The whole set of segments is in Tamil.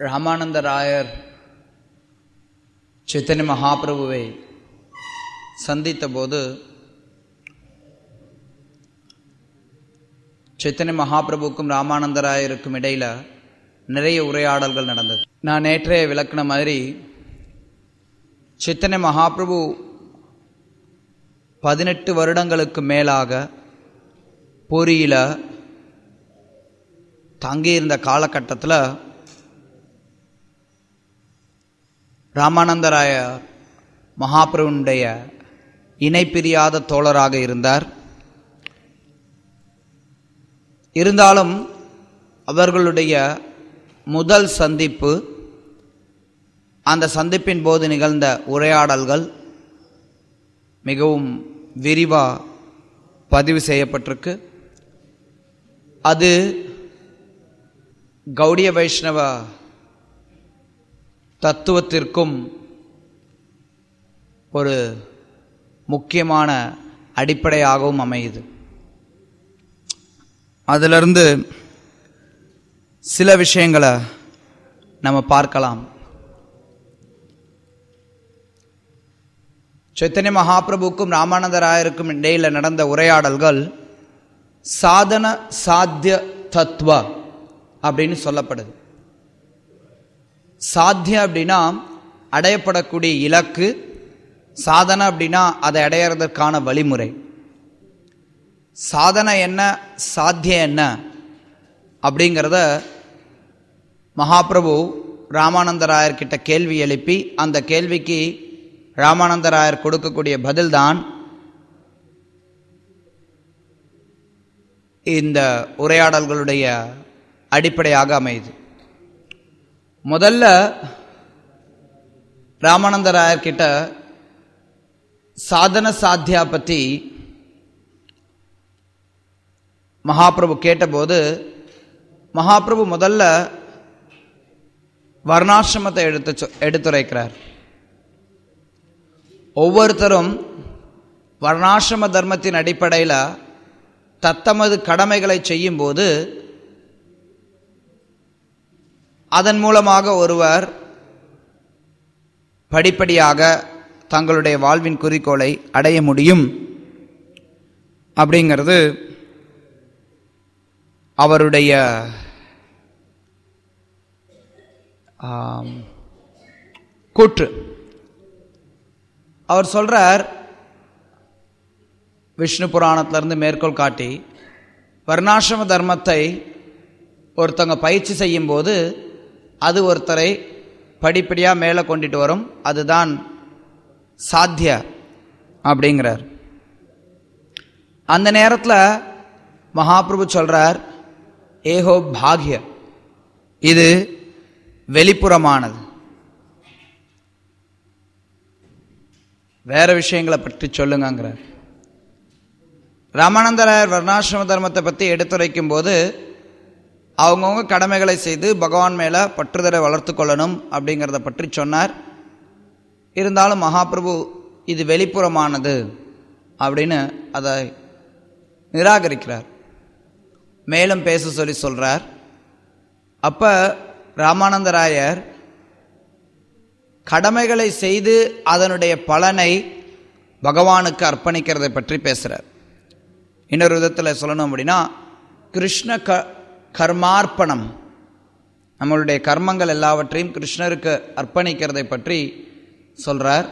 ராமானந்த ராயர் சைத்தன்ய மகாபிரபுவை சந்தித்த போது சைத்தன்ய மகாபிரபுக்கும் ராமானந்த ராயருக்கும் இடையில நிறைய உரையாடல்கள் நடந்தது நான் நேற்றைய விளக்குன மாதிரி சைத்தன்ய மகாபிரபு பதினெட்டு வருடங்களுக்கு மேலாக பூரியில் தங்கியிருந்த காலகட்டத்தில் ராமானந்தராய மகாபிரபுனுடைய இணைப்பிரியாத தோழராக இருந்தார் இருந்தாலும் அவர்களுடைய முதல் சந்திப்பு அந்த சந்திப்பின் போது நிகழ்ந்த உரையாடல்கள் மிகவும் விரிவா பதிவு செய்யப்பட்டிருக்கு அது கௌடிய வைஷ்ணவ தத்துவத்திற்கும் ஒரு முக்கியமான அடிப்படையாகவும் அமையுது அதிலிருந்து சில விஷயங்களை நம்ம பார்க்கலாம் சைத்தன்ய மகாபிரபுக்கும் ராமானந்தராயருக்கும் இடையில நடந்த உரையாடல்கள் சாதன சாத்திய தத்துவ அப்படின்னு சொல்லப்படுது சாத்தியம் அப்படின்னா அடையப்படக்கூடிய இலக்கு சாதனை அப்படின்னா அதை அடையிறதற்கான வழிமுறை சாதனை என்ன சாத்தியம் என்ன அப்படிங்கிறத மகாபிரபு ராமானந்தராயர்கிட்ட கேள்வி எழுப்பி அந்த கேள்விக்கு ராமானந்தராயர் கொடுக்கக்கூடிய பதில்தான் இந்த உரையாடல்களுடைய அடிப்படையாக அமையுது முதல்ல ராமானந்தராயர் கிட்ட சாதன சாத்தியா பற்றி மகாபிரபு கேட்டபோது மகாபிரபு முதல்ல வர்ணாசிரமத்தை எடுத்து எடுத்துரைக்கிறார் ஒவ்வொருத்தரும் வர்ணாசிரம தர்மத்தின் அடிப்படையில் தத்தமது கடமைகளை செய்யும்போது அதன் மூலமாக ஒருவர் படிப்படியாக தங்களுடைய வாழ்வின் குறிக்கோளை அடைய முடியும் அப்படிங்கிறது அவருடைய கூற்று அவர் சொல்றார் விஷ்ணு புராணத்திலிருந்து மேற்கோள் காட்டி வர்ணாசிரம தர்மத்தை ஒருத்தவங்க பயிற்சி செய்யும் போது அது ஒருத்தரை படிப்படியாக மேலே கொண்டுட்டு வரும் அதுதான் சாத்திய அப்படிங்கிறார் அந்த நேரத்தில் மகாபிரபு சொல்றார் ஏகோ பாக்ய இது வெளிப்புறமானது வேற விஷயங்களை பற்றி சொல்லுங்கிறார் ராமானந்தராயர் வர்ணாசிரம தர்மத்தை பற்றி எடுத்துரைக்கும் போது அவங்கவுங்க கடமைகளை செய்து பகவான் மேலே பற்றுதலை வளர்த்து கொள்ளணும் அப்படிங்கிறத பற்றி சொன்னார் இருந்தாலும் மகாபிரபு இது வெளிப்புறமானது அப்படின்னு அதை நிராகரிக்கிறார் மேலும் பேச சொல்லி சொல்றார் அப்ப ராமானந்தராயர் கடமைகளை செய்து அதனுடைய பலனை பகவானுக்கு அர்ப்பணிக்கிறதை பற்றி பேசுகிறார் இன்னொரு விதத்தில் சொல்லணும் அப்படின்னா கிருஷ்ண க கர்மார்ப்பணம் நம்மளுடைய கர்மங்கள் எல்லாவற்றையும் கிருஷ்ணருக்கு அர்ப்பணிக்கிறதை பற்றி சொல்றார்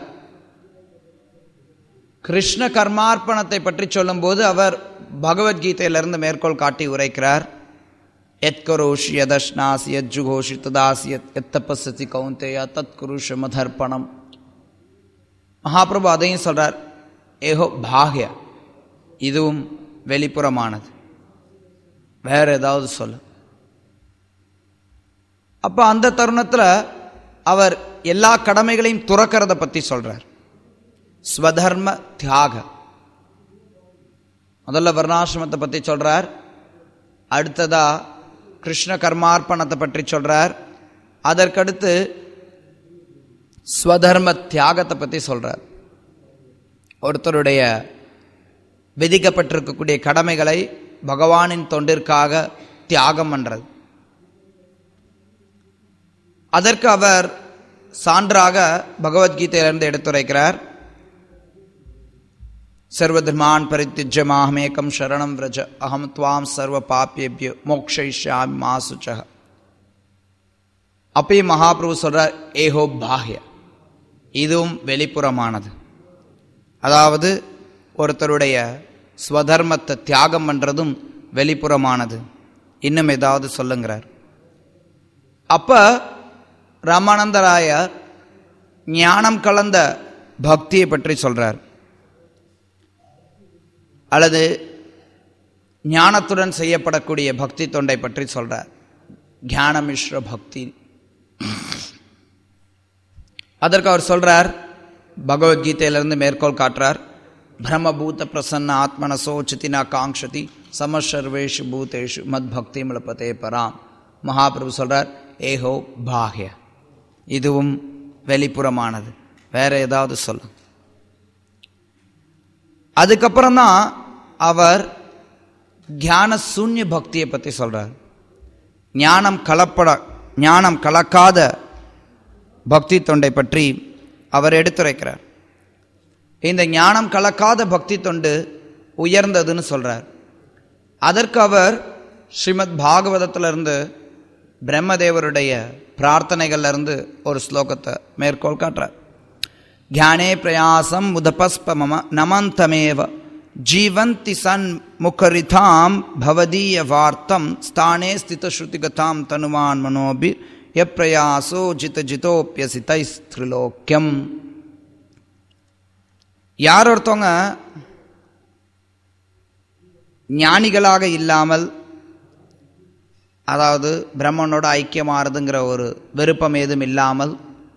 கிருஷ்ண கர்மார்ப்பணத்தை பற்றி சொல்லும்போது அவர் பகவத்கீதையிலிருந்து மேற்கோள் காட்டி உரைக்கிறார் எத்கரோஷி யதஷ்னாஸ் யஜ்ஜுகோஷி ததாஸ் எத் எத்தப்பசதி கவுந்தேயா தத் குருஷ மதர்ப்பணம் மகாபிரபு அதையும் சொல்றார் ஏகோ பாக்ய இதுவும் வெளிப்புறமானது வேற ஏதாவது சொல்ல அப்ப அந்த தருணத்தில் அவர் எல்லா கடமைகளையும் துறக்கிறத பத்தி சொல்றார் ஸ்வதர்ம தியாக முதல்ல வர்ணாசிரமத்தை பற்றி சொல்றார் அடுத்ததா கிருஷ்ண கர்மார்ப்பணத்தை பற்றி சொல்றார் அதற்கடுத்து ஸ்வதர்ம தியாகத்தை பற்றி சொல்றார் ஒருத்தருடைய விதிக்கப்பட்டிருக்கக்கூடிய கடமைகளை பகவானின் தொண்டிற்காக தியாகம் பண்றது அதற்கு அவர் சான்றாக பகவத்கீதையிலிருந்து எடுத்துரைக்கிறார் சர்வதர்மான் பரித்திஜ்ய மாஹமேகம் சரணம் விரஜ அகம் துவாம் சர்வ பாப்பியபிய மோக்ஷயிஷ்யாமி மாசுச்சக அப்பயும் மகாபிரபு சொல்றார் ஏஹோ பாஹ்ய இதுவும் வெளிப்புறமானது அதாவது ஒருத்தருடைய ஸ்வதர்மத்தை தியாகம் பண்றதும் வெளிப்புறமானது இன்னும் ஏதாவது சொல்லுங்கிறார் அப்ப ராமானந்தராயர் ஞானம் கலந்த பக்தியை பற்றி சொல்றார் அல்லது ஞானத்துடன் செய்யப்படக்கூடிய பக்தி தொண்டை பற்றி சொல்றார் ஞானமிஸ்ர பக்தி அதற்கு அவர் சொல்றார் பகவத்கீதையிலிருந்து மேற்கோள் காட்டுறார் பிரம்மபூத பிரசன்ன ஆத்மனசோ சித்தினா காங்ஷதி சமசர்வேஷு பூதேஷு மத் பக்தி மிளப்பதே பராம் மகாபிரபு சொல்றார் ஏஹோ பாஹ்ய இதுவும் வெளிப்புறமானது வேற ஏதாவது சொல்லு அதுக்கப்புறம் தான் அவர் ஞான சூன்ய பக்தியை பற்றி சொல்றார் ஞானம் கலப்பட ஞானம் கலக்காத பக்தி தொண்டை பற்றி அவர் எடுத்துரைக்கிறார் இந்த ஞானம் கலக்காத பக்தி தொண்டு உயர்ந்ததுன்னு சொல்றார் அதற்கு அவர் ஸ்ரீமத் பாகவதத்திலிருந்து பிரம்மதேவருடைய பிரார்த்தனைகள்ல இருந்து ஒரு ஸ்லோகத்தை மேற்கோள் காட்டுறார் ஞானே பிரயாசம் உதபஸ்பமம நமந்தமேவ ஜீவந்தி சன் முகரிதாம் பவதீய வார்த்தம் ஸ்தானே ஸ்திதஸ்ருதிகதாம் தனுவான் மனோபி எப்பிரயாசோ ஜித ஜிதோப்பியசிதை ஸ்திரிலோக்கியம் யார் ஒருத்தவங்க ஞானிகளாக இல்லாமல் அதாவது பிரம்மனோட ஐக்கியமாறதுங்கிற ஒரு விருப்பம் ஏதும் இல்லாமல்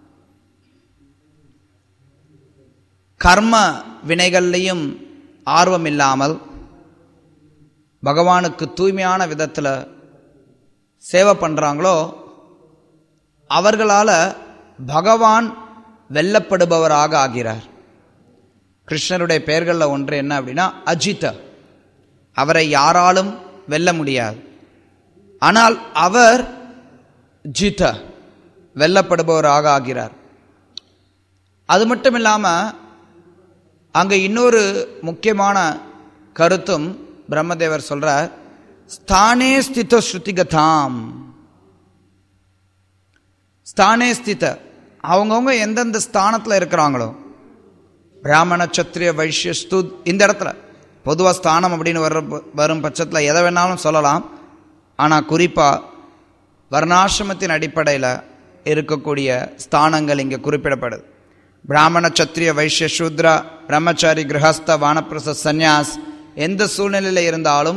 கர்ம வினைகள்லையும் ஆர்வம் இல்லாமல் பகவானுக்கு தூய்மையான விதத்தில் சேவை பண்ணுறாங்களோ அவர்களால் பகவான் வெல்லப்படுபவராக ஆகிறார் கிருஷ்ணருடைய பெயர்களில் ஒன்று என்ன அப்படின்னா அஜித அவரை யாராலும் வெல்ல முடியாது ஆனால் அவர் ஜித வெல்லப்படுபவராக ஆகிறார் அது மட்டும் இல்லாமல் அங்கே இன்னொரு முக்கியமான கருத்தும் பிரம்மதேவர் சொல்றார் ஸ்தானே ஸ்தித ஸ்ருதிகதாம் ஸ்தானே ஸ்தித அவங்கவுங்க எந்தெந்த ஸ்தானத்தில் இருக்கிறாங்களோ பிராமண சத்திரிய வைஷ்ய ஸ்துத் இந்த இடத்துல பொதுவாக ஸ்தானம் அப்படின்னு வர்ற வரும் பட்சத்தில் எதை வேணாலும் சொல்லலாம் ஆனால் குறிப்பாக வர்ணாசிரமத்தின் அடிப்படையில் இருக்கக்கூடிய ஸ்தானங்கள் இங்கே குறிப்பிடப்படுது பிராமண சத்திரிய வைஷ்ய சூத்ரா பிரம்மச்சாரி கிரகஸ்த வானப்பிரச சந்நியாஸ் எந்த சூழ்நிலையில் இருந்தாலும்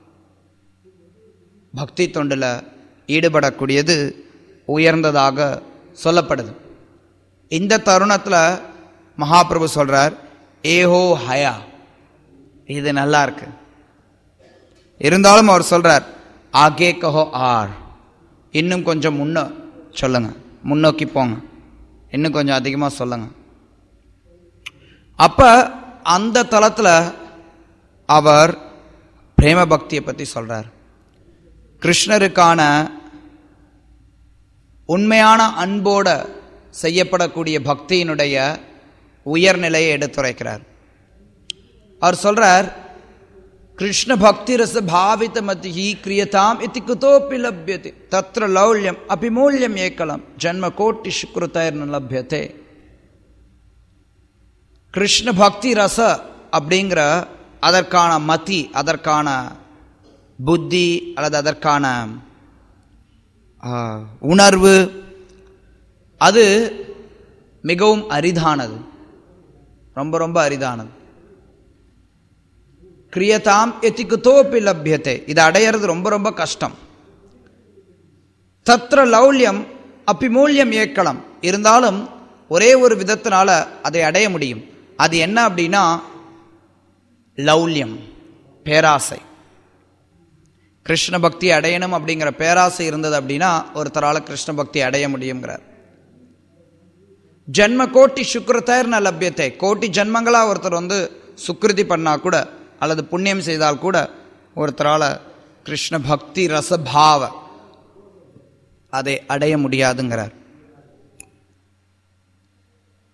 பக்தி தொண்டில் ஈடுபடக்கூடியது உயர்ந்ததாக சொல்லப்படுது இந்த தருணத்தில் மகாபிரபு சொல்றார் ஏஹோ ஹயா இது நல்லா இருக்கு இருந்தாலும் அவர் சொல்றார் ஆகே கஹோ ஆர் இன்னும் கொஞ்சம் முன்ன சொல்லுங்க முன்னோக்கி போங்க இன்னும் கொஞ்சம் அதிகமாக சொல்லுங்க அப்ப அந்த தளத்தில் அவர் பிரேம பக்தியை பற்றி சொல்றார் கிருஷ்ணருக்கான உண்மையான அன்போட செய்யப்படக்கூடிய பக்தியினுடைய உயர்நிலையை எடுத்துரைக்கிறார் அவர் சொல்றார் கிருஷ்ண பக்தி ரச பாவித மதி கிரியதாம் இத்தி குதோப்பி லப்யते தத்ர லௌல்யம் அபிமூல்யம் ஏக்கலம் ஜன்ம கோட்டி சுக்ருதர்னு லப்யத்தே கிருஷ்ண பக்தி ரச அப்படிங்கிற அதற்கான மதி அதற்கான புத்தி அல்லது அதற்கான உணர்வு அது மிகவும் அரிதானது ரொம்ப ரொம்ப அரிதானது கிரியதாம் எத்திக்குத்தோப்பி லப்யத்தை இதை அடையிறது ரொம்ப ரொம்ப கஷ்டம் தத்ர லௌல்யம் அப்பிமூல்யம் ஏக்களம் இருந்தாலும் ஒரே ஒரு விதத்தினால அதை அடைய முடியும் அது என்ன அப்படின்னா லௌல்யம் பேராசை கிருஷ்ண பக்தி அடையணும் அப்படிங்கிற பேராசை இருந்தது அப்படின்னா ஒருத்தரால் கிருஷ்ண பக்தி அடைய முடியுங்கிறார் ஜென்ம கோட்டி சுக்ரத்தர்ன லப்யத்தை கோட்டி ஜென்மங்களா ஒருத்தர் வந்து சுக்ருதி பண்ணா கூட அல்லது புண்ணியம் செய்தால் கூட ஒருத்தரால் கிருஷ்ண பக்தி ரசபாவ அதை அடைய முடியாதுங்கிறார்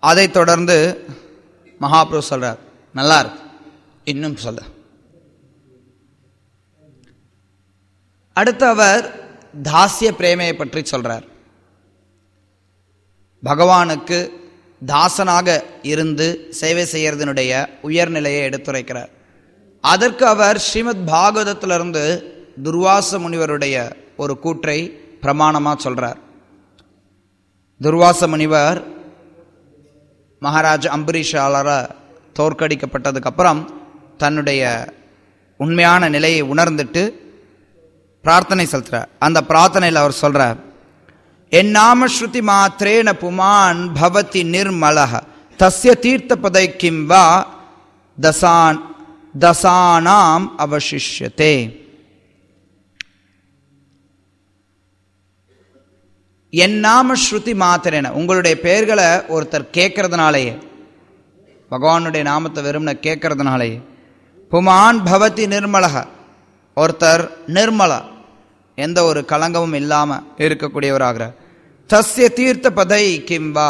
அதைத் தொடர்ந்து மகாபிரபு சொல்றார் நல்லா இருக்கு இன்னும் சொல்ல அடுத்து அவர் தாசிய பிரேமையை பற்றி சொல்றார் பகவானுக்கு தாசனாக இருந்து சேவை செய்யறதனுடைய உயர்நிலையை எடுத்துரைக்கிறார் அதற்கு அவர் ஸ்ரீமத் பாகவதத்திலிருந்து துர்வாச முனிவருடைய ஒரு கூற்றை பிரமாணமா சொல்றார் துர்வாச முனிவர் மகாராஜ் அம்பரீஷாலர தோற்கடிக்கப்பட்டதுக்கு அப்புறம் தன்னுடைய உண்மையான நிலையை உணர்ந்துட்டு பிரார்த்தனை செலுத்துறார் அந்த பிரார்த்தனையில் அவர் சொல்றார் என் நாம ஸ்ருதி மாத்திரேன புமான் பவதி நிர்மலக தஸ்ய தீர்த்த பதை கிம் வா தசான் தசானாம் அவசிஷ்யத்தே என் நாம ஸ்ருதி மாத்திரேன உங்களுடைய பெயர்களை ஒருத்தர் கேட்கறதுனாலேயே பகவானுடைய நாமத்தை வெறும்ன கேட்கறதுனாலேயே புமான் பவதி நிர்மலக ஒருத்தர் நிர்மலா எந்த ஒரு களங்கமும் இல்லாம இருக்கக்கூடியவராகிறார் தஸ்ய தீர்த்த பதை கிம்பா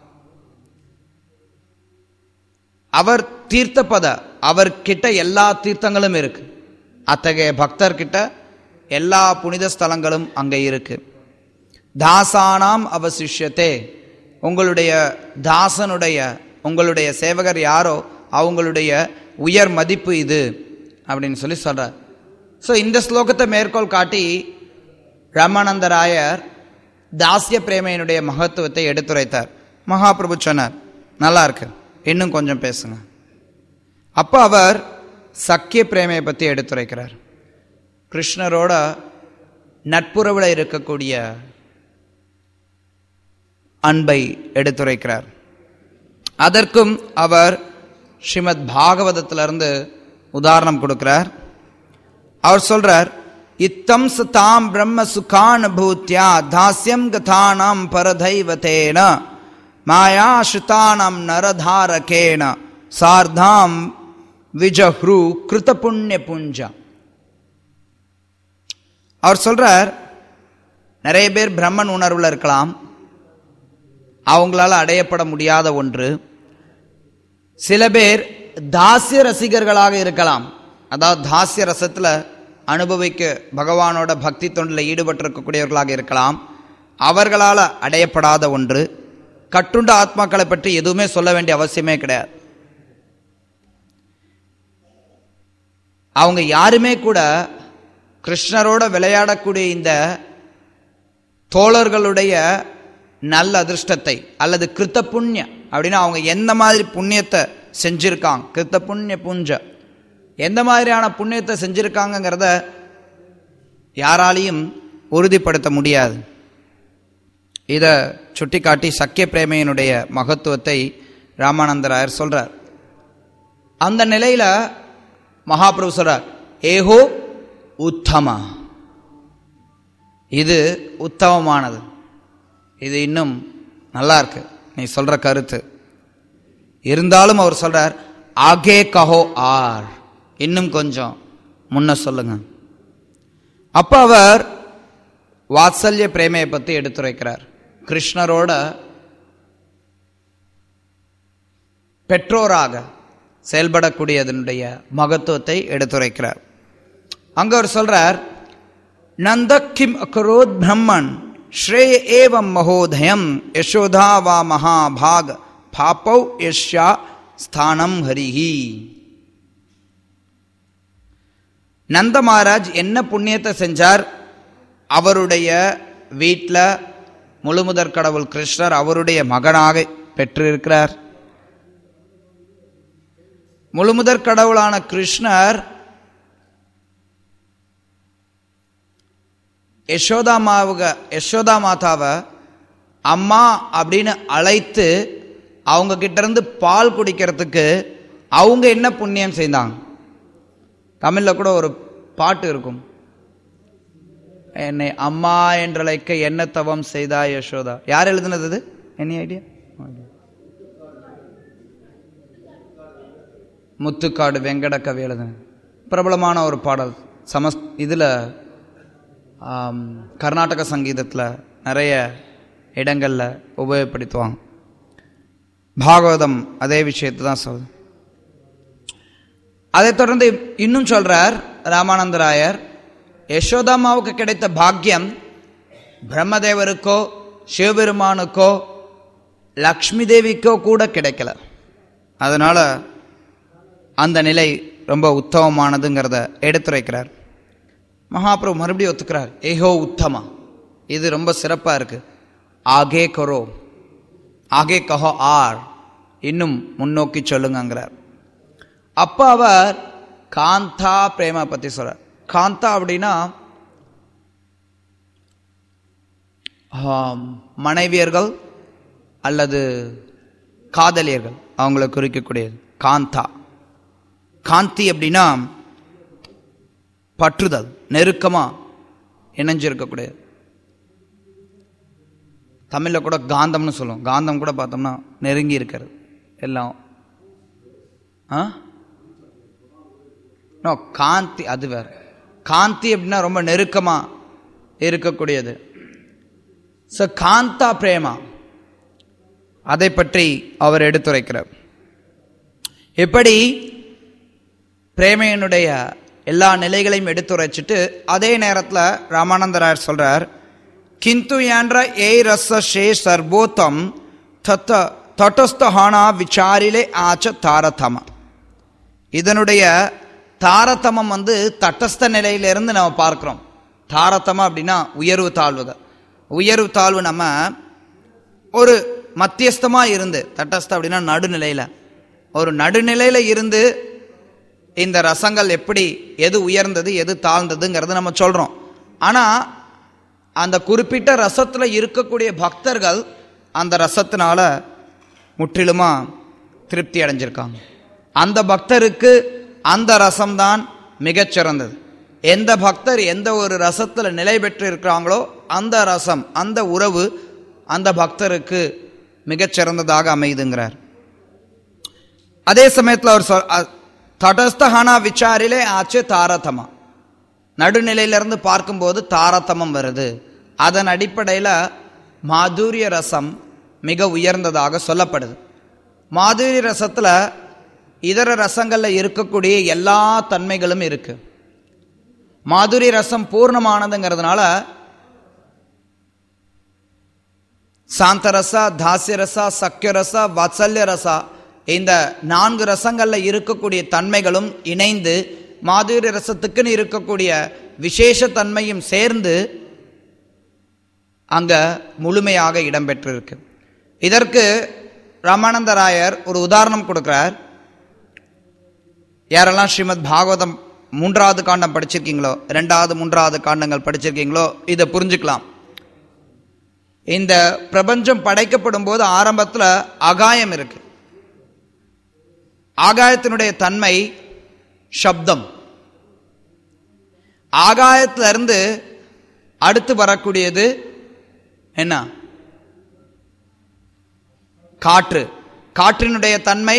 அவர் தீர்த்த பத அவர்கிட்ட எல்லா தீர்த்தங்களும் இருக்கு அத்தகைய பக்தர்கிட்ட எல்லா புனித ஸ்தலங்களும் அங்கே இருக்கு தாசானாம் அவசிஷ்யத்தே உங்களுடைய தாசனுடைய உங்களுடைய சேவகர் யாரோ அவங்களுடைய உயர் மதிப்பு இது அப்படின்னு சொல்லி சொல்றார் ஸோ இந்த ஸ்லோகத்தை மேற்கோள் காட்டி ராமானந்தராயர் தாசிய பிரேமையினுடைய மகத்துவத்தை எடுத்துரைத்தார் மகாபிரபு சொன்னார் நல்லா இருக்கு இன்னும் கொஞ்சம் பேசுங்க அப்போ அவர் சக்கிய பிரேமையை பற்றி எடுத்துரைக்கிறார் கிருஷ்ணரோட நட்புறவில் இருக்கக்கூடிய அன்பை எடுத்துரைக்கிறார் அதற்கும் அவர் ஸ்ரீமத் பாகவதத்திலிருந்து உதாரணம் கொடுக்கிறார் அவர் சொல்றார் இத்தம் தாம் பிரம்ம சுகானுபூத்தியா தாஸ்யம் கதானாம் பரதைவத்தேன மாயா ஸ்ருதானாம் நரதாரகேன சார்தாம் விஜஹ்ரு கிருத புண்ணிய புஞ்சா அவர் சொல்றார் நிறைய பேர் பிரம்மன் உணர்வுல இருக்கலாம் அவங்களால அடையப்பட முடியாத ஒன்று சில பேர் தாசிய ரசிகர்களாக இருக்கலாம் அதாவது தாசிய ரசத்துல அனுபவிக்க பகவானோட பக்தி தொண்டில் ஈடுபட்டிருக்கக்கூடியவர்களாக இருக்கலாம் அவர்களால் அடையப்படாத ஒன்று கட்டுண்ட ஆத்மாக்களை பற்றி எதுவுமே சொல்ல வேண்டிய அவசியமே கிடையாது அவங்க யாருமே கூட கிருஷ்ணரோட விளையாடக்கூடிய இந்த தோழர்களுடைய நல்ல அதிர்ஷ்டத்தை அல்லது கிருத்த புண்ணிய அப்படின்னா அவங்க எந்த மாதிரி புண்ணியத்தை செஞ்சிருக்காங்க கிருத்த புண்ணிய புஞ்ச எந்த மாதிரியான புண்ணியத்தை செஞ்சிருக்காங்கங்கிறத யாராலையும் உறுதிப்படுத்த முடியாது இதை சுட்டிக்காட்டி சக்கிய பிரேமையினுடைய மகத்துவத்தை ராமானந்தராயர் சொல்றார் அந்த நிலையில மகாபிரபு சொல்றார் ஏஹோ உத்தமா இது உத்தமமானது இது இன்னும் நல்லா இருக்கு நீ சொல்ற கருத்து இருந்தாலும் அவர் சொல்றார் ஆகே கஹோ ஆர் இன்னும் கொஞ்சம் முன்ன சொல்லுங்க அப்ப அவர் வாத்சல்ய பிரேமையை பத்தி எடுத்துரைக்கிறார் கிருஷ்ணரோட பெற்றோராக செயல்படக்கூடியதனுடைய மகத்துவத்தை எடுத்துரைக்கிறார் அங்க அவர் சொல்றார் நந்த கிம் அகரோத் பிரம்மன் ஸ்ரேய ஏவம் மகோதயம் யசோதா வா மகாபாக் பாப்பௌ யஷ்யா ஸ்தானம் ஹரிஹி நந்த மகாராஜ் என்ன புண்ணியத்தை செஞ்சார் அவருடைய வீட்டில் முழுமுதற் கடவுள் கிருஷ்ணர் அவருடைய மகனாக பெற்றிருக்கிறார் முழுமுதற் கடவுளான கிருஷ்ணர் யசோதா மாவுக யசோதா மாதாவை அம்மா அப்படின்னு அழைத்து அவங்க கிட்ட இருந்து பால் குடிக்கிறதுக்கு அவங்க என்ன புண்ணியம் செய்தாங்க தமிழில் கூட ஒரு பாட்டு இருக்கும் என்னை அம்மா என்றழைக்க என்ன தவம் செய்தா யசோதா யார் எழுதுனது இது எனி ஐடியா முத்துக்காடு வெங்கட கவி எழுதுன பிரபலமான ஒரு பாடல் சமஸ் இதில் கர்நாடக சங்கீதத்தில் நிறைய இடங்களில் உபயோகப்படுத்துவாங்க பாகவதம் அதே விஷயத்தை தான் சொல்லுது அதைத் தொடர்ந்து இன்னும் சொல்றார் ராமானந்தராயர் யசோதாமாவுக்கு கிடைத்த பாக்கியம் பிரம்மதேவருக்கோ சிவபெருமானுக்கோ லக்ஷ்மி தேவிக்கோ கூட கிடைக்கல அதனால அந்த நிலை ரொம்ப உத்தமமானதுங்கிறத எடுத்துரைக்கிறார் மகாபிரபு மறுபடியும் ஒத்துக்கிறார் ஏஹோ உத்தமா இது ரொம்ப சிறப்பாக இருக்கு ஆகே கரோ ஆகே கஹோ ஆர் இன்னும் முன்னோக்கி சொல்லுங்கங்கிறார் அப்போ அவர் காந்தா பிரேமா பற்றி சொல்றார் காந்தா அப்படின்னா ஆம், மனைவியர்கள் அல்லது காதலியர்கள் அவங்கள குறிக்கக்கூடியது காந்தா காந்தி அப்படின்னா பற்றுதல் நெருக்கமா இணைஞ்சிருக்கக்கூடியது தமிழில் கூட காந்தம்னு சொல்லுவோம் காந்தம் கூட பார்த்தோம்னா நெருங்கி இருக்கிறது எல்லாம் ஆ நோ காந்தி அது வேற காந்தி அப்படின்னா ரொம்ப நெருக்கமா இருக்கக்கூடியது ஸோ காந்தா பிரேமா அதை பற்றி அவர் எடுத்துரைக்கிறார் இப்படி பிரேமையனுடைய எல்லா நிலைகளையும் எடுத்துரைச்சிட்டு அதே நேரத்தில் ராமானந்தராயர் சொல்றார் கிந்து என்ற ஏ ரச ஷே சர்வோத்தம் தத்த தட்டஸ்தஹானா விசாரிலே ஆச்ச தாரதம இதனுடைய தாரதமம் வந்து தட்டஸ்த நிலையிலிருந்து நம்ம பார்க்கிறோம் தாரதமம் அப்படின்னா உயர்வு தாழ்வுகள் உயர்வு தாழ்வு நம்ம ஒரு மத்தியஸ்தமாக இருந்து தட்டஸ்த அப்படின்னா நடுநிலையில் ஒரு நடுநிலையில் இருந்து இந்த ரசங்கள் எப்படி எது உயர்ந்தது எது தாழ்ந்ததுங்கிறத நம்ம சொல்கிறோம் ஆனால் அந்த குறிப்பிட்ட ரசத்தில் இருக்கக்கூடிய பக்தர்கள் அந்த ரசத்தினால முற்றிலுமாக திருப்தி அடைஞ்சிருக்காங்க அந்த பக்தருக்கு அந்த ரசம்தான் மிகச்சிறந்தது எந்த பக்தர் எந்த ஒரு ரசத்தில் நிலை பெற்று இருக்கிறாங்களோ அந்த ரசம் அந்த உறவு அந்த பக்தருக்கு மிகச்சிறந்ததாக அமையுதுங்கிறார் அதே சமயத்தில் அவர் சொல் அ- தடஸ்தஹானா விசாரிலே ஆச்சு தாரதமா நடுநிலையிலிருந்து பார்க்கும்போது தாரதமம் வருது அதன் அடிப்படையில் மாதுரிய ரசம் மிக உயர்ந்ததாக சொல்லப்படுது மாதுரிய ரசத்தில் இதர ரசங்களில் இருக்கக்கூடிய எல்லா தன்மைகளும் இருக்கு மாதுரி ரசம் பூர்ணமானதுங்கிறதுனால சாந்தரசா தாசியரசா சக்கியரசா வாத்சல்ய ரசா இந்த நான்கு ரசங்கள்ல இருக்கக்கூடிய தன்மைகளும் இணைந்து மாதுரி ரசத்துக்குன்னு இருக்கக்கூடிய விசேஷ தன்மையும் சேர்ந்து அங்க முழுமையாக இடம்பெற்றிருக்கு இதற்கு ராமானந்தராயர் ஒரு உதாரணம் கொடுக்கிறார் யாரெல்லாம் ஸ்ரீமத் பாகவதம் மூன்றாவது காண்டம் படிச்சிருக்கீங்களோ ரெண்டாவது மூன்றாவது காண்டங்கள் படிச்சிருக்கீங்களோ இதை புரிஞ்சுக்கலாம் இந்த பிரபஞ்சம் படைக்கப்படும் போது ஆரம்பத்தில் அகாயம் இருக்கு ஆகாயத்தினுடைய தன்மை சப்தம் ஆகாயத்துல இருந்து அடுத்து வரக்கூடியது என்ன காற்று காற்றினுடைய தன்மை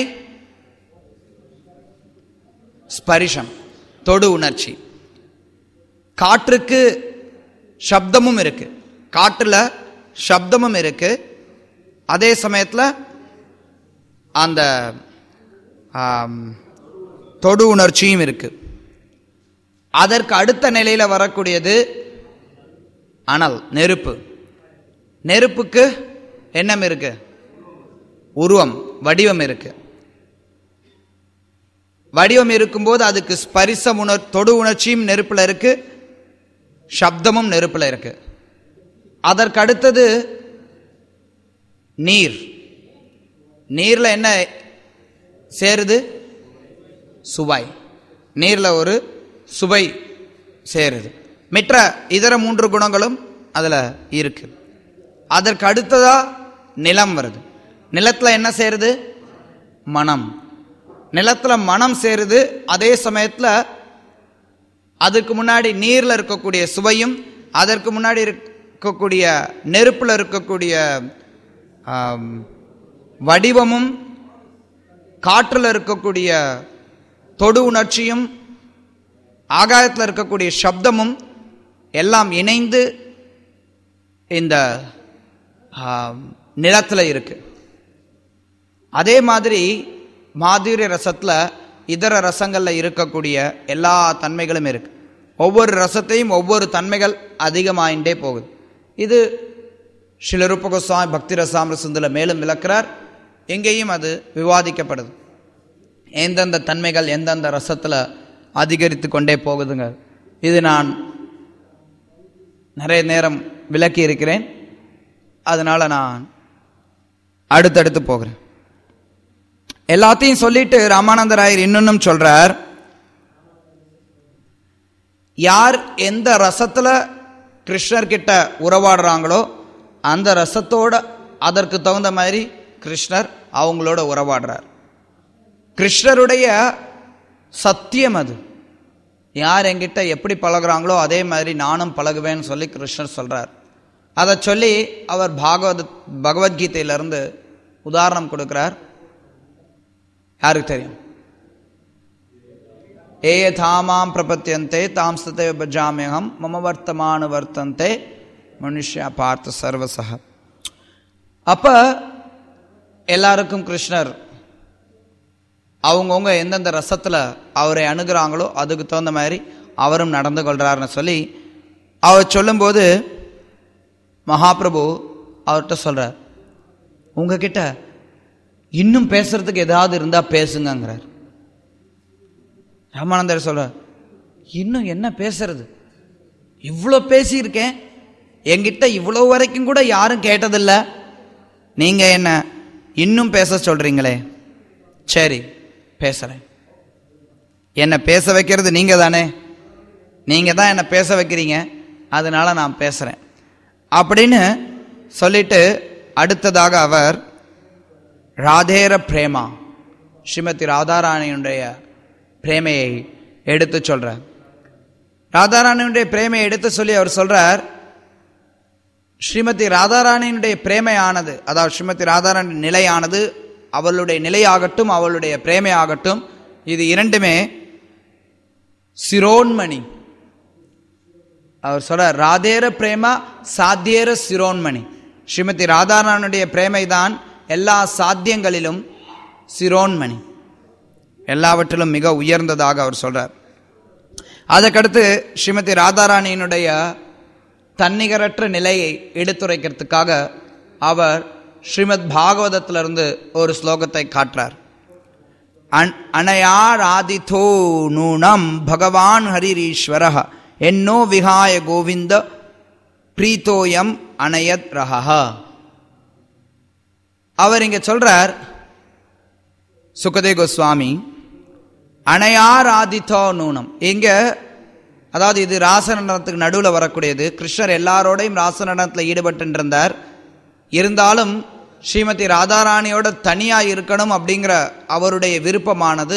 ஸ்பரிஷம் தொடு உணர்ச்சி காற்றுக்கு சப்தமும் இருக்கு காற்றுல சப்தமும் இருக்கு அதே சமயத்தில் அந்த ஆம், தொடு உணர்ச்சியும் இருக்கு அதற்கு அடுத்த நிலையில வரக்கூடியது அனல் நெருப்பு நெருப்புக்கு எண்ணம் இருக்கு உருவம் வடிவம் இருக்கு வடிவம் இருக்கும்போது அதுக்கு ஸ்பரிசம் உணர் தொடு உணர்ச்சியும் நெருப்புல இருக்கு சப்தமும் நெருப்புல இருக்கு அதற்கு அடுத்தது நீர் நீர்ல என்ன சேருது சுவை நீர்ல ஒரு சுவை சேருது மற்ற இதர மூன்று குணங்களும் அதுல இருக்கு அதற்கு அடுத்ததா நிலம் வருது நிலத்துல என்ன சேருது மனம் நிலத்துல மனம் சேருது அதே சமயத்துல அதுக்கு முன்னாடி நீர்ல இருக்கக்கூடிய சுவையும் அதற்கு முன்னாடி இருக்கக்கூடிய நெருப்புல இருக்கக்கூடிய ஆம், வடிவமும் காற்றுல இருக்கக்கூடிய தொடு உணர்ச்சியும் ஆகாயத்தில் இருக்கக்கூடிய சப்தமும் எல்லாம் இணைந்து இந்த ஆம், நிலத்துல இருக்கு அதே மாதிரி மாதுரிய ரசத்தில் இதர ரசங்களில் இருக்கக்கூடிய எல்லா தன்மைகளும் இருக்கு ஒவ்வொரு ரசத்தையும் ஒவ்வொரு தன்மைகள் அதிகமாயிண்டே போகுது இது ஸ்ரீலரூப கோஸ்வாமி பக்தி ரசாமிரசந்தில் மேலும் விளக்குறார் எங்கேயும் அது விவாதிக்கப்படுது எந்தெந்த தன்மைகள் எந்தெந்த ரசத்தில் அதிகரித்து கொண்டே போகுதுங்க இது நான் நிறைய நேரம் விளக்கி இருக்கிறேன் அதனால் நான் அடுத்தடுத்து போகிறேன் எல்லாத்தையும் சொல்லிட்டு ராமானந்தராயர் இன்னொன்னும் சொல்றார் யார் எந்த ரசத்துல கிருஷ்ணர் கிட்ட உறவாடுறாங்களோ அந்த ரசத்தோட அதற்கு தகுந்த மாதிரி கிருஷ்ணர் அவங்களோட உறவாடுறார் கிருஷ்ணருடைய சத்தியம் அது யார் என்கிட்ட எப்படி பழகுறாங்களோ அதே மாதிரி நானும் பழகுவேன்னு சொல்லி கிருஷ்ணர் சொல்றார் அதை சொல்லி அவர் பாகவத பகவத்கீதையிலிருந்து உதாரணம் கொடுக்கிறார் யாருக்கு தெரியும் ஏய தாமாம் பிரபத்தியந்தே தாம் ஸ்ததே பஜாமியகம் மம வர்த்தமான வர்த்தந்தே மனுஷ்யா பார்த்த சர்வசக அப்ப எல்லாருக்கும் கிருஷ்ணர் அவங்கவுங்க எந்தெந்த ரசத்தில் அவரை அணுகிறாங்களோ அதுக்கு தகுந்த மாதிரி அவரும் நடந்து கொள்றாருன்னு சொல்லி அவர் சொல்லும்போது மகாபிரபு அவர்கிட்ட சொல்றார் உங்ககிட்ட இன்னும் பேசுறதுக்கு ஏதாவது இருந்தா பேசுங்கிறார் ராமானந்தர் சொல்றார் இன்னும் என்ன பேசுறது இவ்வளோ பேசியிருக்கேன் என்கிட்ட இவ்வளோ வரைக்கும் கூட யாரும் கேட்டதில்ல நீங்க என்ன இன்னும் பேச சொல்றீங்களே சரி பேசுறேன் என்னை பேச வைக்கிறது நீங்க தானே நீங்க தான் என்னை பேச வைக்கிறீங்க அதனால நான் பேசுறேன் அப்படின்னு சொல்லிட்டு அடுத்ததாக அவர் ராதேர பிரேமா ஸ்ரீமதி ராதாராணியுடைய பிரேமையை எடுத்து சொல்றார் ராதாராணியுடைய பிரேமையை எடுத்து சொல்லி அவர் சொல்றார் ஸ்ரீமதி ராதாராணியினுடைய பிரேமையானது அதாவது ஸ்ரீமதி ராதாராணி நிலையானது அவளுடைய நிலையாகட்டும் அவளுடைய பிரேமையாகட்டும் இது இரண்டுமே சிரோன்மணி அவர் சொல்ற ராதேர பிரேமா சாத்தியேர சிரோன்மணி ஸ்ரீமதி ராதாராணுடைய பிரேமை தான் எல்லா சாத்தியங்களிலும் சிரோன்மணி எல்லாவற்றிலும் மிக உயர்ந்ததாக அவர் சொல்றார் அதற்கடுத்து ஸ்ரீமதி ராதாராணியினுடைய தன்னிகரற்ற நிலையை எடுத்துரைக்கிறதுக்காக அவர் ஸ்ரீமத் பாகவதத்திலிருந்து ஒரு ஸ்லோகத்தை காட்டுறார் அன்- அனயாராதிதோ நூனம் பகவான் ஹரிரீஸ்வர என்னோ விஹாய கோவிந்த பிரீத்தோயம் அனயத் ரஹா அவர் இங்க சொல்றார் சுகதே கோஸ்வாமி அணையாராதித்தோ நூனம் இங்க அதாவது இது ராசநடனத்துக்கு நடுவில் வரக்கூடியது கிருஷ்ணர் எல்லாரோடையும் ராசநடனத்தில் ஈடுபட்டு இருந்தார் இருந்தாலும் ஸ்ரீமதி ராதாராணியோட தனியா இருக்கணும் அப்படிங்கிற அவருடைய விருப்பமானது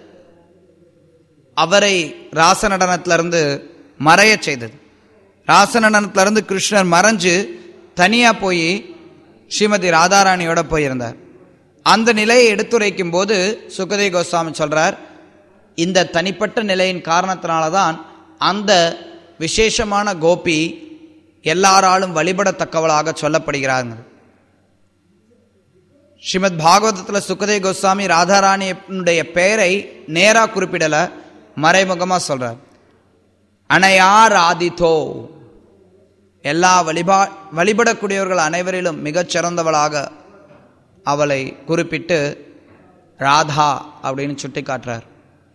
அவரை ராச நடனத்திலிருந்து மறையச் செய்தது ராச நடனத்திலிருந்து கிருஷ்ணர் மறைஞ்சு தனியா போய் ஸ்ரீமதி ராதாராணியோட போயிருந்தார் அந்த நிலையை எடுத்துரைக்கும் போது சுகதே கோஸ்வாமி சொல்றார் இந்த தனிப்பட்ட நிலையின் காரணத்தினால தான் அந்த விசேஷமான கோபி எல்லாராலும் வழிபடத்தக்கவளாக சொல்லப்படுகிறாங்க ஸ்ரீமத் பாகவதத்தில் சுக்கதே கோஸ்வாமி ராதாராணியுடைய பெயரை நேரா குறிப்பிடல மறைமுகமா சொல்றார் அணையார் ஆதித்தோ எல்லா வழிபா வழிபடக்கூடியவர்கள் அனைவரிலும் மிகச் சிறந்தவளாக அவளை குறிப்பிட்டு ராதா அப்படின்னு சுட்டி காட்டுறார்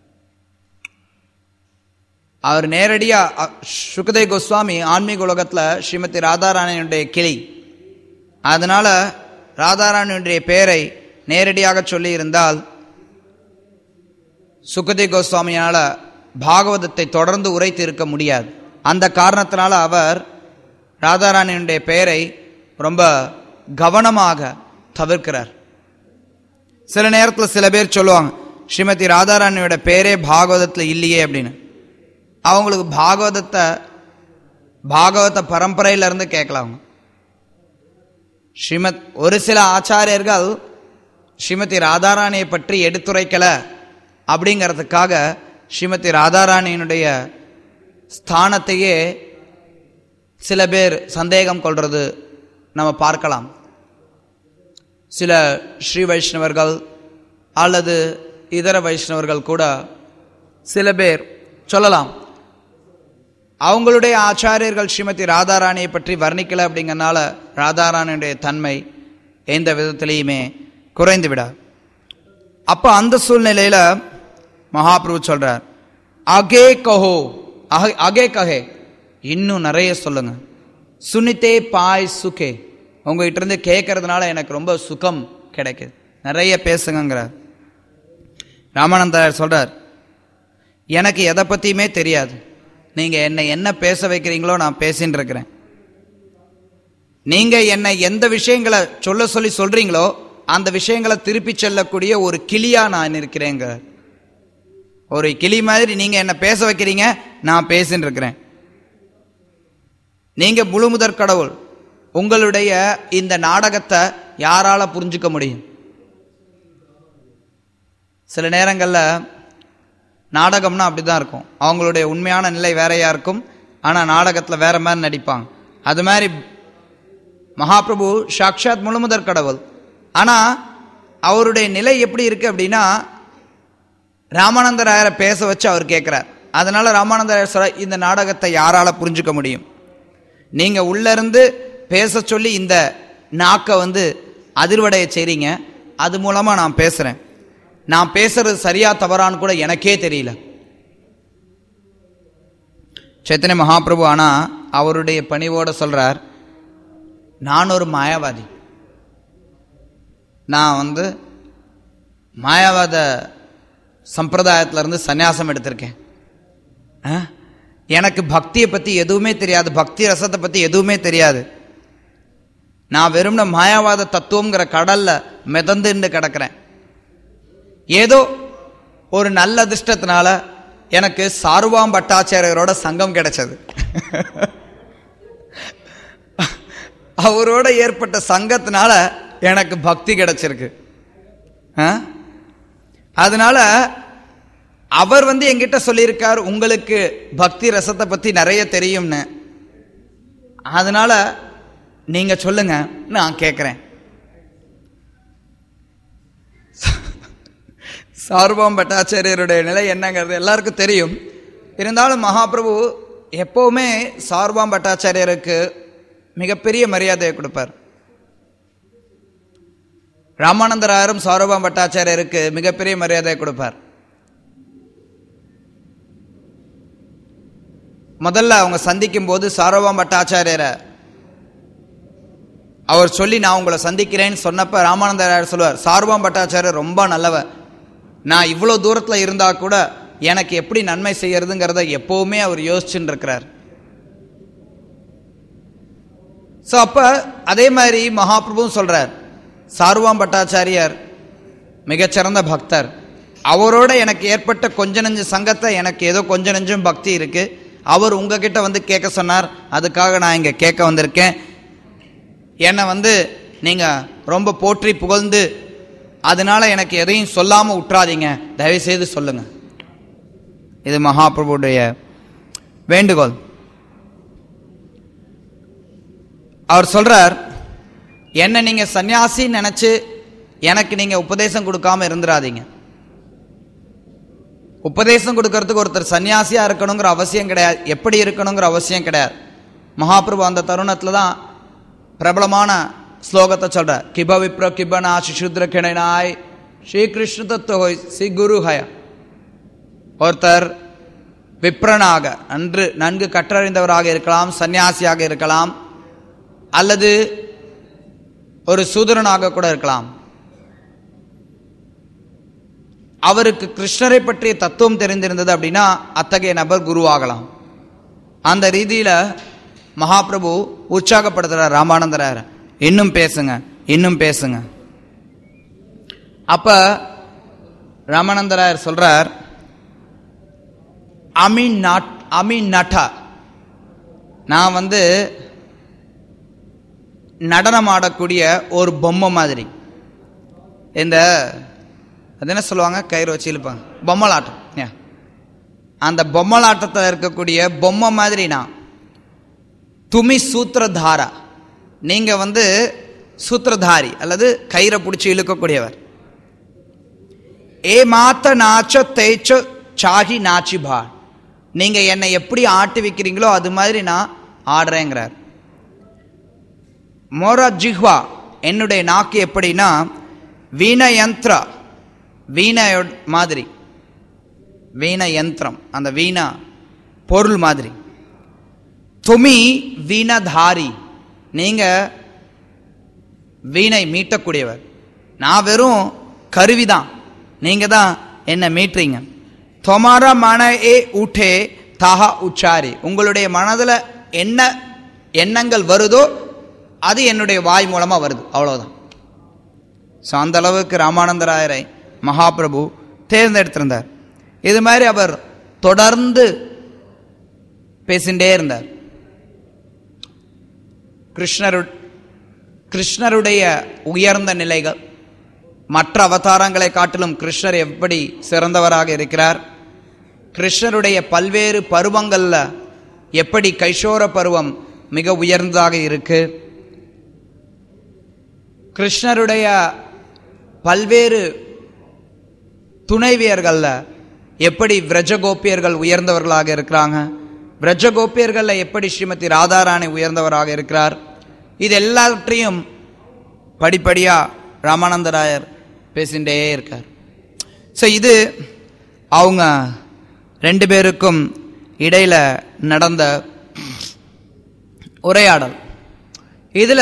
அவர் நேரடியா அ- சுகதே கோஸ்வாமி ஆன்மீக உலகத்துல ஸ்ரீமதி ராதாராணியுடைய கிளி அதனால ராதாராணியுடைய பெயரை நேரடியாக சொல்லி இருந்தால் சுகதே கோஸ்வாமியால பாகவதத்தை தொடர்ந்து உரைத்து இருக்க முடியாது அந்த காரணத்தினால அவர் ராதாராணியுடைய பெயரை ரொம்ப கவனமாக தவிர்க்கிறார் சில நேரத்தில் சில பேர் சொல்லுவாங்க ஸ்ரீமதி ராதாராணியோட பேரே பாகவதத்தில் இல்லையே அப்படின்னு அவங்களுக்கு பாகவதத்தை பாகவத பரம்பரையில இருந்து கேட்கலாம் அவங்க. ஸ்ரீமத் ஒரு சில ஆச்சாரியர்கள் ஸ்ரீமதி ராதாராணியை பற்றி எடுத்துரைக்கல அப்படிங்கிறதுக்காக ஸ்ரீமதி ராதாராணியினுடைய ஸ்தானத்தையே சில பேர் சந்தேகம் கொள்றது நம்ம பார்க்கலாம் சில ஸ்ரீ வைஷ்ணவர்கள் அல்லது இதர வைஷ்ணவர்கள் கூட சில பேர் சொல்லலாம் அவங்களுடைய ஆச்சாரியர்கள் ஸ்ரீமதி ராதாராணியை பற்றி வர்ணிக்கல அப்படிங்கறனால ராதாராணியுடைய தன்மை எந்த விதத்திலையுமே குறைந்து விடாது அப்ப அந்த சூழ்நிலையில மகாபிரபு சொல்றார் அகே கஹோ அக- அகே கஹே இன்னும் நிறைய சொல்லுங்க சுனிதே பாய் சுகே உங்ககிட்ட இருந்து கேட்கறதுனால எனக்கு ரொம்ப சுகம் கிடைக்குது நிறைய பேசுங்கிறார் ராமானந்தார் சொல்றார் எனக்கு எதை பத்தியுமே தெரியாது நீங்க என்னை என்ன பேச வைக்கிறீங்களோ நான் பேசின்னு இருக்கிறேன் நீங்க என்னை எந்த விஷயங்களை சொல்ல சொல்லி சொல்றீங்களோ அந்த விஷயங்களை திருப்பி சொல்லக்கூடிய ஒரு கிளியா நான் இருக்கிறேங்க ஒரு கிளி மாதிரி நீங்க என்ன பேச வைக்கிறீங்க நான் பேசின்னு இருக்கிறேன் நீங்க முழுமுதற் கடவுள் உங்களுடைய இந்த நாடகத்தை யாரால புரிஞ்சுக்க முடியும் சில நேரங்கள்ல நாடகம்னா அப்படிதான் இருக்கும் அவங்களுடைய உண்மையான நிலை வேறையா இருக்கும் ஆனா நாடகத்துல வேற மாதிரி நடிப்பாங்க அது மாதிரி மகாபிரபு சாக்ஷாத் முழுமுதற் கடவுள் ஆனா அவருடைய நிலை எப்படி இருக்கு அப்படின்னா ராமானந்தராயரை பேச வச்சு அவர் கேட்கிறார் அதனால ராமானந்தராயர் சொல்ற இந்த நாடகத்தை யாரால புரிஞ்சுக்க முடியும் நீங்க உள்ள இருந்து பேச சொல்லி இந்த நாக்கை வந்து அதிர்வடைய செய்றீங்க அது மூலமா நான் பேசுறேன் நான் பேசுறது சரியா தவறான்னு கூட எனக்கே தெரியல சைத்தன்ய மகாபிரபு ஆனா அவருடைய பணிவோட சொல்றார் நான் ஒரு மாயாவாதி நான் வந்து மாயாவாத சம்பிரதாயத்துல இருந்து சந்நியாசம் எடுத்திருக்கேன் ஆ? எனக்கு பக்தியை பத்தி எதுவுமே தெரியாது பக்தி ரசத்தை பத்தி எதுவுமே தெரியாது நான் வெறும்ன மாயாவாத தத்துவங்கிற கடல்ல மிதந்துன்னு கிடக்கிறேன் ஏதோ ஒரு நல்ல அதிர்ஷ்டத்தினால எனக்கு சார்வாம் பட்டாச்சாரியரோட சங்கம் கிடைச்சது அவரோட ஏற்பட்ட சங்கத்தினால எனக்கு பக்தி கிடைச்சிருக்கு ஆ? அதனால அவர் வந்து என்கிட்ட சொல்லியிருக்கார் உங்களுக்கு பக்தி ரசத்தை பத்தி நிறைய தெரியும்னு அதனால நீங்க சொல்லுங்க நான் கேட்கிறேன் சார்பாம் பட்டாச்சாரியருடைய நிலை என்னங்கிறது எல்லாருக்கும் தெரியும் இருந்தாலும் மகாபிரபு எப்பவுமே சார்பாம் பட்டாச்சாரியருக்கு மிகப்பெரிய மரியாதையை கொடுப்பார் ராமானந்தராயரும் சாரபாம் பட்டாச்சாரியருக்கு மிகப்பெரிய மரியாதையை கொடுப்பார் முதல்ல அவங்க சந்திக்கும் போது சாரபாம் பட்டாச்சாரியரை அவர் சொல்லி நான் உங்களை சந்திக்கிறேன்னு சொன்னப்ப ராமானந்தராயர் சொல்லுவார் சார்பாம் பட்டாச்சாரியர் ரொம்ப நல்லவர் நான் இவ்வளோ தூரத்தில் இருந்தா கூட எனக்கு எப்படி நன்மை செய்யறதுங்கிறத எப்பவுமே அவர் யோசிச்சுட்டு இருக்கிறார் ஸோ அப்ப அதே மாதிரி மகாபிரபுவும் சொல்றார் சார்வாம் பட்டாச்சாரியார் மிகச்சிறந்த பக்தர் அவரோட எனக்கு ஏற்பட்ட கொஞ்ச நெஞ்சு சங்கத்தை எனக்கு ஏதோ கொஞ்ச நெஞ்சும் பக்தி இருக்கு அவர் உங்ககிட்ட வந்து கேட்க சொன்னார் அதுக்காக நான் இங்க கேட்க வந்திருக்கேன் என்னை வந்து நீங்க ரொம்ப போற்றி புகழ்ந்து அதனால எனக்கு எதையும் சொல்லாம விட்டுறாதீங்க தயவு செய்து சொல்லுங்க இது மகாபிரபுடைய வேண்டுகோள் அவர் சொல்றார் என்ன நீங்க சன்னியாசின்னு நினைச்சு எனக்கு நீங்க உபதேசம் கொடுக்காம இருந்துடாதீங்க உபதேசம் கொடுக்கறதுக்கு ஒருத்தர் சன்னியாசியா இருக்கணுங்கிற அவசியம் கிடையாது எப்படி இருக்கணுங்கிற அவசியம் கிடையாது மகாபிரபு அந்த தருணத்துல தான் பிரபலமான ஸ்லோகத்தை சொல்ற கிப விப்ர கிபனா சிசுத்ர கிணனாய் ஸ்ரீ கிருஷ்ண தத்துவ ஸ்ரீ குரு ஹய ஒருத்தர் விப்ரனாக நன்று நன்கு கற்றறிந்தவராக இருக்கலாம் சன்னியாசியாக இருக்கலாம் அல்லது ஒரு சூதரனாக கூட இருக்கலாம் அவருக்கு கிருஷ்ணரை பற்றிய தத்துவம் தெரிந்திருந்தது அப்படின்னா அத்தகைய நபர் குருவாகலாம் அந்த ரீதியில மகாபிரபு உற்சாகப்படுத்துறார் ராமானந்தரார் இன்னும் பேசுங்க இன்னும் பேசுங்க அப்ப ராமானந்தராயர் சொல்றார் அமி நாட் அமி நட்டா நான் வந்து நடனம் ஆடக்கூடிய ஒரு பொம்மை மாதிரி இந்த அது என்ன சொல்லுவாங்க கயிறு வச்சு இழுப்பாங்க பொம்மலாட்டம் Yeah. அந்த பொம்மலாட்டத்தில் இருக்கக்கூடிய பொம்மை மாதிரி நான் துமி சூத்திரதாரா நீங்க வந்து சூத்திரதாரி அல்லது கயிறை பிடிச்சி இழுக்கக்கூடியவர் ஏ மாத்த நாச்ச தேய்ச்ச சாகி நாச்சி பா நீங்க என்னை எப்படி ஆட்டி வைக்கிறீங்களோ அது மாதிரி நான் ஆடுறேங்கிறார் மொர ஜிஹ்வா என்னுடைய நாக்கு எப்படின்னா வீண யந்திரா வீணையோ மாதிரி வீண யந்திரம் அந்த வீணா பொருள் மாதிரி துமி வீணதாரி நீங்க வீணை மீட்டக்கூடியவர் நான் வெறும் கருவிதான் நீங்க தான் என்ன மீட்டுறீங்க தொமார மன ஏ உठे தாஹா உச்சாரி உங்களுடைய மனதில் என்ன எண்ணங்கள் வருதோ அது என்னுடைய வாய் மூலமாக வருது அவ்வளோதான் ஸோ அந்த அளவுக்கு ராமானந்தராயரை மகாபிரபு தேர்ந்தெடுத்திருந்தார் இது மாதிரி அவர் தொடர்ந்து பேசிண்டே இருந்தார் கிருஷ்ணரு கிருஷ்ணருடைய உயர்ந்த நிலைகள் மற்ற அவதாரங்களை காட்டிலும் கிருஷ்ணர் எப்படி சிறந்தவராக இருக்கிறார் கிருஷ்ணருடைய பல்வேறு பருவங்கள்ல எப்படி கைஷோர பருவம் மிக உயர்ந்ததாக இருக்கு கிருஷ்ணருடைய பல்வேறு துணைவியர்கள்ல எப்படி விரஜகோபியர்கள் உயர்ந்தவர்களாக இருக்கிறாங்க விரஜகோபியர்கள்ல எப்படி ஸ்ரீமதி ராதாராணி உயர்ந்தவராக இருக்கிறார் இது எல்லாவற்றையும் படிப்படியா ராமானந்தராயர் பேசிகிட்டே இருக்கார் ஸோ இது அவங்க ரெண்டு பேருக்கும் இடையில நடந்த உரையாடல் இதுல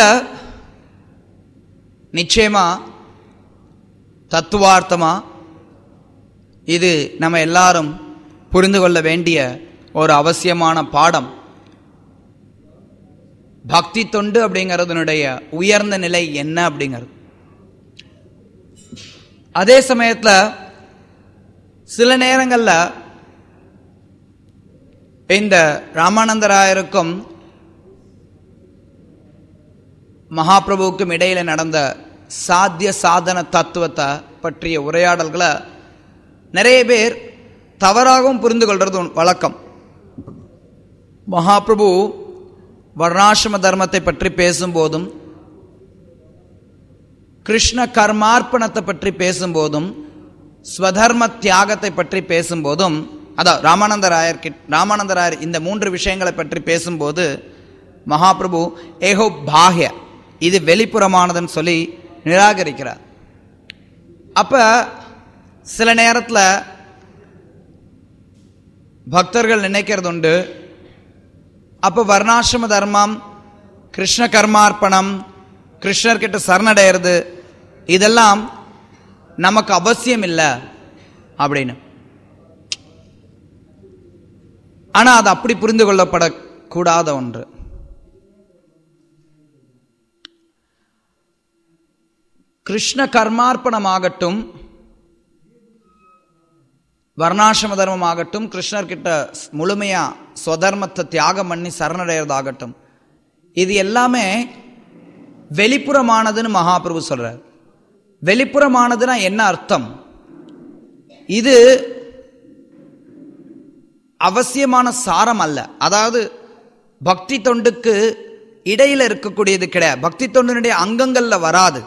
நிச்சயமா தத்துவார்த்தமா இது நம்ம எல்லாரும் புரிந்து கொள்ள வேண்டிய ஒரு அவசியமான பாடம் பக்தி தொண்டு அப்படிங்கிறதுனுடைய உயர்ந்த நிலை என்ன அப்படிங்கிறது அதே சமயத்துல சில நேரங்கள்ல இந்த ராமானந்தராயருக்கும் மகாபிரபுவுக்கும் இடையில நடந்த சாத்திய சாதன தத்துவத்தை பற்றிய உரையாடல்களை நிறைய பேர் தவறாகவும் புரிந்து கொள்றது வழக்கம் மகாபிரபு வர்ணாசிரம தர்மத்தை பற்றி பேசும்போதும் கிருஷ்ண கர்மார்ப்பணத்தை பற்றி பேசும்போதும் ஸ்வதர்ம தியாகத்தை பற்றி பேசும்போதும் அதான் ராமானந்தராயர் கிட் ராமானந்தராயர் இந்த மூன்று விஷயங்களை பற்றி பேசும்போது மகாபிரபு ஏகோ பாஹ்ய இது வெளிப்புறமானதுன்னு சொல்லி நிராகரிக்கிறார் அப்ப சில நேரத்தில் பக்தர்கள் நினைக்கிறது உண்டு அப்போ வர்ணாசிரம தர்மம் கிருஷ்ண கர்மார்ப்பணம் கிருஷ்ணர்கிட்ட சரணடைகிறது இதெல்லாம் நமக்கு அவசியம் இல்லை அப்படின்னு ஆனா அது அப்படி புரிந்து கொள்ளப்படக்கூடாத ஒன்று கிருஷ்ண கர்மார்ப்பணமாகட்டும் வர்ணாசிரம தர்மம் ஆகட்டும் கிருஷ்ணர்கிட்ட முழுமையா ஸ்வதர்மத்தை தியாகம் பண்ணி சரணடைறதாகட்டும் இது எல்லாமே வெளிப்புறமானதுன்னு மகாபிரபு சொல்றார் வெளிப்புறமானதுன்னா என்ன அர்த்தம் இது அவசியமான சாரம் அல்ல அதாவது பக்தி தொண்டுக்கு இடையில இருக்கக்கூடியது கிடையாது பக்தி தொண்டினுடைய அங்கங்கள்ல வராது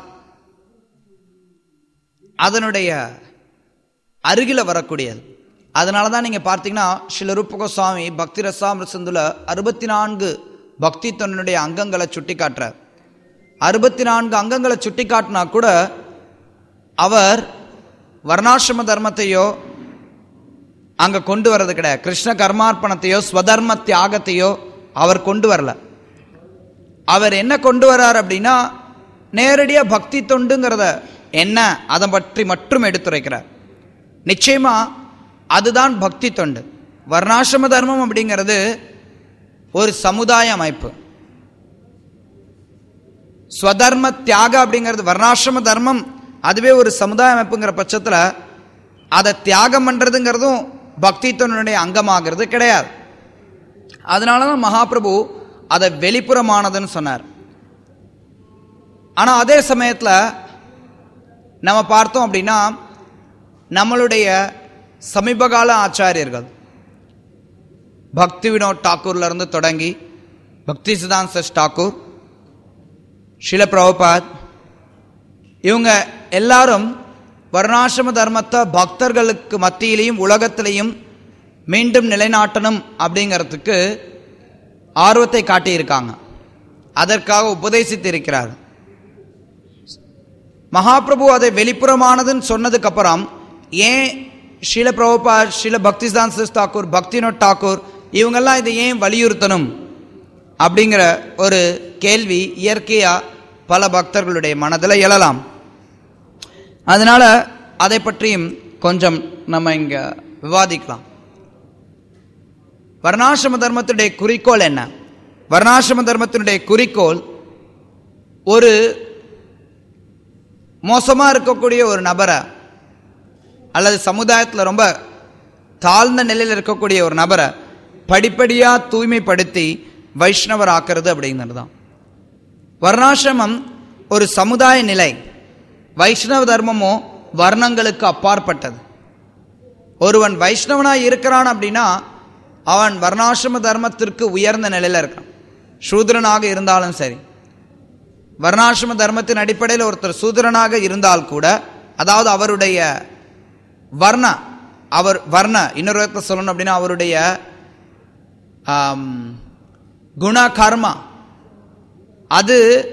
அதனுடைய அருகில வரக்கூடியது அதனால தான் நீங்க பார்த்தீங்கன்னா ஸ்ரீல ரூப கோஸ்வாமி பக்தி ரசாமிருசந்துல அறுபத்தி நான்கு பக்தி தொண்டனுடைய அங்கங்களை சுட்டி காட்டுறார் அறுபத்தி நான்கு அங்கங்களை சுட்டி காட்டினா கூட அவர் வர்ணாசிரம தர்மத்தையோ அங்க கொண்டு வர்றது கிடையாது கிருஷ்ண கர்மார்ப்பணத்தையோ ஸ்வதர்ம தியாகத்தையோ அவர் கொண்டு வரல அவர் என்ன கொண்டு வர்றார் அப்படின்னா நேரடியா பக்தி தொண்டுங்கிறத என்ன அதை பற்றி மட்டும் எடுத்துரைக்கிறார் நிச்சயமா அதுதான் பக்தி தொண்டு வர்ணாசிரம தர்மம் அப்படிங்கிறது ஒரு சமுதாய அமைப்பு ஸ்வதர்ம தியாக அப்படிங்கிறது வர்ணாசிரம தர்மம் அதுவே ஒரு சமுதாய அமைப்புங்கிற பட்சத்தில் அதை தியாகம் பண்ணுறதுங்கிறதும் பக்தி தொண்டனுடைய அங்கமாகிறது கிடையாது அதனால தான் மகாபிரபு அதை வெளிப்புறமானதுன்னு சொன்னார் ஆனால் அதே சமயத்தில் நம்ம பார்த்தோம் அப்படின்னா நம்மளுடைய சமீபகால ஆச்சாரியர்கள் பக்தி வினோத் டாக்கூர்ல இருந்து தொடங்கி பக்தி சிதாந்த் சஸ் டாக்கூர் ஷில பிரபுபாத் இவங்க எல்லாரும் வர்ணாசிரம தர்மத்தை பக்தர்களுக்கு மத்தியிலையும் உலகத்திலையும் மீண்டும் நிலைநாட்டணும் அப்படிங்கிறதுக்கு ஆர்வத்தை காட்டியிருக்காங்க அதற்காக உபதேசித்திருக்கிறார் மகாபிரபு அதை வெளிப்புறமானதுன்னு சொன்னதுக்கு அப்புறம் ஏன் ஷீல பிரபுபா ஷீல பக்திஸ்தான் சிஸ் தாக்கூர் பக்தினோட் தாக்கூர் இவங்கெல்லாம் இதை ஏன் வலியுறுத்தணும் அப்படிங்கிற ஒரு கேள்வி இயற்கையாக பல பக்தர்களுடைய மனதில் எழலாம் அதனால அதை பற்றியும் கொஞ்சம் நம்ம இங்கே விவாதிக்கலாம் வர்ணாசிரம தர்மத்தினுடைய குறிக்கோள் என்ன வர்ணாசிரம தர்மத்தினுடைய குறிக்கோள் ஒரு மோசமாக இருக்கக்கூடிய ஒரு நபரை அல்லது சமுதாயத்தில் ரொம்ப தாழ்ந்த நிலையில் இருக்கக்கூடிய ஒரு நபரை படிப்படியாக தூய்மைப்படுத்தி வைஷ்ணவர் ஆக்கிறது அப்படிங்கிறது தான் வர்ணாசிரமம் ஒரு சமுதாய நிலை வைஷ்ணவ தர்மமோ வர்ணங்களுக்கு அப்பாற்பட்டது ஒருவன் வைஷ்ணவனாக இருக்கிறான் அப்படின்னா அவன் வர்ணாசிரம தர்மத்திற்கு உயர்ந்த நிலையில் இருக்கான் சூத்ரனாக இருந்தாலும் சரி வர்ணாசிரம தர்மத்தின் அடிப்படையில் ஒருத்தர் சூத்திரனாக இருந்தால் கூட அதாவது அவருடைய வர்ண அவர் வர்ண இன்னொரு விதத்தை சொல்லணும் அப்படின்னா அவருடைய ஆம், குண கர்மா அது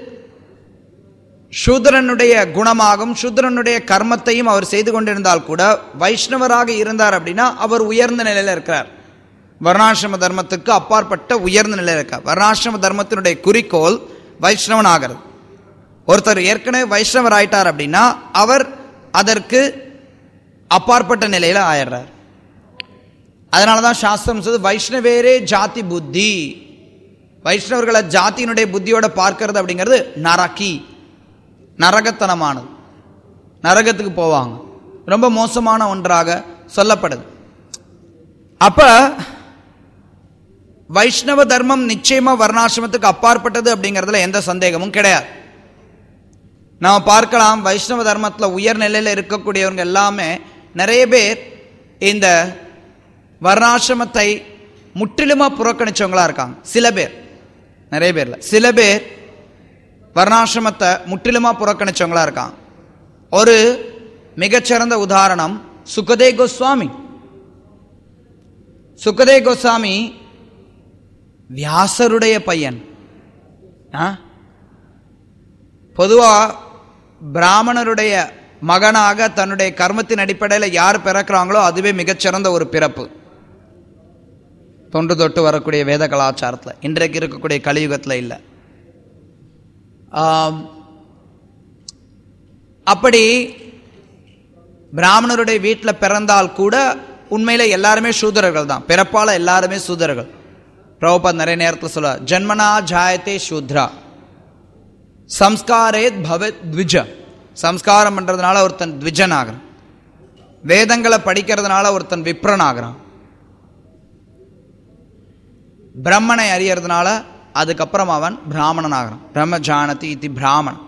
சூத்ரனுடைய குணமாகும் சூத்ரனுடைய கர்மத்தையும் அவர் செய்து கொண்டிருந்தால் கூட வைஷ்ணவராக இருந்தார் அப்படின்னா அவர் உயர்ந்த நிலையில் இருக்கிறார் வர்ணாசிரம தர்மத்துக்கு அப்பாற்பட்ட உயர்ந்த நிலையில் இருக்கார் வர்ணாசிரம தர்மத்தினுடைய குறிக்கோள் வைஷ்ணவன் ஆகிறது ஒருத்தர் ஏற்கனவே வைஷ்ணவர் ஆயிட்டார் அப்படின்னா அவர் அதற்கு அப்பாற்பட்ட நிலையில் ஆயிடுறார் அதனால தான் சாஸ்திரம் சொல்லுது வைஷ்ணவேரே ஜாதி புத்தி வைஷ்ணவர்களை ஜாதியினுடைய புத்தியோட பார்க்கறது அப்படிங்கிறது நரக்கி நரகத்தனமானது நரகத்துக்கு போவாங்க ரொம்ப மோசமான ஒன்றாக சொல்லப்படுது அப்ப வைஷ்ணவ தர்மம் நிச்சயமா வர்ணாசிரமத்துக்கு அப்பாற்பட்டது அப்படிங்கிறதுல எந்த சந்தேகமும் கிடையாது நாம் பார்க்கலாம் வைஷ்ணவ தர்மத்தில் உயர்நிலையில் இருக்கக்கூடியவங்க எல்லாமே நிறைய பேர் இந்த வர்ணாசிரமத்தை முற்றிலுமாக புறக்கணிச்சவங்களா இருக்காங்க சில பேர் நிறைய பேர்ல சில பேர் வர்ணாசிரமத்தை முற்றிலுமாக புறக்கணிச்சவங்களா இருக்காங்க ஒரு மிகச்சிறந்த உதாரணம் சுகதே கோஸ்வாமி சுகதே கோஸ்வாமி வியாசருடைய பையன் ஆ பொதுவாக பிராமணருடைய மகனாக தன்னுடைய கர்மத்தின் அடிப்படையில் யார் பிறக்கிறாங்களோ அதுவே மிகச்சிறந்த ஒரு பிறப்பு தொன்று தொட்டு வரக்கூடிய வேத கலாச்சாரத்தில் இன்றைக்கு இருக்கக்கூடிய கலியுகத்தில் இல்லை ஆம், அப்படி பிராமணருடைய வீட்டில் பிறந்தால் கூட உண்மையில் எல்லாருமே சூதரர்கள் தான் பிறப்பால் எல்லாருமே சூதரர்கள் பிரபுபாத் நிறைய நேரத்தில் சொல்ல ஜன்மனா ஜாயத்தே சூத்ரா சம்ஸ்காரேத் பவத் த்விஜ சம்ஸ்காரம் பண்ணுறதுனால ஒருத்தன் த்விஜன் ஆகிறான் வேதங்களை படிக்கிறதுனால ஒருத்தன் விப்ரன் ஆகிறான் பிரம்மனை அறியறதுனால அதுக்கப்புறம் அவன் பிராமணன் ஆகிறான் பிரம்ம ஜானதி இத்தி பிராமணன்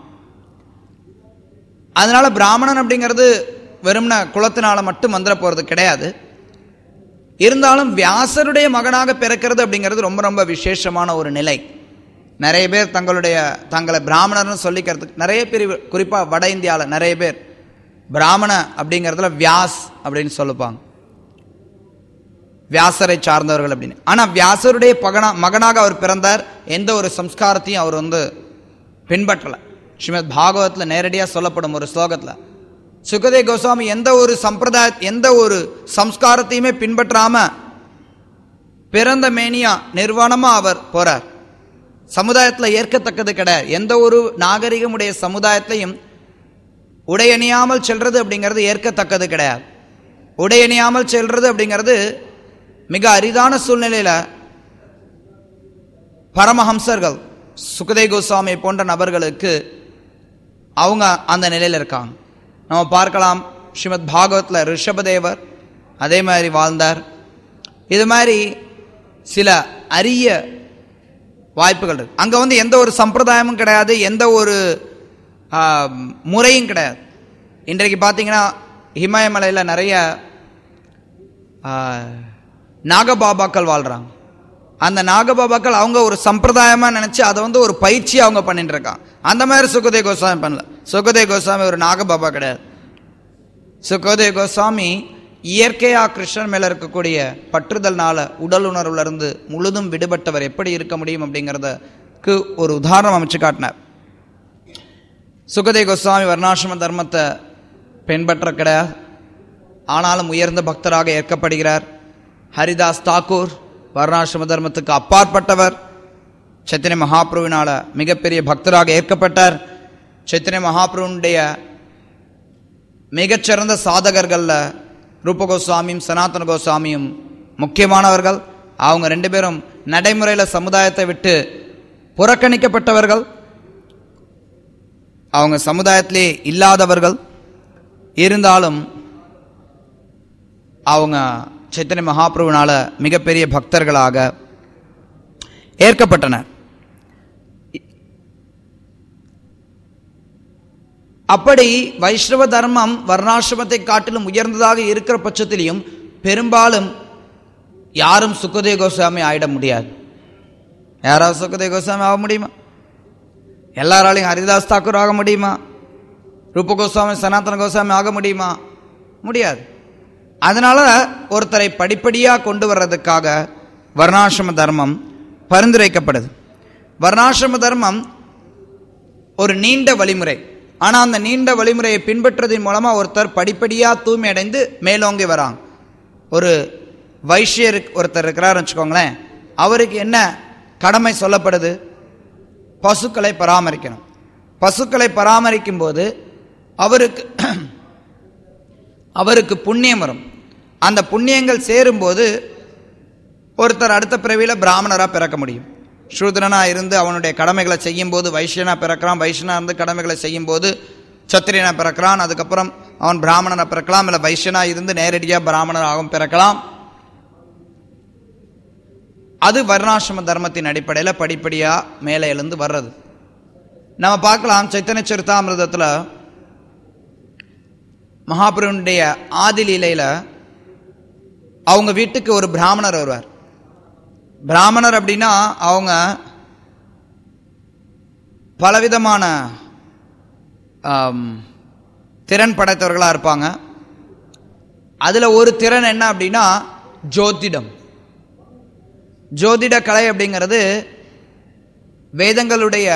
அதனால பிராமணன் அப்படிங்கிறது வெறும்ன குலத்தினால மட்டும் வந்துட போகிறது கிடையாது இருந்தாலும் வியாசருடைய மகனாக பிறக்கிறது அப்படிங்கிறது ரொம்ப ரொம்ப விசேஷமான ஒரு நிலை நிறைய பேர் தங்களுடைய தங்களை பிராமணர்னு சொல்லிக்கிறதுக்கு நிறைய பிரிவு குறிப்பாக வட இந்தியாவில் நிறைய பேர் பிராமண அப்படிங்கிறதுல வியாஸ் அப்படின்னு சொல்லுப்பாங்க வியாசரை சார்ந்தவர்கள் அப்படின்னு ஆனால் வியாசருடைய பகனா மகனாக அவர் பிறந்தார் எந்த ஒரு சம்ஸ்காரத்தையும் அவர் வந்து பின்பற்றலை ஸ்ரீமத் பாகவத்தில் நேரடியாக சொல்லப்படும் ஒரு ஸ்லோகத்தில் சுகதே கோஸ்வாமி எந்த ஒரு சம்பிரதாய எந்த ஒரு சம்ஸ்காரத்தையுமே பின்பற்றாம பிறந்த மேனியா நிர்வாணமா அவர் போறார் சமுதாயத்தில் ஏற்கத்தக்கது கிடையாது எந்த ஒரு நாகரிகமுடைய சமுதாயத்திலையும் உடையணியாமல் செல்றது அப்படிங்கிறது ஏற்கத்தக்கது கிடையாது உடையணியாமல் செல்றது அப்படிங்கிறது மிக அரிதான சூழ்நிலையில் பரமஹம்சர்கள் சுகதே கோஸ்வாமி போன்ற நபர்களுக்கு அவங்க அந்த நிலையில் இருக்காங்க நம்ம பார்க்கலாம் ஸ்ரீமத் பாகவத்தில் ரிஷபதேவர் அதே மாதிரி வாழ்ந்தார் இது மாதிரி சில அரிய வாய்ப்புகள் இருக்கு அங்கே வந்து எந்த ஒரு சம்பிரதாயமும் கிடையாது எந்த ஒரு ஆ, முறையும் கிடையாது இன்றைக்கு பார்த்தீங்கன்னா இமயமலையில் நிறைய ஆ, நாகபாபாக்கள் வாழ்கிறாங்க அந்த நாகபாபாக்கள் அவங்க ஒரு சம்பிரதாயமாக நினச்சி அதை வந்து ஒரு பயிற்சி அவங்க பண்ணிட்டு இருக்காங்க அந்த மாதிரி சுகதே கோஸ்வாமி பண்ணல சுகதே கோஸ்வாமி ஒரு நாகபாபா கிடையாது சுகதே கோஸ்வாமி இயற்கையா கிருஷ்ணன் மேல இருக்கக்கூடிய பற்றுதல்னால உடல் உணர்வுல இருந்து முழுதும் விடுபட்டவர் எப்படி இருக்க முடியும் அப்படிங்கிறதுக்கு ஒரு உதாரணம் அமைச்சு காட்டினார் சுகதே கோஸ்வாமி வர்ணாசிரம தர்மத்தை பின்பற்ற கிடையாது ஆனாலும் உயர்ந்த பக்தராக ஏற்கப்படுகிறார் ஹரிதாஸ் தாக்கூர் வர்ணாசிரம தர்மத்துக்கு அப்பாற்பட்டவர் சைத்தன்ய மகாபிரபுவினால மிகப்பெரிய பக்தராக ஏற்கப்பட்டார் சைத்தன்ய மகாபிரபுனுடைய மிகச்சிறந்த சாதகர்கள்ல ரூப கோஸ்வாமியும் சனாதன கோஸ்வாமியும் முக்கியமானவர்கள் அவங்க ரெண்டு பேரும் நடைமுறையில் சமுதாயத்தை விட்டு புறக்கணிக்கப்பட்டவர்கள் அவங்க சமுதாயத்திலே இல்லாதவர்கள் இருந்தாலும் அவங்க சைத்தன்ய மகாபிரபுனால மிகப்பெரிய பக்தர்களாக ஏற்கப்பட்டனர் அப்படி வைஷ்ணவ தர்மம் வர்ணாசிரமத்தை காட்டிலும் உயர்ந்ததாக இருக்கிற பட்சத்திலையும் பெரும்பாலும் யாரும் சுக்கதே கோஸ்வாமி ஆயிட முடியாது யாராவது சுக்கதே கோஸ்வாமி ஆக முடியுமா எல்லாராலையும் ஹரிதாஸ் தாக்கூர் ஆக முடியுமா ரூப கோஸ்வாமி சனாதன கோஸ்வாமி ஆக முடியுமா முடியாது அதனால ஒருத்தரை படிப்படியாக கொண்டு வர்றதுக்காக வர்ணாசிரம தர்மம் பரிந்துரைக்கப்படுது வர்ணாசிரம தர்மம் ஒரு நீண்ட வழிமுறை ஆனால் அந்த நீண்ட வழிமுறையை பின்பற்றதின் மூலமாக ஒருத்தர் படிப்படியாக தூய்மை அடைந்து மேலோங்கி வராங்க ஒரு வைஷ்யர் ஒருத்தர் இருக்கிறாருன்னு வச்சுக்கோங்களேன் அவருக்கு என்ன கடமை சொல்லப்படுது பசுக்களை பராமரிக்கணும் பசுக்களை பராமரிக்கும் போது அவருக்கு அவருக்கு புண்ணியம் வரும் அந்த புண்ணியங்கள் சேரும்போது ஒருத்தர் அடுத்த பிறவியில் பிராமணராக பிறக்க முடியும் சூத்ரனா இருந்து அவனுடைய கடமைகளை செய்யும் போது வைஷ்யனா பிறக்கிறான் வைஷ்யனா இருந்து கடமைகளை செய்யும் போது சத்திரியனா பிறக்கிறான் அதுக்கப்புறம் அவன் பிராமணனா பிறக்கலாம் இல்லை வைஷ்யனா இருந்து நேரடியாக பிராமணராகவும் பிறக்கலாம் அது வர்ணாசிரம தர்மத்தின் அடிப்படையில் படிப்படியாக மேலே எழுந்து வர்றது நம்ம பார்க்கலாம் சைத்தன்ய சரித்தாமிரதத்தில் மகாபுரனுடைய ஆதி லீலையில் அவங்க வீட்டுக்கு ஒரு பிராமணர் வருவார் பிராமணர் அப்படின்னா அவங்க பலவிதமான ஆம், திறன் படைத்தவர்களாக இருப்பாங்க அதில் ஒரு திறன் என்ன அப்படின்னா ஜோதிடம் ஜோதிட கலை அப்படிங்கிறது வேதங்களுடைய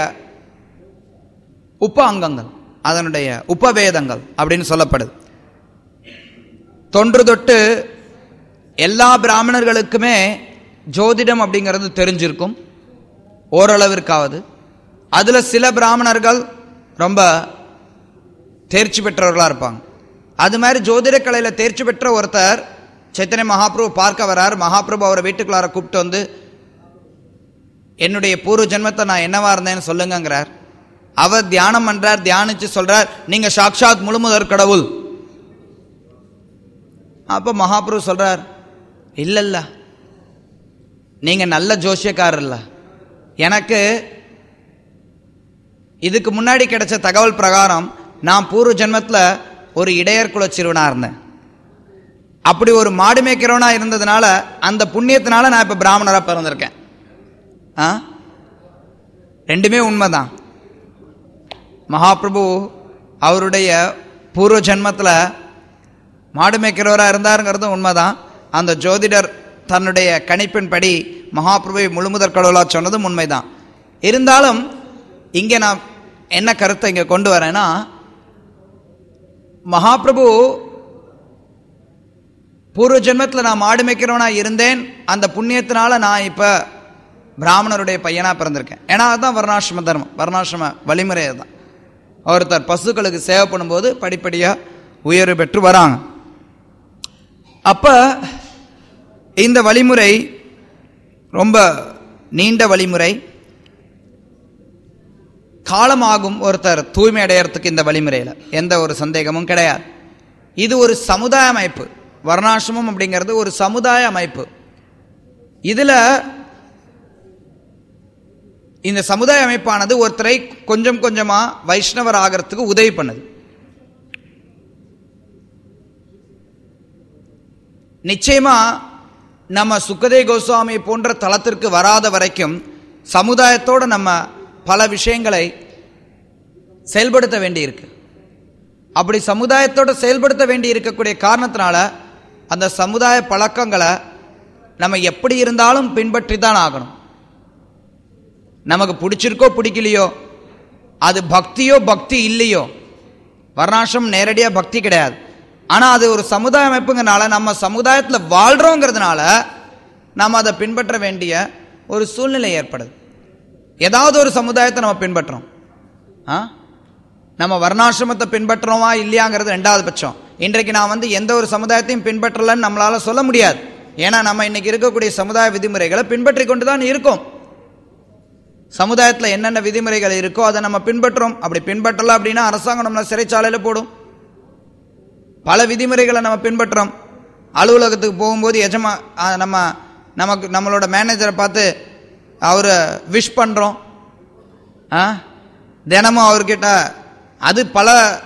உப அங்கங்கள் அதனுடைய உபவேதங்கள் அப்படின்னு சொல்லப்படுது தொன்று தொட்டு எல்லா பிராமணர்களுக்குமே ஜோதிடம் அப்படிங்கிறது தெரிஞ்சிருக்கும் ஓரளவிற்காவது அதில் சில பிராமணர்கள் ரொம்ப தேர்ச்சி பெற்றவர்களாக இருப்பாங்க அது மாதிரி ஜோதிட கலையில் தேர்ச்சி பெற்ற ஒருத்தர் சைத்தன்ய மகாபிரபு பார்க்க வரார் மகாபிரபு அவரை வீட்டுக்குள்ளார கூப்பிட்டு வந்து என்னுடைய பூர்வ ஜென்மத்தை நான் என்னவா இருந்தேன்னு சொல்லுங்கங்கிறார் அவர் தியானம் பண்றார் தியானிச்சு சொல்றார் நீங்க சாக்ஷாத் முழுமுதற் கடவுள் அப்ப மகாபிரபு சொல்றார் இல்ல இல்ல நீங்க நல்ல ஜோசியக்காரர் இல்ல எனக்கு இதுக்கு முன்னாடி கிடைச்ச தகவல் பிரகாரம் நான் பூர்வ ஜென்மத்துல ஒரு இடையர் குல சிறுவனா இருந்தேன் அப்படி ஒரு மாடு மேய்க்கிறவனா இருந்ததுனால அந்த புண்ணியத்தினால நான் இப்ப பிராமணரா பிறந்திருக்கேன் ஆ ரெண்டுமே உண்மைதான் மகாபிரபு அவருடைய பூர்வ ஜென்மத்தில் மாடு மேய்க்கிறவராக இருந்தாருங்கிறதும் உண்மைதான் அந்த ஜோதிடர் தன்னுடைய கணிப்பின்படி மகாபிரபுவை முழுமுதற் கடவுளாக சொன்னதும் உண்மைதான் இருந்தாலும் இங்கே நான் என்ன கருத்தை இங்கே கொண்டு வரேன்னா மகாபிரபு பூர்வ ஜென்மத்தில் நான் மாடு மேய்க்கிறவனா இருந்தேன் அந்த புண்ணியத்தினால நான் இப்போ பிராமணருடைய பையனாக பிறந்திருக்கேன் ஏன்னா அதுதான் வர்ணாசிரம தர்மம் வர்ணாசிரம வழிமுறை தான் ஒருத்தர் பசுக்களுக்கு சேவை பண்ணும்போது படிப்படியாக உயர்வு பெற்று வராங்க அப்போ இந்த வழிமுறை ரொம்ப நீண்ட வழிமுறை காலமாகும் ஒருத்தர் தூய்மை அடையறதுக்கு இந்த வழிமுறையில் எந்த ஒரு சந்தேகமும் கிடையாது இது ஒரு சமுதாய அமைப்பு வர்ணாசிரமம் அப்படிங்கிறது ஒரு சமுதாய அமைப்பு இதில் இந்த சமுதாய அமைப்பானது ஒருத்தரை கொஞ்சம் கொஞ்சமா வைஷ்ணவர் ஆகிறதுக்கு உதவி பண்ணுது நிச்சயமா நம்ம சுக்கதே கோஸ்வாமி போன்ற தளத்திற்கு வராத வரைக்கும் சமுதாயத்தோட நம்ம பல விஷயங்களை செயல்படுத்த வேண்டியிருக்கு அப்படி சமுதாயத்தோட செயல்படுத்த வேண்டி இருக்கக்கூடிய காரணத்தினால அந்த சமுதாய பழக்கங்களை நம்ம எப்படி இருந்தாலும் பின்பற்றி தான் ஆகணும் நமக்கு பிடிச்சிருக்கோ பிடிக்கலையோ அது பக்தியோ பக்தி இல்லையோ வர்ணாசிரம் நேரடியாக பக்தி கிடையாது ஆனால் அது ஒரு சமுதாய அமைப்புங்கிறனால நம்ம சமுதாயத்தில் வாழ்கிறோங்கிறதுனால நம்ம அதை பின்பற்ற வேண்டிய ஒரு சூழ்நிலை ஏற்படுது ஏதாவது ஒரு சமுதாயத்தை நம்ம பின்பற்றுறோம் ஆ நம்ம வர்ணாசிரமத்தை பின்பற்றுறோமா இல்லையாங்கிறது ரெண்டாவது பட்சம் இன்றைக்கு நான் வந்து எந்த ஒரு சமுதாயத்தையும் பின்பற்றலன்னு நம்மளால சொல்ல முடியாது ஏன்னா நம்ம இன்னைக்கு இருக்கக்கூடிய சமுதாய விதிமுறைகளை பின்பற்றி கொண்டு தான் இருக்கோம் சமுதாயத்தில் என்னென்ன விதிமுறைகள் இருக்கோ அதை நம்ம பின்பற்றுறோம் அப்படி பின்பற்றல அப்படின்னா அரசாங்கம் நம்மளை சிறைச்சாலையில் போடும் பல விதிமுறைகளை நம்ம பின்பற்றுறோம் அலுவலகத்துக்கு போகும்போது எஜமா ஆ, நம்ம நமக்கு நம்மளோட மேனேஜரை பார்த்து அவரை விஷ் பண்ணுறோம் ஆ தினமும் அவர்கிட்ட அது பல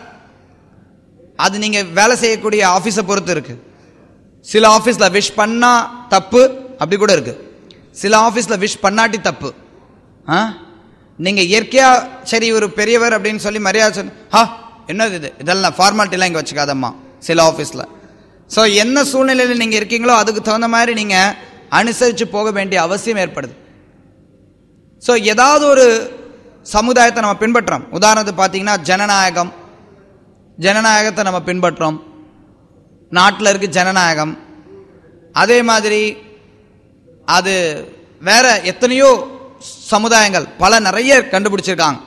அது நீங்கள் வேலை செய்யக்கூடிய ஆஃபீஸை பொறுத்து இருக்குது சில ஆஃபீஸில் விஷ் பண்ணால் தப்பு அப்படி கூட இருக்குது சில ஆஃபீஸில் விஷ் பண்ணாட்டி தப்பு ஆ நீங்கள் இயற்கையாக சரி ஒரு பெரியவர் அப்படின்னு சொல்லி மரியாதை சொல்லி ஹா என்னது இது இதெல்லாம் ஃபார்மாலிட்டிலாம் இங்கே வச்சுக்காதம்மா சில ஆஃபீஸில் ஸோ என்ன சூழ்நிலையில் நீங்கள் இருக்கீங்களோ அதுக்கு தகுந்த மாதிரி நீங்கள் அனுசரித்து போக வேண்டிய அவசியம் ஏற்படுது ஸோ ஏதாவது ஒரு சமுதாயத்தை நம்ம பின்பற்றுறோம் உதாரணத்துக்கு பார்த்தீங்கன்னா ஜனநாயகம் ஜனநாயகத்தை நம்ம பின்பற்றுறோம் நாட்டில் இருக்கு ஜனநாயகம் அதே மாதிரி அது வேற எத்தனையோ சமுதாயங்கள் பல நிறைய கண்டுபிடிச்சிருக்காங்க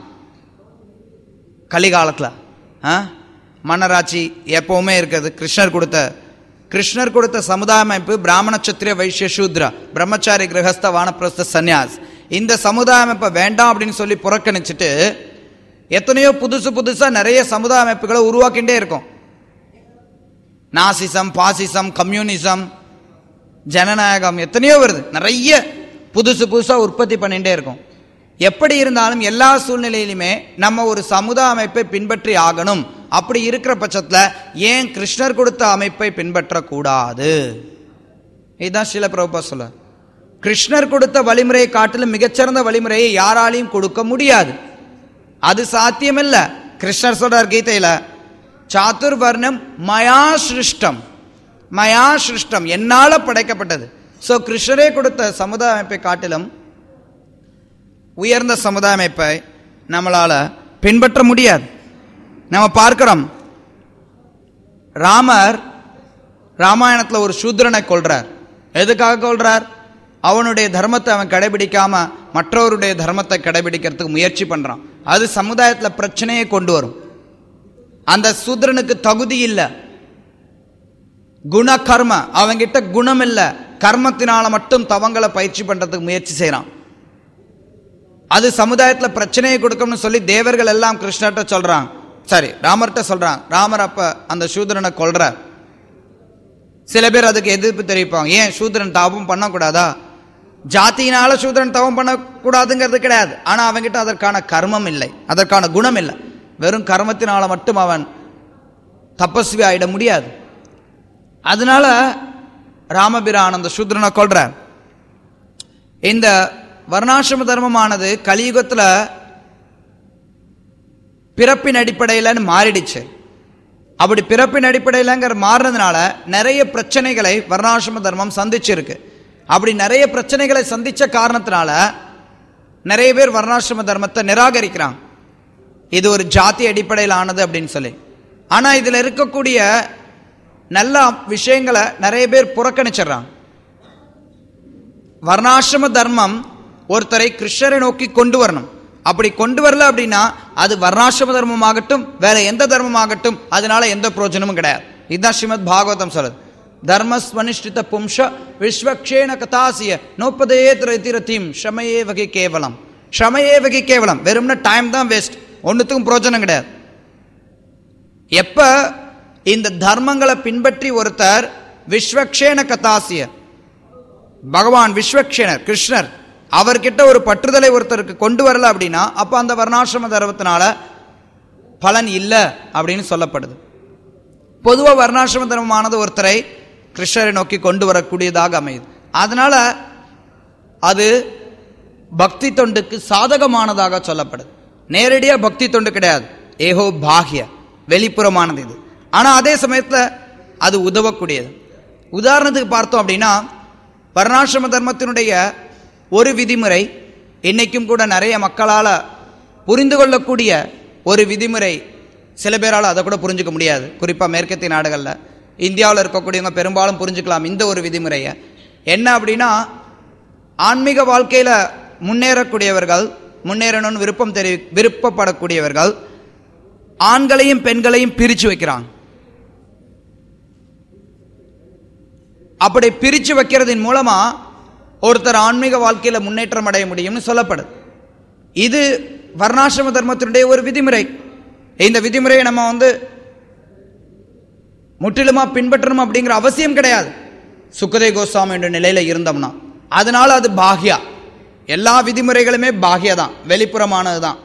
கலிகாலத்தில் ஆ மன்னராட்சி எப்பவுமே இருக்குது கிருஷ்ணர் கொடுத்த கிருஷ்ணர் கொடுத்த சமுதாய அமைப்பு பிராமண சத்திரிய வைஷ்ய சூத்ரா பிரம்மச்சாரி கிரகஸ்த வானப்பிரஸ்த சந்நியாஸ் இந்த சமுதாய அமைப்பை வேண்டாம் அப்படின்னு சொல்லி புறக்கணிச்சுட்டு எத்தனையோ புதுசு புதுசாக நிறைய சமுதாய அமைப்புகளை உருவாக்கிட்டே இருக்கும் நாசிசம் பாசிசம் கம்யூனிசம் ஜனநாயகம் எத்தனையோ வருது நிறைய புதுசு புதுசாக உற்பத்தி பண்ணிகிட்டே இருக்கும் எப்படி இருந்தாலும் எல்லா சூழ்நிலையிலுமே நம்ம ஒரு சமுதாய அமைப்பை பின்பற்றி ஆகணும் அப்படி இருக்கிற பட்சத்தில் ஏன் கிருஷ்ணர் கொடுத்த அமைப்பை பின்பற்றக்கூடாது இதுதான் சில பிரபா சொல்ல கிருஷ்ணர் கொடுத்த வழிமுறையை காட்டிலும் மிகச்சிறந்த வழிமுறையை யாராலையும் கொடுக்க முடியாது அது சாத்தியமில்ல கிருஷ்ணர் சொல்றார் கீதையில சாத்துர்வர்ணம் மயா சிருஷ்டம் மயா சிருஷ்டம் என்னால படைக்கப்பட்டது ஸோ கிருஷ்ணரே கொடுத்த சமுதாய அமைப்பை காட்டிலும் உயர்ந்த சமுதாய அமைப்பை நம்மளால பின்பற்ற முடியாது நம்ம பார்க்கிறோம் ராமர் ராமாயணத்தில் ஒரு சூத்ரனை கொள்றார் எதுக்காக கொள்றார் அவனுடைய தர்மத்தை அவன் கடைபிடிக்காம மற்றவருடைய தர்மத்தை கடைபிடிக்கிறதுக்கு முயற்சி பண்றான் அது சமுதாயத்தில் பிரச்சனையை கொண்டு வரும் அந்த சூத்ரனுக்கு தகுதி இல்லை குண கர்ம அவங்கிட்ட குணம் இல்லை கர்மத்தினால மட்டும் தவங்களை பயிற்சி பண்றதுக்கு முயற்சி செய்றான் அது சமுதாயத்தில் பிரச்சனையை கொடுக்கும்னு சொல்லி தேவர்கள் எல்லாம் கிருஷ்ணர்கிட்ட சொல்றாங்க சரி ராமர்கிட்ட சொல்றாங்க ராமர் அப்ப அந்த சூத்ரனை கொல்றார் சில பேர் அதுக்கு எதிர்ப்பு தெரிவிப்பாங்க ஏன் சூத்ரன் தாபம் பண்ணக்கூடாதா ஜாதியினால சூத்ரன் தவம் பண்ணக்கூடாதுங்கிறது கிடையாது ஆனா அவன்கிட்ட அதற்கான கர்மம் இல்லை அதற்கான குணம் இல்லை வெறும் கர்மத்தினால மட்டும் அவன் தபஸ்வி ஆயிட முடியாது அதனால ராமபிரான் அந்த சூத்ரனை கொள்றார் இந்த வர்ணாசிரம தர்மமானது கலியுகத்தில் பிறப்பின் அடிப்படையிலன்னு மாறிடுச்சு அப்படி பிறப்பின் அடிப்படையிலங்கிற மாறினதுனால நிறைய பிரச்சனைகளை வர்ணாசிரம தர்மம் சந்திச்சிருக்கு அப்படி நிறைய பிரச்சனைகளை சந்திச்ச காரணத்தினால நிறைய பேர் வர்ணாசிரம தர்மத்தை நிராகரிக்கிறாங்க இது ஒரு ஜாதி அடிப்படையில் ஆனது அப்படின்னு சொல்லி ஆனா இதுல இருக்கக்கூடிய நல்ல விஷயங்களை நிறைய பேர் புறக்கணிச்சிடுறாங்க வர்ணாசிரம தர்மம் ஒருத்தரை கிருஷ்ணரை நோக்கி கொண்டு வரணும் அப்படி கொண்டு வரல அப்படின்னா அது வர்ணாசிரம தர்மமாகட்டும் வேற எந்த தர்மமாகட்டும் அதனால எந்த பிரயோஜனமும் கிடையாது இதுதான் ஸ்ரீமத் பாகவதம் சொல்லுது தர்மஸ்வனிஷ்டித பும்ஷ விஸ்வக்ஷேன கதாசிய நோப்பதையே திரதிரதீம் ஷமையே வகை கேவலம் ஷமையே வகை கேவலம் வெறும்னா டைம் தான் வேஸ்ட் ஒன்றுத்துக்கும் பிரயோஜனம் கிடையாது எப்ப இந்த தர்மங்களை பின்பற்றி ஒருத்தர் விஸ்வக்ஷேன கதாசிய பகவான் விஸ்வக்ஷேனர் கிருஷ்ணர் அவர்கிட்ட ஒரு பற்றுதலை ஒருத்தருக்கு கொண்டு வரல அப்படின்னா அப்போ அந்த வர்ணாசிரம தர்மத்தினால பலன் இல்லை அப்படின்னு சொல்லப்படுது பொதுவாக வர்ணாசிரம தர்மமானது ஒருத்தரை கிருஷ்ணரை நோக்கி கொண்டு வரக்கூடியதாக அமையுது அதனால அது பக்தி தொண்டுக்கு சாதகமானதாக சொல்லப்படுது நேரடியாக பக்தி தொண்டு கிடையாது ஏகோ பாகிய வெளிப்புறமானது இது ஆனால் அதே சமயத்தில் அது உதவக்கூடியது உதாரணத்துக்கு பார்த்தோம் அப்படின்னா வர்ணாசிரம தர்மத்தினுடைய ஒரு விதிமுறை இன்னைக்கும் கூட நிறைய மக்களால் புரிந்து கொள்ளக்கூடிய ஒரு விதிமுறை சில பேரால் அதை கூட புரிஞ்சுக்க முடியாது குறிப்பாக மேற்கத்திய நாடுகளில் இந்தியாவில் இருக்கக்கூடியவங்க பெரும்பாலும் புரிஞ்சுக்கலாம் இந்த ஒரு விதிமுறையை என்ன அப்படின்னா ஆன்மீக வாழ்க்கையில் முன்னேறக்கூடியவர்கள் முன்னேறணும்னு விருப்பம் தெரி விருப்பப்படக்கூடியவர்கள் ஆண்களையும் பெண்களையும் பிரித்து வைக்கிறாங்க அப்படி பிரித்து வைக்கிறதின் மூலமா ஒருத்தர் ஆன்மீக வாழ்க்கையில் முன்னேற்றம் அடைய முடியும்னு சொல்லப்படுது இது வர்ணாசிரம தர்மத்தினுடைய ஒரு விதிமுறை இந்த விதிமுறையை நம்ம வந்து முற்றிலுமா பின்பற்றணும் அப்படிங்கிற அவசியம் கிடையாது சுக்கதே கோஸ்வாமி என்ற நிலையில இருந்தோம்னா அதனால அது பாகியா எல்லா விதிமுறைகளுமே பாகியா தான் வெளிப்புறமானது தான்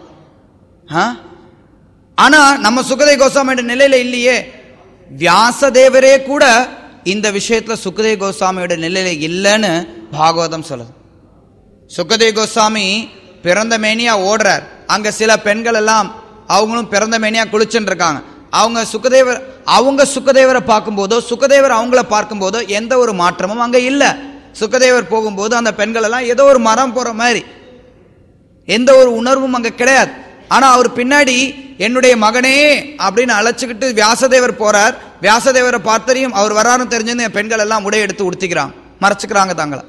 ஆனா நம்ம சுக்கதே கோஸ்வாமி என்ற நிலையில இல்லையே வியாசதேவரே கூட இந்த விஷயத்துல சுக்கதே கோஸ்வாமியோட நிலையில இல்லைன்னு பாகவதம் சொல்லுது சுக்கதே கோஸ்வாமி பிறந்த மேனியா ஓடுறார் அங்க சில பெண்கள் எல்லாம் அவங்களும் பிறந்த மேனியா குளிச்சுட்டு இருக்காங்க அவங்க சுக்கதேவர் அவங்க சுக்கதேவரை பார்க்கும்போதோ சுக்கதேவர் அவங்கள பார்க்கும்போதோ எந்த ஒரு மாற்றமும் அங்க இல்லை சுக்கதேவர் போகும்போது அந்த பெண்கள் எல்லாம் ஏதோ ஒரு மரம் போற மாதிரி எந்த ஒரு உணர்வும் அங்க கிடையாது ஆனா அவர் பின்னாடி என்னுடைய மகனே அப்படின்னு அழைச்சிக்கிட்டு வியாசதேவர் போறார் வியாசதேவரை பார்த்தறியும் அவர் வராருன்னு தெரிஞ்சது என் பெண்கள் எல்லாம் உடை எடுத்து உடுத்திக்கிறாங்க மறைச்சுக்கிறாங்க தங்களை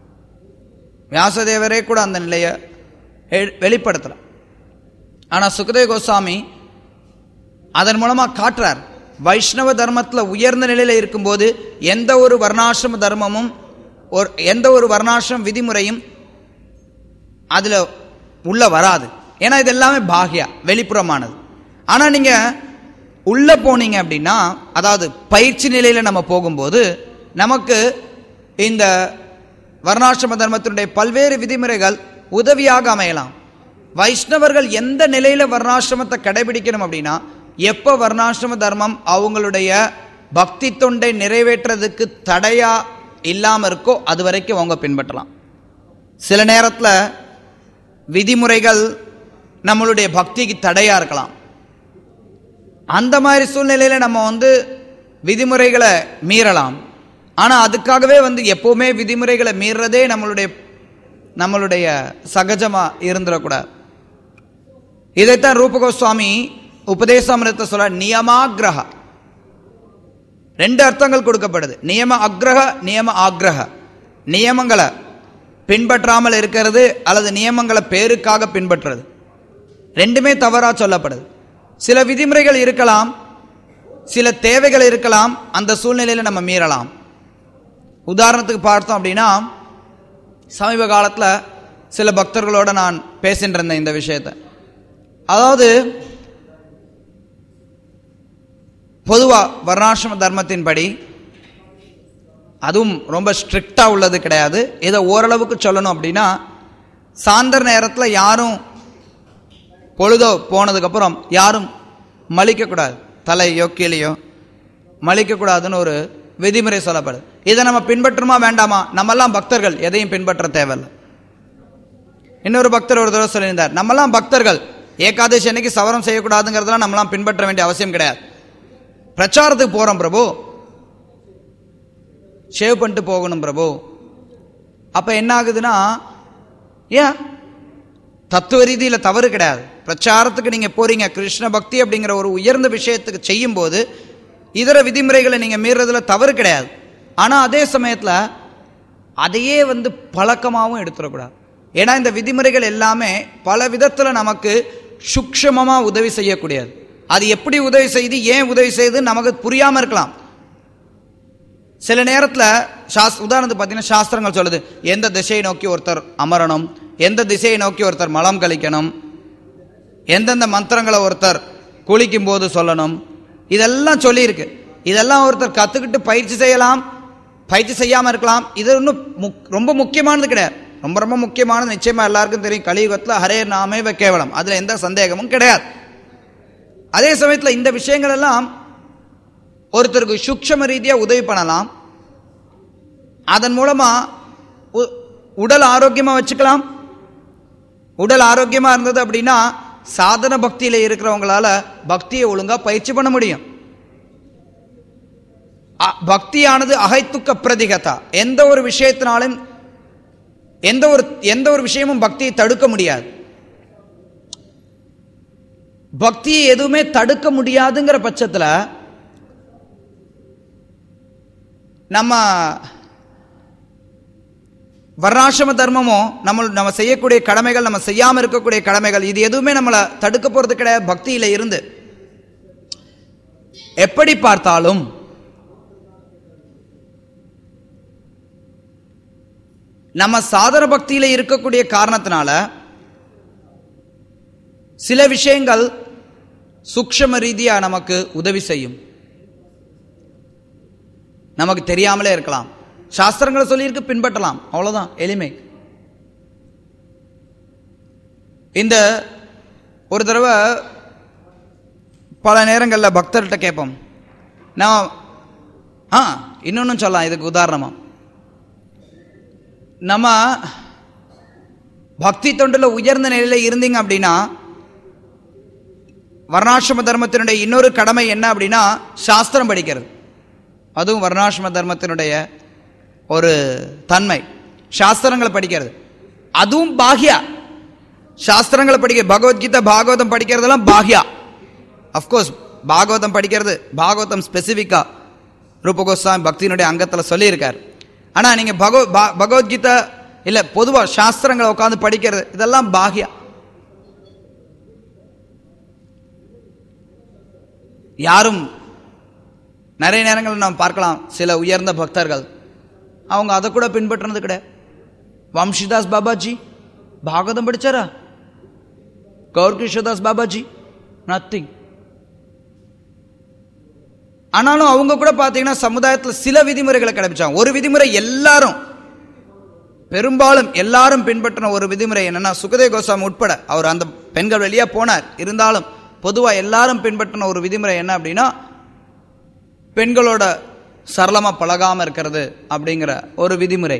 வியாசதேவரே கூட அந்த நிலையை வெளிப்படுத்தலாம் ஆனா சுகதேவ கோஸ்வாமி அதன் மூலமா காட்டுறார் வைஷ்ணவ தர்மத்துல உயர்ந்த நிலையில இருக்கும்போது எந்த ஒரு வர்ணாசிரம தர்மமும் ஒரு எந்த ஒரு வர்ணாசிரம விதிமுறையும் அதுல உள்ள வராது ஏன்னா இது எல்லாமே பாகியா வெளிப்புறமானது ஆனா நீங்க உள்ள போனீங்க அப்படின்னா அதாவது பயிற்சி நிலையில நம்ம போகும்போது நமக்கு இந்த வர்ணாசிரம தர்மத்தினுடைய பல்வேறு விதிமுறைகள் உதவியாக அமையலாம் வைஷ்ணவர்கள் எந்த நிலையில வர்ணாசிரமத்தை கடைபிடிக்கணும் அப்படின்னா எப்போ வர்ணாசிரம தர்மம் அவங்களுடைய பக்தி தொண்டை நிறைவேற்றுறதுக்கு தடையா இல்லாம இருக்கோ அது வரைக்கும் அவங்க பின்பற்றலாம் சில நேரத்தில் விதிமுறைகள் நம்மளுடைய பக்திக்கு தடையா இருக்கலாம் அந்த மாதிரி சூழ்நிலையில நம்ம வந்து விதிமுறைகளை மீறலாம் ஆனா அதுக்காகவே வந்து எப்பவுமே விதிமுறைகளை மீறதே நம்மளுடைய நம்மளுடைய சகஜமா இருந்துடக்கூடாது இதைத்தான் ரூபகோஸ்வாமி உபதேசாமிரத்தை சொல்ல நியமாகிரக ரெண்டு அர்த்தங்கள் கொடுக்கப்படுது நியம அக்ரஹ நியம ஆக்ரஹ நியமங்களை பின்பற்றாமல் இருக்கிறது அல்லது நியமங்களை பேருக்காக பின்பற்றுறது ரெண்டுமே தவறா சொல்லப்படுது சில விதிமுறைகள் இருக்கலாம் சில தேவைகள் இருக்கலாம் அந்த சூழ்நிலையில் நம்ம மீறலாம் உதாரணத்துக்கு பார்த்தோம் அப்படின்னா சமீப காலத்தில் சில பக்தர்களோட நான் பேசிட்டு இருந்தேன் இந்த விஷயத்தை அதாவது பொதுவாக வர்ணாசிரம தர்மத்தின்படி அதுவும் ரொம்ப ஸ்ட்ரிக்டாக உள்ளது கிடையாது இதை ஓரளவுக்கு சொல்லணும் அப்படின்னா சாயந்தர நேரத்தில் யாரும் பொழுதோ போனதுக்கப்புறம் யாரும் மலிக்கக்கூடாது தலையோ கீழையோ மலிக்கக்கூடாதுன்னு ஒரு விதிமுறை சொல்லப்படுது இதை நம்ம பின்பற்றுமா வேண்டாமா நம்மெல்லாம் பக்தர்கள் எதையும் பின்பற்ற தேவையில்லை இன்னொரு பக்தர் ஒரு தடவை சொல்லியிருந்தார் நம்மெல்லாம் பக்தர்கள் ஏகாதசி அன்னைக்கு சவரம் செய்யக்கூடாதுங்கிறதெல்லாம் நம்மளாம் பின்பற்ற வேண்டிய அவசியம் கிடையாது பிரச்சாரத்துக்கு போகிறோம் பிரபு ஷேவ் பண்ணிட்டு போகணும் பிரபு அப்போ என்ன ஆகுதுன்னா ஏன் தத்துவ ரீதியில் தவறு கிடையாது பிரச்சாரத்துக்கு நீங்கள் போறீங்க கிருஷ்ண பக்தி அப்படிங்கிற ஒரு உயர்ந்த விஷயத்துக்கு செய்யும்போது இதர விதிமுறைகளை நீங்கள் மீறதுல தவறு கிடையாது ஆனால் அதே சமயத்தில் அதையே வந்து பழக்கமாகவும் எடுத்துடக்கூடாது ஏன்னா இந்த விதிமுறைகள் எல்லாமே பல விதத்தில் நமக்கு சுக்ஷமமாக உதவி செய்யக்கூடியது அது எப்படி உதவி செய்து ஏன் உதவி செய்து நமக்கு புரியாமல் இருக்கலாம் சில நேரத்தில் சாஸ் உதாரணத்துக்கு பார்த்தீங்கன்னா சாஸ்திரங்கள் சொல்லுது எந்த திசையை நோக்கி ஒருத்தர் அமரணும் எந்த திசையை நோக்கி ஒருத்தர் மலம் கழிக்கணும் எந்தெந்த மந்திரங்களை ஒருத்தர் குளிக்கும் போது சொல்லணும் இதெல்லாம் சொல்லியிருக்கு இதெல்லாம் ஒருத்தர் கற்றுக்கிட்டு பயிற்சி செய்யலாம் பயிற்சி செய்யாமல் இருக்கலாம் இது இன்னும் முக் ரொம்ப முக்கியமானது கிடையாது ரொம்ப ரொம்ப முக்கியமானது நிச்சயமாக எல்லாருக்கும் தெரியும் கலியுகத்தில் ஹரே நாமே கேவலம் அதில் எந்த சந்தேகமும் கிடையாது அதே சமயத்தில் இந்த விஷயங்கள் எல்லாம் ஒருத்தருக்கு சூக்ஷம ரீதியாக உதவி பண்ணலாம் அதன் மூலமாக உடல் ஆரோக்கியமாக வச்சுக்கலாம் உடல் ஆரோக்கியமாக இருந்தது அப்படின்னா சாதன பக்தியில இருக்கிறவங்களால பக்தியை ஒழுங்கா பயிற்சி பண்ண முடியும் அ- பக்தியானது அகைத்துக்க பிரதிகதா எந்த ஒரு விஷயத்தினாலும் எந்த ஒரு எந்த ஒரு விஷயமும் பக்தியை தடுக்க முடியாது பக்தியை எதுவுமே தடுக்க முடியாதுங்கிற பட்சத்தில் நம்ம வர்ணாசிரம தர்மமோ நம்ம நம்ம செய்யக்கூடிய கடமைகள் நம்ம செய்யாமல் இருக்கக்கூடிய கடமைகள் இது எதுவுமே நம்மளை தடுக்க போறது கிடையாது பக்தியில இருந்து எப்படி பார்த்தாலும் நம்ம சாதன பக்தியில இருக்கக்கூடிய காரணத்தினால சில விஷயங்கள் சூக்ஷ்ம ரீதியா நமக்கு உதவி செய்யும் நமக்கு தெரியாமலே இருக்கலாம் சாஸ்திரங்களை சொல்லியிருக்கு பின்பற்றலாம் அவ்வளவுதான் எளிமை இந்த ஒரு தடவை பல நேரங்களில் பக்தர்கிட்ட கேட்போம் நான் ஆ இன்னொன்னும் சொல்லலாம் இதுக்கு உதாரணமா நம்ம பக்தி தொண்டில் உயர்ந்த நிலையில இருந்தீங்க அப்படின்னா வர்ணாசிரம தர்மத்தினுடைய இன்னொரு கடமை என்ன அப்படின்னா சாஸ்திரம் படிக்கிறது அதுவும் வர்ணாசிரம தர்மத்தினுடைய ஒரு தன்மை சாஸ்திரங்களை படிக்கிறது அதுவும் பாக்யா சாஸ்திரங்களை படிக்க பகவத்கீதை பாகவதம் படிக்கிறதெல்லாம் பாக்யா அஃப்கோர்ஸ் பாகவதம் படிக்கிறது பாகவதம் ஸ்பெசிஃபிக்கா ரூபகோஸ்வாமி பக்தியினுடைய அங்கத்தில் சொல்லியிருக்கார் ஆனால் நீங்கள் பகவ பா- பகவத்கீதை இல்லை பொதுவாக சாஸ்திரங்களை உட்காந்து படிக்கிறது இதெல்லாம் பாக்யா யாரும் நிறைய நேரங்களில் நாம் பார்க்கலாம் சில உயர்ந்த பக்தர்கள் அவங்க அதை கூட பின்பற்றினது கிடையாது வம்சிதாஸ் பாபாஜி பாகவதம் படிச்சாரா கௌர் கிருஷ்ணதாஸ் பாபாஜி நத்திங் ஆனாலும் அவங்க கூட பார்த்தீங்கன்னா சமுதாயத்தில் சில விதிமுறைகளை கடைபிடிச்சாங்க ஒரு விதிமுறை எல்லாரும் பெரும்பாலும் எல்லாரும் பின்பற்றின ஒரு விதிமுறை என்னன்னா சுகதேவ கோஸ்வாமி உட்பட அவர் அந்த பெண்கள் வெளியே போனார் இருந்தாலும் பொதுவாக எல்லாரும் பின்பற்றின ஒரு விதிமுறை என்ன அப்படின்னா பெண்களோட சரளமா பழகாம இருக்கிறது அப்படிங்கிற ஒரு விதிமுறை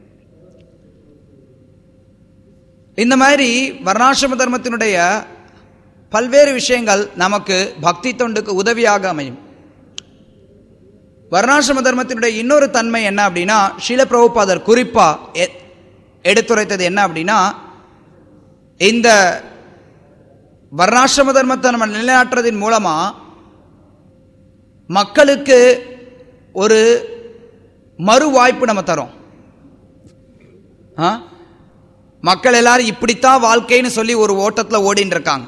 இந்த மாதிரி வர்ணாசிரம தர்மத்தினுடைய பல்வேறு விஷயங்கள் நமக்கு பக்தி தொண்டுக்கு உதவியாக அமையும் வர்ணாசிரம தர்மத்தினுடைய இன்னொரு தன்மை என்ன அப்படின்னா ஷீல பிரபுபாதர் குறிப்பா எ- எடுத்துரைத்தது என்ன அப்படின்னா இந்த வர்ணாசிரம தர்மத்தை நம்ம நிலைநாட்டுறதின் மூலமா மக்களுக்கு ஒரு மறு வாய்ப்பு நம்ம தரோம் ஆ? மக்கள் எல்லாரும் இப்படித்தான் வாழ்க்கைன்னு சொல்லி ஒரு ஓட்டத்தில் ஓடின்னு இருக்காங்க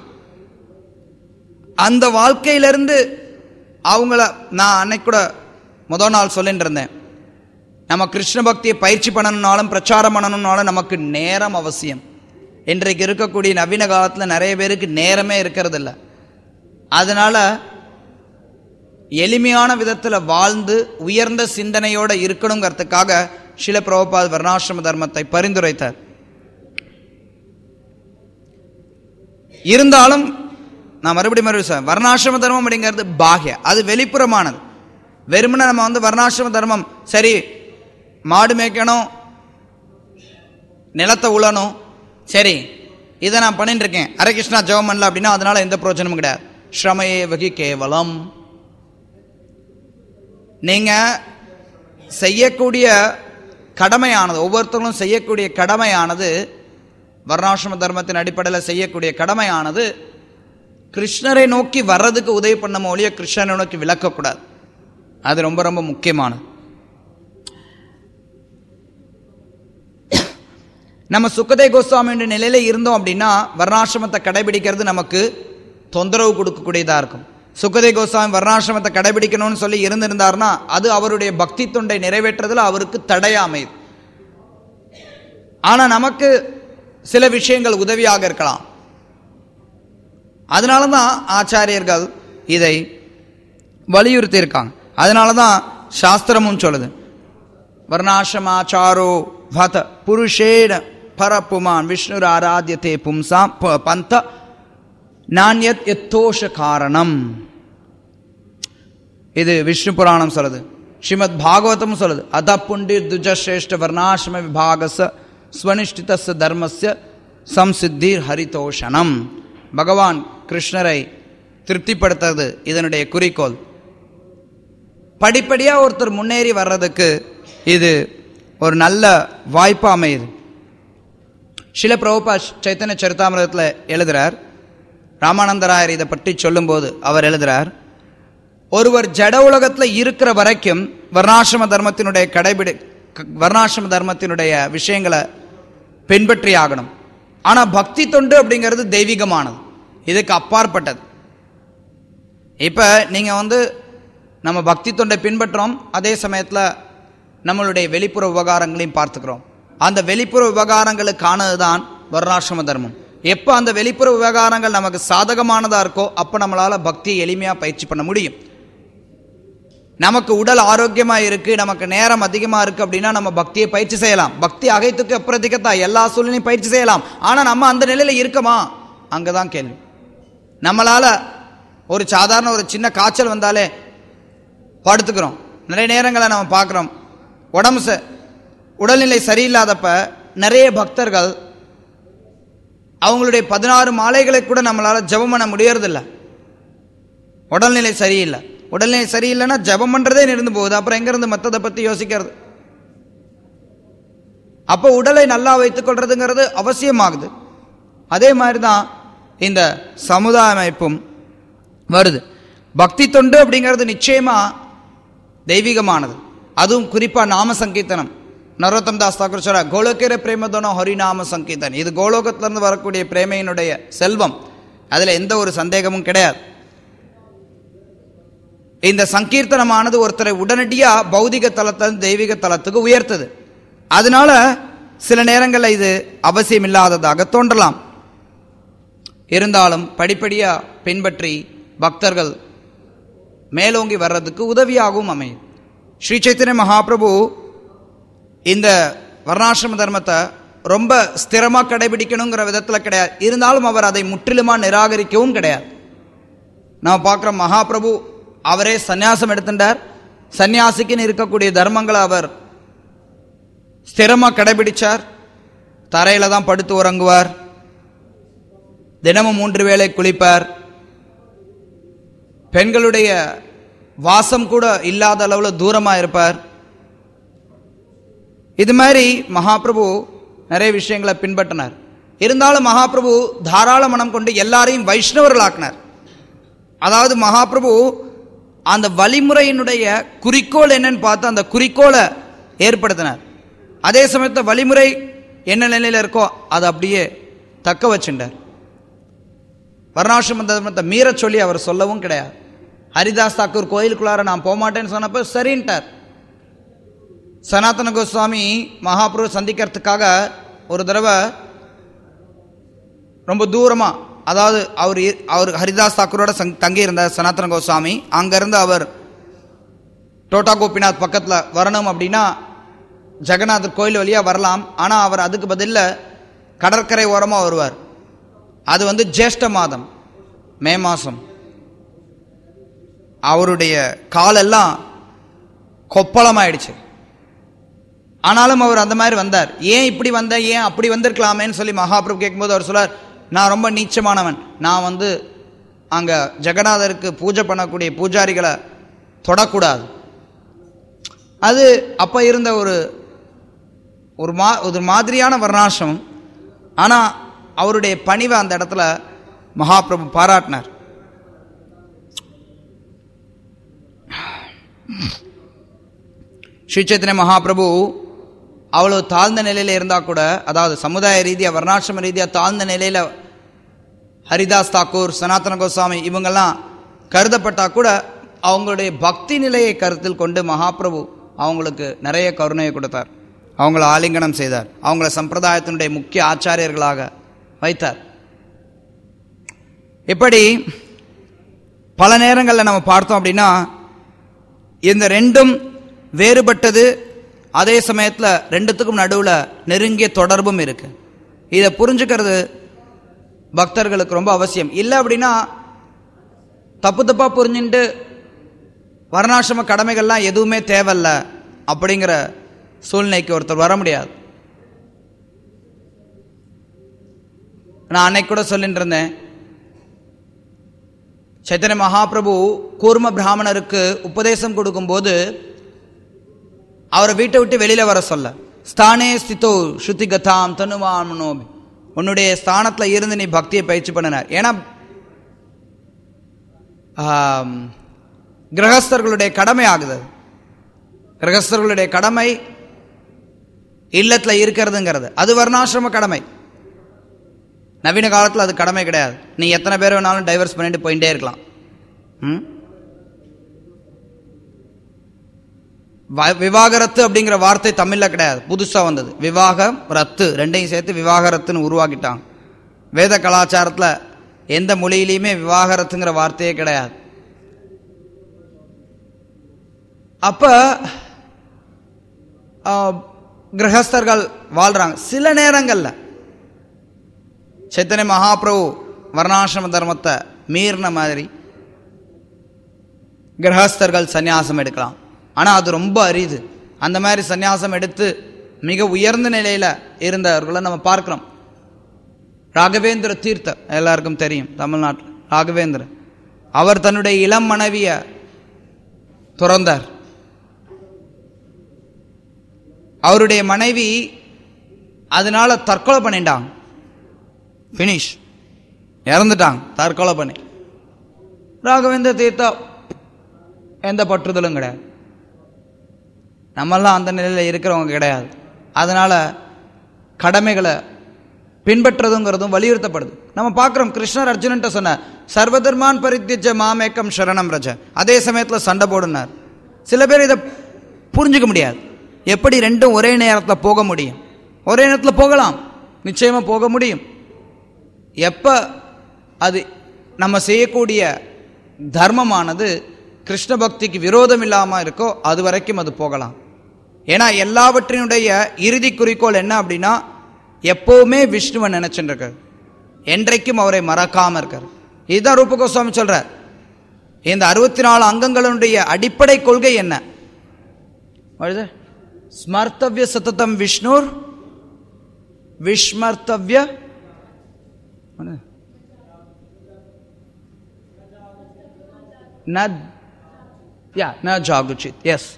அந்த வாழ்க்கையிலிருந்து அவங்கள நான் அன்னைக்கு கூட முதல் நாள் சொல்லிட்டு இருந்தேன் நம்ம கிருஷ்ண பக்தியை பயிற்சி பண்ணணும்னாலும் பிரச்சாரம் பண்ணணும்னாலும் நமக்கு நேரம் அவசியம் இன்றைக்கு இருக்கக்கூடிய நவீன காலத்தில் நிறைய பேருக்கு நேரமே இருக்கிறது இல்ல அதனால எளிமையான விதத்தில் வாழ்ந்து உயர்ந்த சிந்தனையோட இருக்கணுங்கிறதுக்காக சில பிரபுபாத் வர்ணாசிரம தர்மத்தை பரிந்துரைத்தார் இருந்தாலும் நான் மறுபடியும் மறுபடியும் சொல்றேன் வர்ணாசிரம தர்மம் அப்படிங்கிறது பாஹ்ய அது வெளிப்புறமானது வெறுமனே நம்ம வந்து வர்ணாசிரம தர்மம் சரி மாடு மேய்க்கணும் நிலத்தை உழணும் சரி இதை நான் பண்ணிட்டு இருக்கேன் ஹரே கிருஷ்ணா ஜெபம் பண்ணல அப்படின்னா அதனால எந்த பிரயோஜனமும் கிடையாது ஸ்ரமையே வகி கேவலம் நீங்க செய்யக்கூடிய கடமையானது ஒவ்வொருத்தங்களும் செய்யக்கூடிய கடமையானது வர்ணாசிரம தர்மத்தின் அடிப்படையில் செய்யக்கூடிய கடமையானது கிருஷ்ணரை நோக்கி வர்றதுக்கு உதவி பண்ண ஒழிய கிருஷ்ணரை நோக்கி விளக்கக்கூடாது அது ரொம்ப ரொம்ப முக்கியமானது நம்ம சுக்கதே கோஸ்வாமியுடைய நிலையில இருந்தோம் அப்படின்னா வர்ணாசிரமத்தை கடைபிடிக்கிறது நமக்கு தொந்தரவு கொடுக்கக்கூடியதாக இருக்கும் சுக்கதே கோஸ்வாமி வர்ணாசிரமத்தை கடைபிடிக்கணும்னு சொல்லி இருந்திருந்தாருன்னா அது அவருடைய பக்தி தொண்டை நிறைவேற்றுறதுல அவருக்கு தடையா அமையுது ஆனா நமக்கு சில விஷயங்கள் உதவியாக இருக்கலாம் அதனால தான் ஆச்சாரியர்கள் இதை வலியுறுத்தி இருக்காங்க அதனால தான் சாஸ்திரமும் சொல்லுது வர்ணாசிரமாச்சாரோ வத புருஷேன பரப்புமான் விஷ்ணுர் ஆராத்தியத்தே பும்சாம் ப- பந்த நாண்யத் எத்தோஷ காரணம் இது விஷ்ணு புராணம் சொல்லுது ஸ்ரீமத் பாகவதம் சொல்லுது அத புண்டிர் துஜஸ்ரேஷ்ட வர்ணாசிரம விபாகச ஸ்வனிஷ்டிதஸ்ய தர்மஸ்ய சம்சித்திர் ஹரிதோஷணம் பகவான் கிருஷ்ணரை திருப்திப்படுத்துறது இதனுடைய குறிக்கோள் படிப்படியாக ஒருத்தர் முன்னேறி வர்றதுக்கு இது ஒரு நல்ல வாய்ப்பு அமையுது சில பிரபுபா சைத்தன்ய சரிதாமிரதத்தில் எழுதுறார் ராமானந்தராயர் இதை பற்றி சொல்லும்போது அவர் எழுதுறார் ஒருவர் ஜட உலகத்தில் இருக்கிற வரைக்கும் வர்ணாசிரம தர்மத்தினுடைய கடைபிடி வர்ணாசிரம தர்மத்தினுடைய விஷயங்களை பின்பற்றி ஆகணும் ஆனால் பக்தி தொண்டு அப்படிங்கிறது தெய்வீகமானது இதுக்கு அப்பாற்பட்டது இப்போ நீங்கள் வந்து நம்ம பக்தி தொண்டை பின்பற்றுறோம் அதே சமயத்தில் நம்மளுடைய வெளிப்புற விவகாரங்களையும் பார்த்துக்கிறோம் அந்த வெளிப்புற விவகாரங்களுக்கானது தான் வர்ணாசிரம தர்மம் எப்போ அந்த வெளிப்புற விவகாரங்கள் நமக்கு சாதகமானதாக இருக்கோ அப்போ நம்மளால் பக்தியை எளிமையாக பயிற்சி பண்ண முடியும் நமக்கு உடல் ஆரோக்கியமாக இருக்குது நமக்கு நேரம் அதிகமாக இருக்குது அப்படின்னா நம்ம பக்தியை பயிற்சி செய்யலாம் பக்தி அகைத்துக்கு அப்புறத்துக்கத்தா எல்லா சூழ்நிலையும் பயிற்சி செய்யலாம் ஆனால் நம்ம அந்த நிலையில் இருக்கமா அங்கே தான் கேள்வி நம்மளால் ஒரு சாதாரண ஒரு சின்ன காய்ச்சல் வந்தாலே படுத்துக்கிறோம் நிறைய நேரங்களை நம்ம பார்க்குறோம் உடம்பு ச உடல்நிலை சரியில்லாதப்ப நிறைய பக்தர்கள் அவங்களுடைய பதினாறு மாலைகளை கூட நம்மளால் ஜெபம் பண்ண முடியறதில்ல உடல்நிலை சரியில்லை உடல்நிலை சரியில்லைன்னா ஜெபம் பண்ணுறதே நிருந்து போகுது அப்புறம் எங்கேருந்து மற்றதை பற்றி யோசிக்கிறது அப்போ உடலை நல்லா வைத்துக்கொள்றதுங்கிறது அவசியமாகுது அதே மாதிரி தான் இந்த சமுதாய அமைப்பும் வருது பக்தி தொண்டு அப்படிங்கிறது நிச்சயமா தெய்வீகமானது அதுவும் குறிப்பா நாம சங்கீர்த்தனம் நரோத்தம் தாஸ் தாக்கூர் சொல்ற கோலோக்கிற பிரேமதனோ ஹரிநாம சங்கீர்த்தன் இது கோலோகத்திலிருந்து வரக்கூடிய பிரேமையினுடைய செல்வம் அதுல எந்த ஒரு சந்தேகமும் கிடையாது இந்த சங்கீர்த்தனமானது ஒருத்தரை உடனடியா பௌதிக தளத்திலிருந்து தெய்வீக தளத்துக்கு உயர்த்துது அதனால சில நேரங்களில் இது அவசியம் இல்லாததாக தோன்றலாம் இருந்தாலும் படிப்படியா பின்பற்றி பக்தர்கள் மேலோங்கி வர்றதுக்கு உதவியாகவும் அமையும் ஸ்ரீ சைத்தன்ய மகாபிரபு இந்த வர்ணாசிரம தர்மத்தை ரொம்ப ஸ்திரமாக கடைபிடிக்கணுங்கிற விதத்தில் கிடையாது இருந்தாலும் அவர் அதை முற்றிலுமாக நிராகரிக்கவும் கிடையாது நான் பார்க்குற மகாபிரபு அவரே சந்நியாசம் எடுத்துட்டார் சந்நியாசிக்குன்னு இருக்கக்கூடிய தர்மங்களை அவர் ஸ்திரமாக கடைபிடிச்சார் தரையில் தான் படுத்து உறங்குவார் தினமும் மூன்று வேளை குளிப்பார் பெண்களுடைய வாசம் கூட இல்லாத அளவில் தூரமாக இருப்பார் இது மாதிரி மகாபிரபு நிறைய விஷயங்களை பின்பற்றினார் இருந்தாலும் மகாபிரபு தாராள மனம் கொண்டு எல்லாரையும் வைஷ்ணவர்களாக்கினார் அதாவது மகாபிரபு அந்த வழிமுறையினுடைய குறிக்கோள் என்னன்னு பார்த்து அந்த குறிக்கோளை ஏற்படுத்தினார் அதே சமயத்தில் வழிமுறை என்ன நிலையில் இருக்கோ அதை அப்படியே தக்க வச்சுட்டார் வர்ணாசிரம தர்மத்தை மீறச் சொல்லி அவர் சொல்லவும் கிடையாது ஹரிதாஸ் தாக்கூர் கோயிலுக்குள்ளார நான் போகமாட்டேன்னு சொன்னப்போ சரின்ட்டார் சனாதன கோஸ்வாமி மகாபிரபு சந்திக்கிறதுக்காக ஒரு தடவை ரொம்ப தூரமாக அதாவது அவர் இ- அவர் ஹரிதாஸ் தாக்கூரோட சங் தங்கி இருந்தார் சனாதன கோஸ்வாமி அங்கேருந்து அவர் டோட்டா கோபிநாத் பக்கத்தில் வரணும் அப்படின்னா ஜெகநாதர் கோயில் வழியாக வரலாம் ஆனால் அவர் அதுக்கு பதிலில் கடற்கரை ஓரமாக வருவார் அது வந்து ஜேஷ்ட மாதம் மே மாதம் அவருடைய காலெல்லாம் கொப்பளமாயிடுச்சு ஆனாலும் அவர் அந்த மாதிரி வந்தார் ஏன் இப்படி வந்த ஏன் அப்படி வந்திருக்கலாமேன்னு சொல்லி மகாபிரபு கேட்கும்போது அவர் சொல்லார் நான் ரொம்ப நீச்சமானவன் நான் வந்து அங்கே ஜெகநாதருக்கு பூஜை பண்ணக்கூடிய பூஜாரிகளை தொடக்கூடாது அது அப்போ இருந்த ஒரு ஒரு மா ஒரு மாதிரியான வர்ணாசிரமம் ஆனால் அவருடைய பணிவை அந்த இடத்துல மகாபிரபு பாராட்டினார் ஸ்ரீ சைத்தன்ய மகாபிரபு அவ்வளோ தாழ்ந்த நிலையில் இருந்தால் கூட அதாவது சமுதாய ரீதியாக வர்ணாசிரம ரீதியாக தாழ்ந்த நிலையில் ஹரிதாஸ் தாக்கூர் சனாதன கோஸ்வாமி இவங்கெல்லாம் கருதப்பட்டா கூட அவங்களுடைய பக்தி நிலையை கருத்தில் கொண்டு மகாபிரபு அவங்களுக்கு நிறைய கருணையை கொடுத்தார் அவங்கள ஆலிங்கனம் செய்தார் அவங்கள சம்பிரதாயத்தினுடைய முக்கிய ஆச்சாரியர்களாக வைத்தார் இப்படி பல நேரங்களில் நம்ம பார்த்தோம் அப்படின்னா இந்த ரெண்டும் வேறுபட்டது அதே சமயத்தில் ரெண்டுத்துக்கும் நடுவில் நெருங்கிய தொடர்பும் இருக்கு இதை புரிஞ்சுக்கிறது பக்தர்களுக்கு ரொம்ப அவசியம் இல்லை அப்படின்னா தப்பு தப்பாக புரிஞ்சுட்டு வர்ணாசிரம கடமைகள்லாம் எதுவுமே தேவையில்ல அப்படிங்கிற சூழ்நிலைக்கு ஒருத்தர் வர முடியாது நான் அன்னைக்கு கூட சொல்லிட்டு இருந்தேன் சைத்தன்ய மகாபிரபு கூர்ம பிராமணருக்கு உபதேசம் கொடுக்கும்போது அவரை வீட்டை விட்டு வெளியில வர சொல்ல ஸ்தானே ஸ்திதோ ஸ்ருதி கதாம் தனுவான் மனோமி உன்னுடைய ஸ்தானத்துல இருந்து நீ பக்தியை பயிற்சி பண்ணினார் ஏன்னா ஆம், கிரகஸ்தர்களுடைய கடமை ஆகுது அது. கிரகஸ்தர்களுடைய கடமை இல்லத்துல இருக்கிறதுங்கிறது அது வர்ணாசிரம கடமை நவீன காலத்துல அது கடமை கிடையாது நீ எத்தனை பேர் வேணாலும் டைவர்ஸ் பண்ணிட்டு போயிட்டே இருக்கலாம் ம்? வ- விவாகரத்து அப்படிங்கிற வார்த்தை தமிழ்ல கிடையாது புதுசா வந்தது விவாகம் ரத்து ரெண்டையும் சேர்த்து விவாகரத்துன்னு உருவாக்கிட்டாங்க வேத கலாச்சாரத்துல எந்த மொழியிலையுமே விவாகரத்துங்கிற வார்த்தையே கிடையாது அப்ப ஆ, கிரகஸ்தர்கள் வாழ்றாங்க சில நேரங்கள்ல சைத்தன்ய மகாபிரபு வர்ணாசிரம தர்மத்தை மீறின மாதிரி கிரகஸ்தர்கள் சந்நியாசம் எடுக்கலாம் ஆனா அது ரொம்ப அரிது அந்த மாதிரி சந்நியாசம் எடுத்து மிக உயர்ந்த நிலையில இருந்தவர்களை நம்ம பார்க்கிறோம் ராகவேந்திர தீர்த்த எல்லாருக்கும் தெரியும் தமிழ்நாட்டில் ராகவேந்திர அவர் தன்னுடைய இளம் மனைவிய துறந்தார் அவருடைய மனைவி அதனால தற்கொலை பண்ணிட்டாங்க ஃபினிஷ் இறந்துட்டாங்க தற்கொலை பண்ணி ராகவேந்திர தீர்த்தா எந்த பற்றுதலும் கிடையாது நம்மெல்லாம் அந்த நிலையில் இருக்கிறவங்க கிடையாது அதனால கடமைகளை பின்பற்றுறதுங்கிறதும் வலியுறுத்தப்படுது நம்ம பார்க்குறோம் கிருஷ்ணர் அர்ஜுனன்ட்ட சொன்னார் சர்வதர்மான் பரித்தியஜ மாமேக்கம் சரணம் ரஜ அதே சமயத்தில் சண்டை போடுனார் சில பேர் இதை புரிஞ்சுக்க முடியாது எப்படி ரெண்டும் ஒரே நேரத்தில் போக முடியும் ஒரே நேரத்தில் போகலாம் நிச்சயமாக போக முடியும் எப்போ அது நம்ம செய்யக்கூடிய தர்மமானது கிருஷ்ண பக்திக்கு விரோதம் இல்லாமல் இருக்கோ அது வரைக்கும் அது போகலாம் ஏன்னா எல்லாவற்றினுடைய இறுதி குறிக்கோள் என்ன அப்படின்னா எப்பவுமே விஷ்ணுவை நினைச்சுட்டு இருக்காரு என்றைக்கும் அவரை மறக்காம இருக்காரு இதுதான் ரூப கோஸ்வாமி சொல்றார் இந்த அறுபத்தி நாலு அங்கங்களுடைய அடிப்படை கொள்கை என்ன வருது ஸ்மர்த்தவ்ய சததம் விஷ்ணுர் விஸ்மர்த்தவ்ய என்ன? ந யா ந ஜாகுச்சித் எஸ்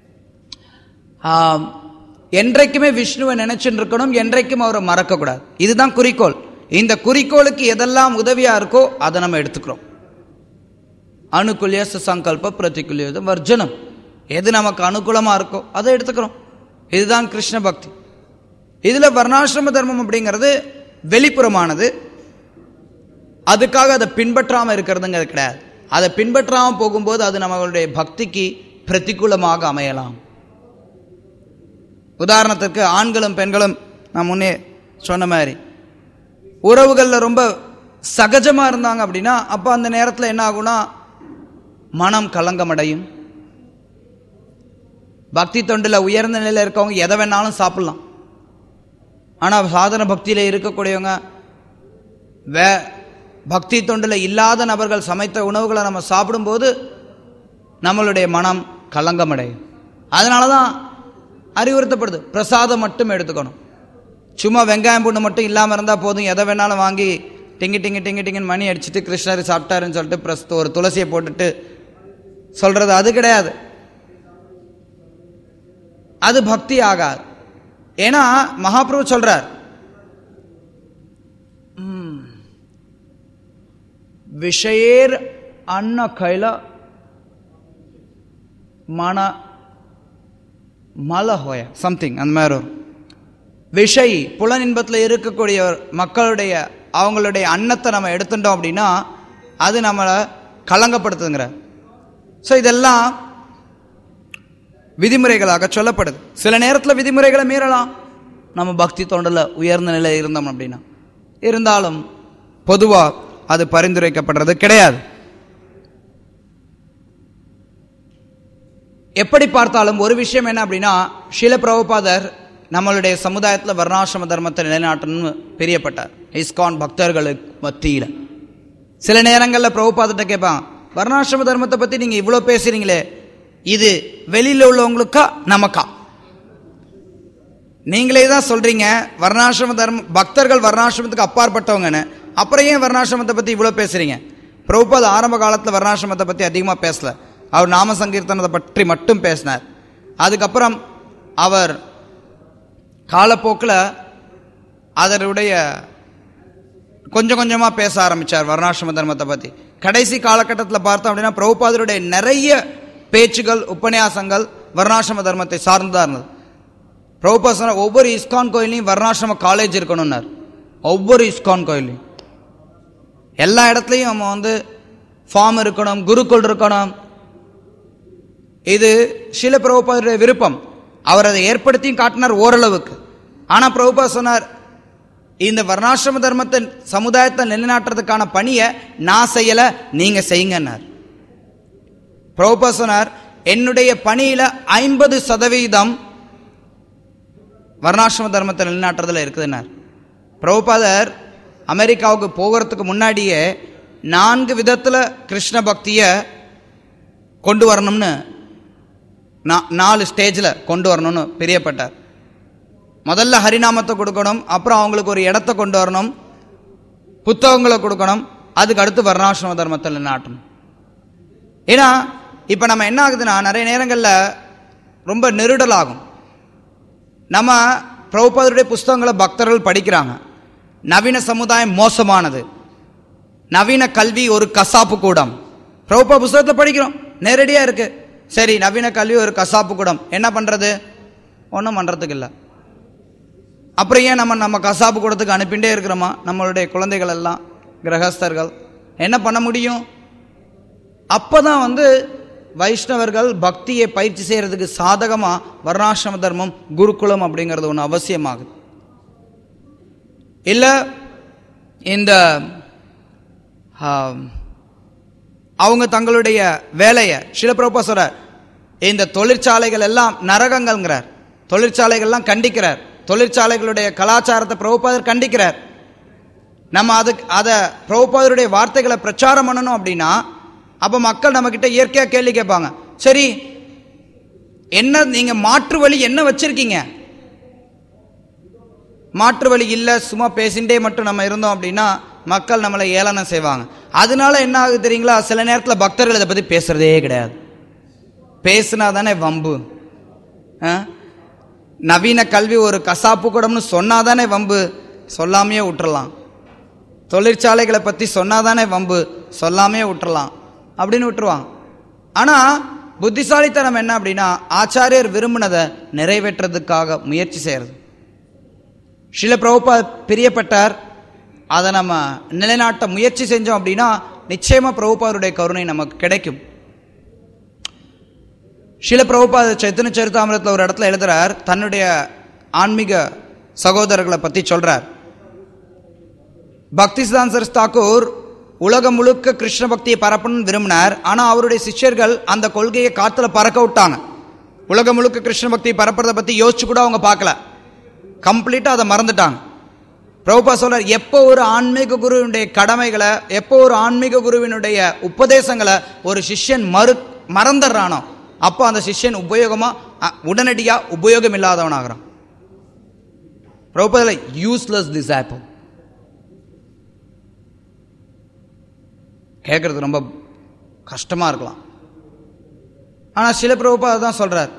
என்றைக்குமே விஷ்ணுவை நினைச்சுட்டு இருக்கணும் என்றைக்கும் அவரை மறக்கக்கூடாது இதுதான் குறிக்கோள் இந்த குறிக்கோளுக்கு எதெல்லாம் உதவியா இருக்கோ அதை நம்ம எடுத்துக்கிறோம் அனுகுல்ய சங்கல்ப பிரதிகுல்ய வர்ஜனம் எது நமக்கு அனுகூலமா இருக்கோ அதை எடுத்துக்கிறோம் இதுதான் கிருஷ்ண பக்தி இதுல வர்ணாசிரம தர்மம் அப்படிங்கிறது வெளிப்புறமானது அதுக்காக அதை பின்பற்றாம இருக்கிறதுங்கிறது கிடையாது அதை பின்பற்றாம போகும்போது அது நம்மளுடைய பக்திக்கு பிரதிகூலமாக அமையலாம் உதாரணத்துக்கு ஆண்களும் பெண்களும் நான் முன்னே சொன்ன மாதிரி உறவுகளில் ரொம்ப சகஜமா இருந்தாங்க அப்படின்னா அப்போ அந்த நேரத்தில் என்ன ஆகும்னா மனம் கலங்கமடையும் பக்தி தொண்டில் உயர்ந்த நிலையில் இருக்கவங்க எதை வேணாலும் சாப்பிடலாம் ஆனால் சாதன பக்தியில் இருக்கக்கூடியவங்க வே பக்தி தொண்டில் இல்லாத நபர்கள் சமைத்த உணவுகளை நம்ம சாப்பிடும்போது நம்மளுடைய மனம் கலங்கமடையும் அதனால தான் அறிவுறுத்தப்படுது பிரசாதம் மட்டும் எடுத்துக்கணும் சும்மா வெங்காயம் பூண்டு மட்டும் இல்லாமல் இருந்தால் போதும் எதை வேணாலும் வாங்கி டிங்கி டிங்கி டிங்கி டிங்கின்னு மணி அடிச்சுட்டு கிருஷ்ணர் சாப்பிட்டாருன்னு சொல்லிட்டு ப்ளஸ் ஒரு துளசியை போட்டுட்டு சொல்றது அது கிடையாது அது பக்தி ஆகாது ஏன்னா மகாபிரபு சொல்றார் ம், விஷயேர் அன்ன கைல மன மல ஹோய சம்திங் அந்த மாதிரி வரும் விஷய் புலன் இன்பத்தில் இருக்கக்கூடிய மக்களுடைய அவங்களுடைய அன்னத்தை நம்ம எடுத்துட்டோம் அப்படின்னா அது நம்மளை கலங்கப்படுத்துங்கிற ஸோ இதெல்லாம் விதிமுறைகளாக சொல்லப்படுது சில நேரத்தில் விதிமுறைகளை மீறலாம் நம்ம பக்தி தொண்டில் உயர்ந்த நிலையில் இருந்தோம் அப்படின்னா இருந்தாலும் பொதுவாக அது பரிந்துரைக்கப்படுறது கிடையாது எப்படி பார்த்தாலும் ஒரு விஷயம் என்ன அப்படின்னா ஷீல பிரபுபாதர் நம்மளுடைய சமுதாயத்தில் வர்ணாசிரம தர்மத்தை நிலைநாட்டணும்னு பிரியப்பட்டார் இஸ்கான் பக்தர்களுக்கு மத்தியில் சில நேரங்களில் பிரபுபாதர்கிட்ட கேட்பான் வர்ணாசிரம தர்மத்தை பற்றி நீங்கள் இவ்வளோ பேசுறீங்களே இது வெளியில் உள்ளவங்களுக்கா நமக்கா நீங்களே தான் சொல்றீங்க வர்ணாசிரம தர்மம் பக்தர்கள் வர்ணாசிரமத்துக்கு அப்பாற்பட்டவங்கன்னு அப்புறம் ஏன் வர்ணாசிரமத்தை பற்றி இவ்வளோ பேசுறீங்க பிரபுபாத் ஆரம்ப காலத்தில் வர்ணாசிரமத்தை பற்றி அதிகமாக பேசல அவர் நாம சங்கீர்த்தனத்தை பற்றி மட்டும் பேசினார் அதுக்கப்புறம் அவர் காலப்போக்கில் அதனுடைய கொஞ்சம் கொஞ்சமாக பேச ஆரம்பித்தார் வர்ணாசிரம தர்மத்தை பற்றி கடைசி காலகட்டத்தில் பார்த்தோம் அப்படின்னா பிரபுபாதருடைய நிறைய பேச்சுகள் உபன்யாசங்கள் வர்ணாசிரம தர்மத்தை சார்ந்ததாக இருந்தது பிரபுபா சொன்னார் ஒவ்வொரு இஸ்கான் கோயிலையும் வர்ணாசிரம காலேஜ் இருக்கணும்னார் ஒவ்வொரு இஸ்கான் கோயிலையும் எல்லா இடத்துலையும் நம்ம வந்து ஃபார்ம் இருக்கணும் குருக்குள் இருக்கணும் இது சில பிரபுபாதருடைய விருப்பம் அவர் அதை ஏற்படுத்தியும் காட்டினார் ஓரளவுக்கு ஆனால் பிரபுபா சொன்னார் இந்த வர்ணாசிரம தர்மத்தை சமுதாயத்தை நிலைநாட்டுறதுக்கான பணியை நான் செய்யலை நீங்கள் செய்யுங்கன்னார் பிரபுபா சொன்னார் என்னுடைய பணியில் ஐம்பது சதவீதம் வர்ணாசிரம தர்மத்தை நிலைநாட்டுறதுல இருக்குதுன்னார் பிரபுபாதர் அமெரிக்காவுக்கு போகிறதுக்கு முன்னாடியே நான்கு விதத்தில் கிருஷ்ண பக்தியை கொண்டு வரணும்னு நா- நாலு ஸ்டேஜில் கொண்டு வரணும்னு பிரியப்பட்டார் முதல்ல ஹரிநாமத்தை கொடுக்கணும் அப்புறம் அவங்களுக்கு ஒரு இடத்த கொண்டு வரணும் புத்தகங்களை கொடுக்கணும் அதுக்கு அடுத்து வர்ணாசிரம தர்மத்தில் நிலைநாட்டணும் ஏன்னா இப்போ நம்ம என்ன ஆகுதுன்னா நிறைய நேரங்களில் ரொம்ப நெருடலாகும் நம்ம பிரபுபாதருடைய புஸ்தகங்களை பக்தர்கள் படிக்கிறாங்க நவீன சமுதாயம் மோசமானது நவீன கல்வி ஒரு கசாப்பு கூடம் பிரபுபா புஸ்தகத்தில் படிக்கிறோம் நேரடியாக இருக்கு சரி நவீன கல்வி ஒரு கசாப்பு கூடம் என்ன பண்ணுறது ஒன்றும் பண்ணுறதுக்கு இல்லை அப்புறம் ஏன் நம்ம நம்ம கசாப்பு கூடத்துக்கு அனுப்பிண்டே இருக்கிறோமா நம்மளுடைய குழந்தைகள் எல்லாம் கிரகஸ்தர்கள் என்ன பண்ண முடியும் அப்பதான் வந்து வைஷ்ணவர்கள் பக்தியை பயிற்சி செய்யறதுக்கு சாதகமா வர்ணாசிரம தர்மம் குருகுலம் அப்படிங்கிறது ஒன்று அவசியமாகுது இல்ல இந்த ஆம், அவங்க தங்களுடைய வேலையை சிலப்பிரபா சொல்றார் இந்த தொழிற்சாலைகள் எல்லாம் நரகங்கள்ங்கிறார் தொழிற்சாலைகள்லாம் கண்டிக்கிறார் தொழிற்சாலைகளுடைய கலாச்சாரத்தை பிரபுபாதர் கண்டிக்கிறார் நம்ம அதுக்கு அதை பிரபுபாதருடைய வார்த்தைகளை பிரச்சாரம் பண்ணணும் அப்படின்னா அப்போ மக்கள் நம்மக்கிட்ட இயற்கையாக கேள்வி கேட்பாங்க சரி என்ன நீங்க மாற்று வழி என்ன வச்சிருக்கீங்க மாற்று வழி இல்லை சும்மா பேசிண்டே மட்டும் நம்ம இருந்தோம் அப்படின்னா மக்கள் நம்மளை ஏளனம் செய்வாங்க அதனால என்ன ஆகுது தெரியுங்களா சில நேரத்தில் பக்தர்கள் இதை பற்றி பேசுறதே கிடையாது பேசுனா தானே வம்பு ஆ? நவீன கல்வி ஒரு கசாப்பு கூடம்னு சொன்னாதானே வம்பு சொல்லாமையே விட்டுறலாம் தொழிற்சாலைகளை பற்றி சொன்னாதானே வம்பு சொல்லாமையே விட்டுறலாம் அப்படின்னு விட்டுருவாங்க ஆனால் புத்திசாலித்தனம் என்ன அப்படின்னா ஆச்சாரியர் விரும்பினதை நிறைவேற்றுறதுக்காக முயற்சி செய்கிறது சில பிரபுபா பிரியப்பட்டார் அதை நம்ம நிலைநாட்ட முயற்சி செஞ்சோம் அப்படின்னா நிச்சயமா பிரபுபாருடைய கருணை நமக்கு கிடைக்கும் சில பிரபுபா சைத்தன்ய சரிதாமிரத்தில் ஒரு இடத்துல எழுதுறார் தன்னுடைய ஆன்மீக சகோதரர்களை பற்றி சொல்றார் பக்தி சிதாந்தர் தாக்கூர் உலகம் முழுக்க கிருஷ்ண பக்தியை பரப்பணும்னு விரும்பினார் ஆனால் அவருடைய சிஷ்யர்கள் அந்த கொள்கையை காத்துல பறக்க விட்டாங்க உலகம் முழுக்க கிருஷ்ண பக்தியை பரப்புறதை பற்றி யோசிச்சு கூட அவங்க பார்க்கல கம்ப்ளீட்டாக அதை மறந்துட்டாங்க பிரபுபா சொல்றார் எப்போ ஒரு ஆன்மீக குருவினுடைய கடமைகளை எப்போ ஒரு ஆன்மீக குருவினுடைய உபதேசங்களை ஒரு சிஷ்யன் மறு மறந்துடுறானோ அப்போ அந்த சிஷ்யன் உபயோகமா அ, உடனடியா உபயோகம் இல்லாதவனாகிறான் பிரபுபாதில் யூஸ்லெஸ் டிசாப்பிள் கேட்கறது ரொம்ப கஷ்டமா இருக்கலாம் ஆனா சில பிரபுபா தான் சொல்றார்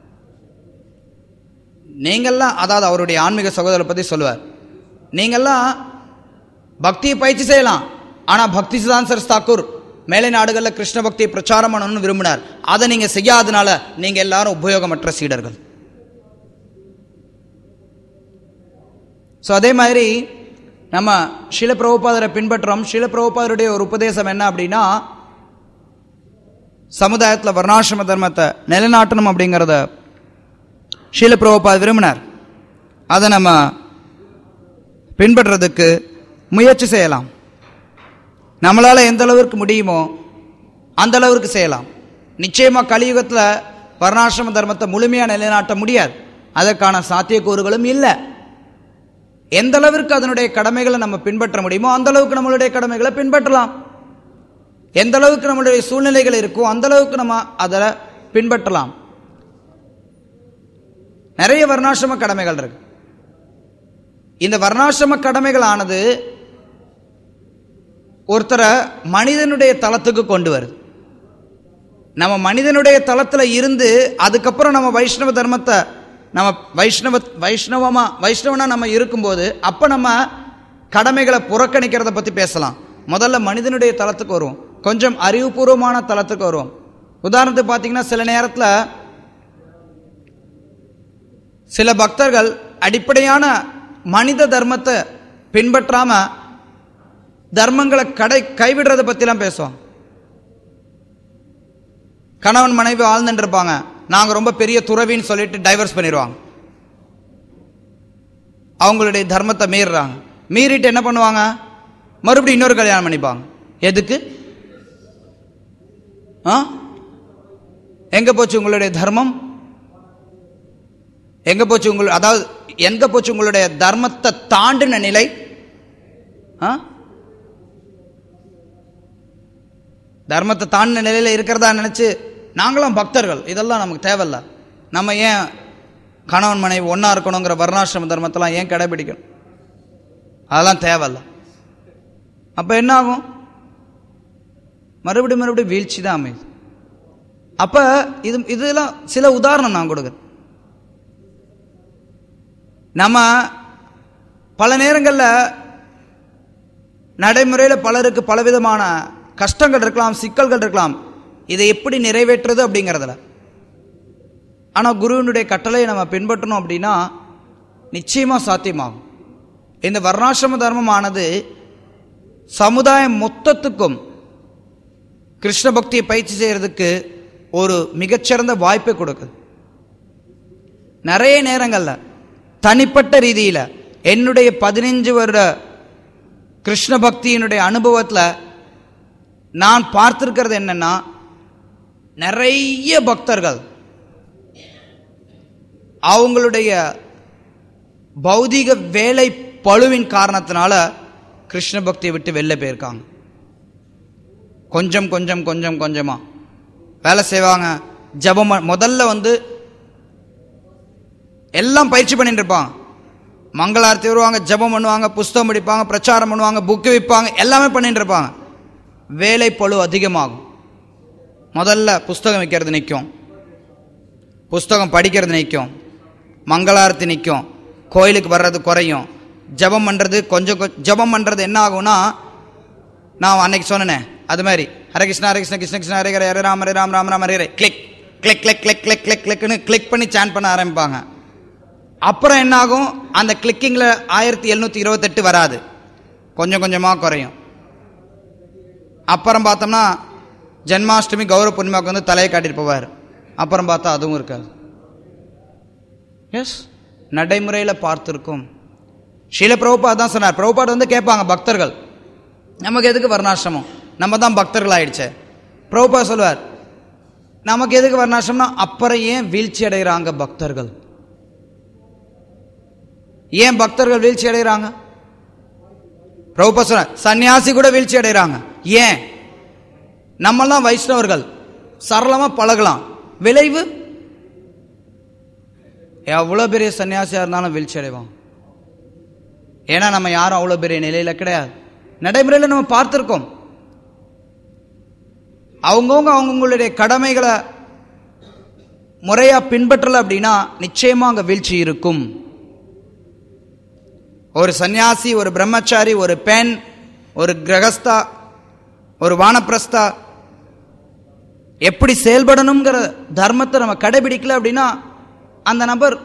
நீங்கள்லாம் அதாவது அவருடைய ஆன்மீக சகோதரரை பற்றி சொல்லுவார் நீங்கள்லாம் பக்தியை பயிற்சி செய்யலாம் ஆனால் பக்தி சிதாந்தர் தாக்கூர் மேலை நாடுகளில் கிருஷ்ண பக்தியை பிரச்சாரம் பண்ணணும்னு விரும்பினார் அதை நீங்கள் செய்யாதனால நீங்கள் எல்லாரும் உபயோகமற்ற சீடர்கள் ஸோ அதே மாதிரி நம்ம ஷில பிரபுபாதரை பின்பற்றுறோம் ஷில பிரபுபாதருடைய ஒரு உபதேசம் என்ன அப்படின்னா சமுதாயத்தில் வர்ணாசிரம தர்மத்தை நிலைநாட்டணும் அப்படிங்கிறத ஷீல பிரபுபாத் விரும்பினார் அதை நம்ம பின்பற்றுறதுக்கு முயற்சி செய்யலாம் நம்மளால் எந்த அளவிற்கு முடியுமோ அந்த அளவிற்கு செய்யலாம் நிச்சயமாக கலியுகத்தில் வர்ணாசிரம தர்மத்தை முழுமையாக நிலைநாட்ட முடியாது அதற்கான சாத்தியக்கூறுகளும் இல்லை எந்த அளவிற்கு அதனுடைய கடமைகளை நம்ம பின்பற்ற முடியுமோ அந்த அளவுக்கு நம்மளுடைய கடமைகளை பின்பற்றலாம் எந்த அளவுக்கு நம்மளுடைய சூழ்நிலைகள் இருக்கோ அந்த அளவுக்கு நம்ம அதை பின்பற்றலாம் நிறைய வர்ணாசிரம கடமைகள் இருக்கு இந்த வர்ணாசிரம கடமைகள் ஆனது ஒருத்தரை மனிதனுடைய தளத்துக்கு கொண்டு வருது நம்ம மனிதனுடைய தளத்தில் இருந்து அதுக்கப்புறம் நம்ம வைஷ்ணவ தர்மத்தை நம்ம வைஷ்ணவ வைஷ்ணவமா வைஷ்ணவனா நம்ம இருக்கும்போது அப்போ நம்ம கடமைகளை புறக்கணிக்கிறத பற்றி பேசலாம் முதல்ல மனிதனுடைய தளத்துக்கு வருவோம் கொஞ்சம் அறிவுபூர்வமான தளத்துக்கு வருவோம் உதாரணத்துக்கு பார்த்தீங்கன்னா சில நேரத்தில் சில பக்தர்கள் அடிப்படையான மனித தர்மத்தை பின்பற்றாம தர்மங்களை கடை கைவிடுறத பற்றிலாம் பேசுவோம் கணவன் மனைவி ஆழ்ந்துட்டு இருப்பாங்க நாங்கள் ரொம்ப பெரிய துறவின்னு சொல்லிட்டு டைவர்ஸ் பண்ணிடுவாங்க அவங்களுடைய தர்மத்தை மீறுறாங்க மீறிட்டு என்ன பண்ணுவாங்க மறுபடியும் இன்னொரு கல்யாணம் பண்ணிப்பாங்க எதுக்கு ஆ எங்க போச்சு உங்களுடைய தர்மம் எங்க போச்சு உங்கள் அதாவது எங்க போச்சு உங்களுடைய தர்மத்தை தாண்டின நிலை ஆ தர்மத்தை தாண்டின நிலையில இருக்கிறதா நினைச்சு நாங்களும் பக்தர்கள் இதெல்லாம் நமக்கு தேவையில்ல நம்ம ஏன் கணவன் மனைவி ஒன்றா இருக்கணுங்கிற வர்ணாசிரம தர்மத்தெல்லாம் ஏன் கடைபிடிக்கணும் அதெல்லாம் தேவையில்ல அப்போ என்ன ஆகும் மறுபடியும் மறுபடியும் வீழ்ச்சி தான் அமையுது அப்போ இது இதெல்லாம் சில உதாரணம் நான் கொடுக்குறேன் நம்ம பல நேரங்களில் நடைமுறையில் பலருக்கு பலவிதமான கஷ்டங்கள் இருக்கலாம் சிக்கல்கள் இருக்கலாம் இதை எப்படி நிறைவேற்றுறது அப்படிங்கிறதுல ஆனால் குருவினுடைய கட்டளையை நம்ம பின்பற்றணும் அப்படின்னா நிச்சயமாக சாத்தியமாகும் இந்த வர்ணாசிரம தர்மமானது சமுதாயம் மொத்தத்துக்கும் கிருஷ்ண பக்தியை பயிற்சி செய்யறதுக்கு ஒரு மிகச்சிறந்த வாய்ப்பை கொடுக்குது நிறைய நேரங்களில் தனிப்பட்ட ரீதியில் என்னுடைய பதினஞ்சு வருட கிருஷ்ண பக்தியினுடைய அனுபவத்தில் நான் பார்த்துருக்கிறது என்னன்னா நிறைய பக்தர்கள் அவங்களுடைய பௌதிக வேலை பழுவின் காரணத்தினால கிருஷ்ண பக்தியை விட்டு வெளில போயிருக்காங்க கொஞ்சம் கொஞ்சம் கொஞ்சம் கொஞ்சமா வேலை செய்வாங்க ஜபம் பண்- முதல்ல வந்து எல்லாம் பயிற்சி பண்ணிட்டு இருப்பாங்க மங்களாரத்தி வருவாங்க ஜெபம் பண்ணுவாங்க புஸ்தகம் படிப்பாங்க பிரச்சாரம் பண்ணுவாங்க புக்கு விற்பாங்க எல்லாமே பண்ணிட்டு இருப்பாங்க வேலை பளு அதிகமாகும் முதல்ல புஸ்தகம் விற்கிறது நிற்கும் புஸ்தகம் படிக்கிறது நிற்கும் மங்களாரத்தி நிற்கும் கோயிலுக்கு வர்றது குறையும் ஜெபம் பண்ணுறது கொஞ்சம் கொ- ஜெபம் பண்ணுறது என்ன ஆகும்னா நான் அன்னைக்கு சொன்னேனே அது மாதிரி Hare Krishna Hare Krishna Krishna Krishna Hare Hare Hare Ram Hare Ram Ram Ram Hare Hare click click click click click click கிளிக்னு கிளிக் பண்ணி சான் பண்ண ஆரம்பிப்பாங்க அப்புறம் என்ன ஆகும் அந்த கிளிக்கிங்கில் ஆயிரத்தி எழுநூற்றி இருபத்தெட்டு வராது கொஞ்சம் கொஞ்சமாக குறையும் அப்புறம் பார்த்தோம்னா ஜென்மாஷ்டமி கௌரவ பூர்ணிமாவுக்கு வந்து தலையை காட்டிட்டு போவார் அப்புறம் பார்த்தா அதுவும் இருக்காது எஸ் நடைமுறையில் பார்த்துருக்கோம் ஷீல பிரபுபாத் தான் சொன்னார் பிரபுபாத் வந்து கேட்பாங்க பக்தர்கள் நமக்கு எதுக்கு வர்ணாசிரமம் நம்ம தான் பக்தர்கள் ஆயிடுச்சே பிரபுபாத் சொல்வார் நமக்கு எதுக்கு வர்ணாசிரமம்னா அப்புறம் ஏன் வீழ்ச்சி அடைகிறாங்க பக்தர்கள் ஏன் பக்தர்கள் வீழ்ச்சி அடைகிறாங்க பிரபுபா சொன்னார் சன்னியாசி கூட வீழ்ச்சி அடைகிறாங்க ஏன் நம்மெல்லாம் வைஷ்ணவர்கள் சரளமா பழகலாம் விளைவு எவ்வளோ பெரிய சன்னியாசியா இருந்தாலும் வீழ்ச்சி அடைவோம் ஏன்னா நம்ம யாரும் அவ்வளோ பெரிய நிலையில கிடையாது நடைமுறையில் நம்ம பார்த்துருக்கோம் அவங்கவுங்க அவங்கவுங்களுடைய கடமைகளை முறையா பின்பற்றல அப்படின்னா நிச்சயமா அங்க வீழ்ச்சி இருக்கும் ஒரு சன்னியாசி ஒரு பிரம்மச்சாரி ஒரு பெண் ஒரு கிரகஸ்தா ஒரு வானப்பிரஸ்தா எப்படி செயல்படணுங்கிற தர்மத்தை நம்ம கடைபிடிக்கல அப்படின்னா அந்த நபர்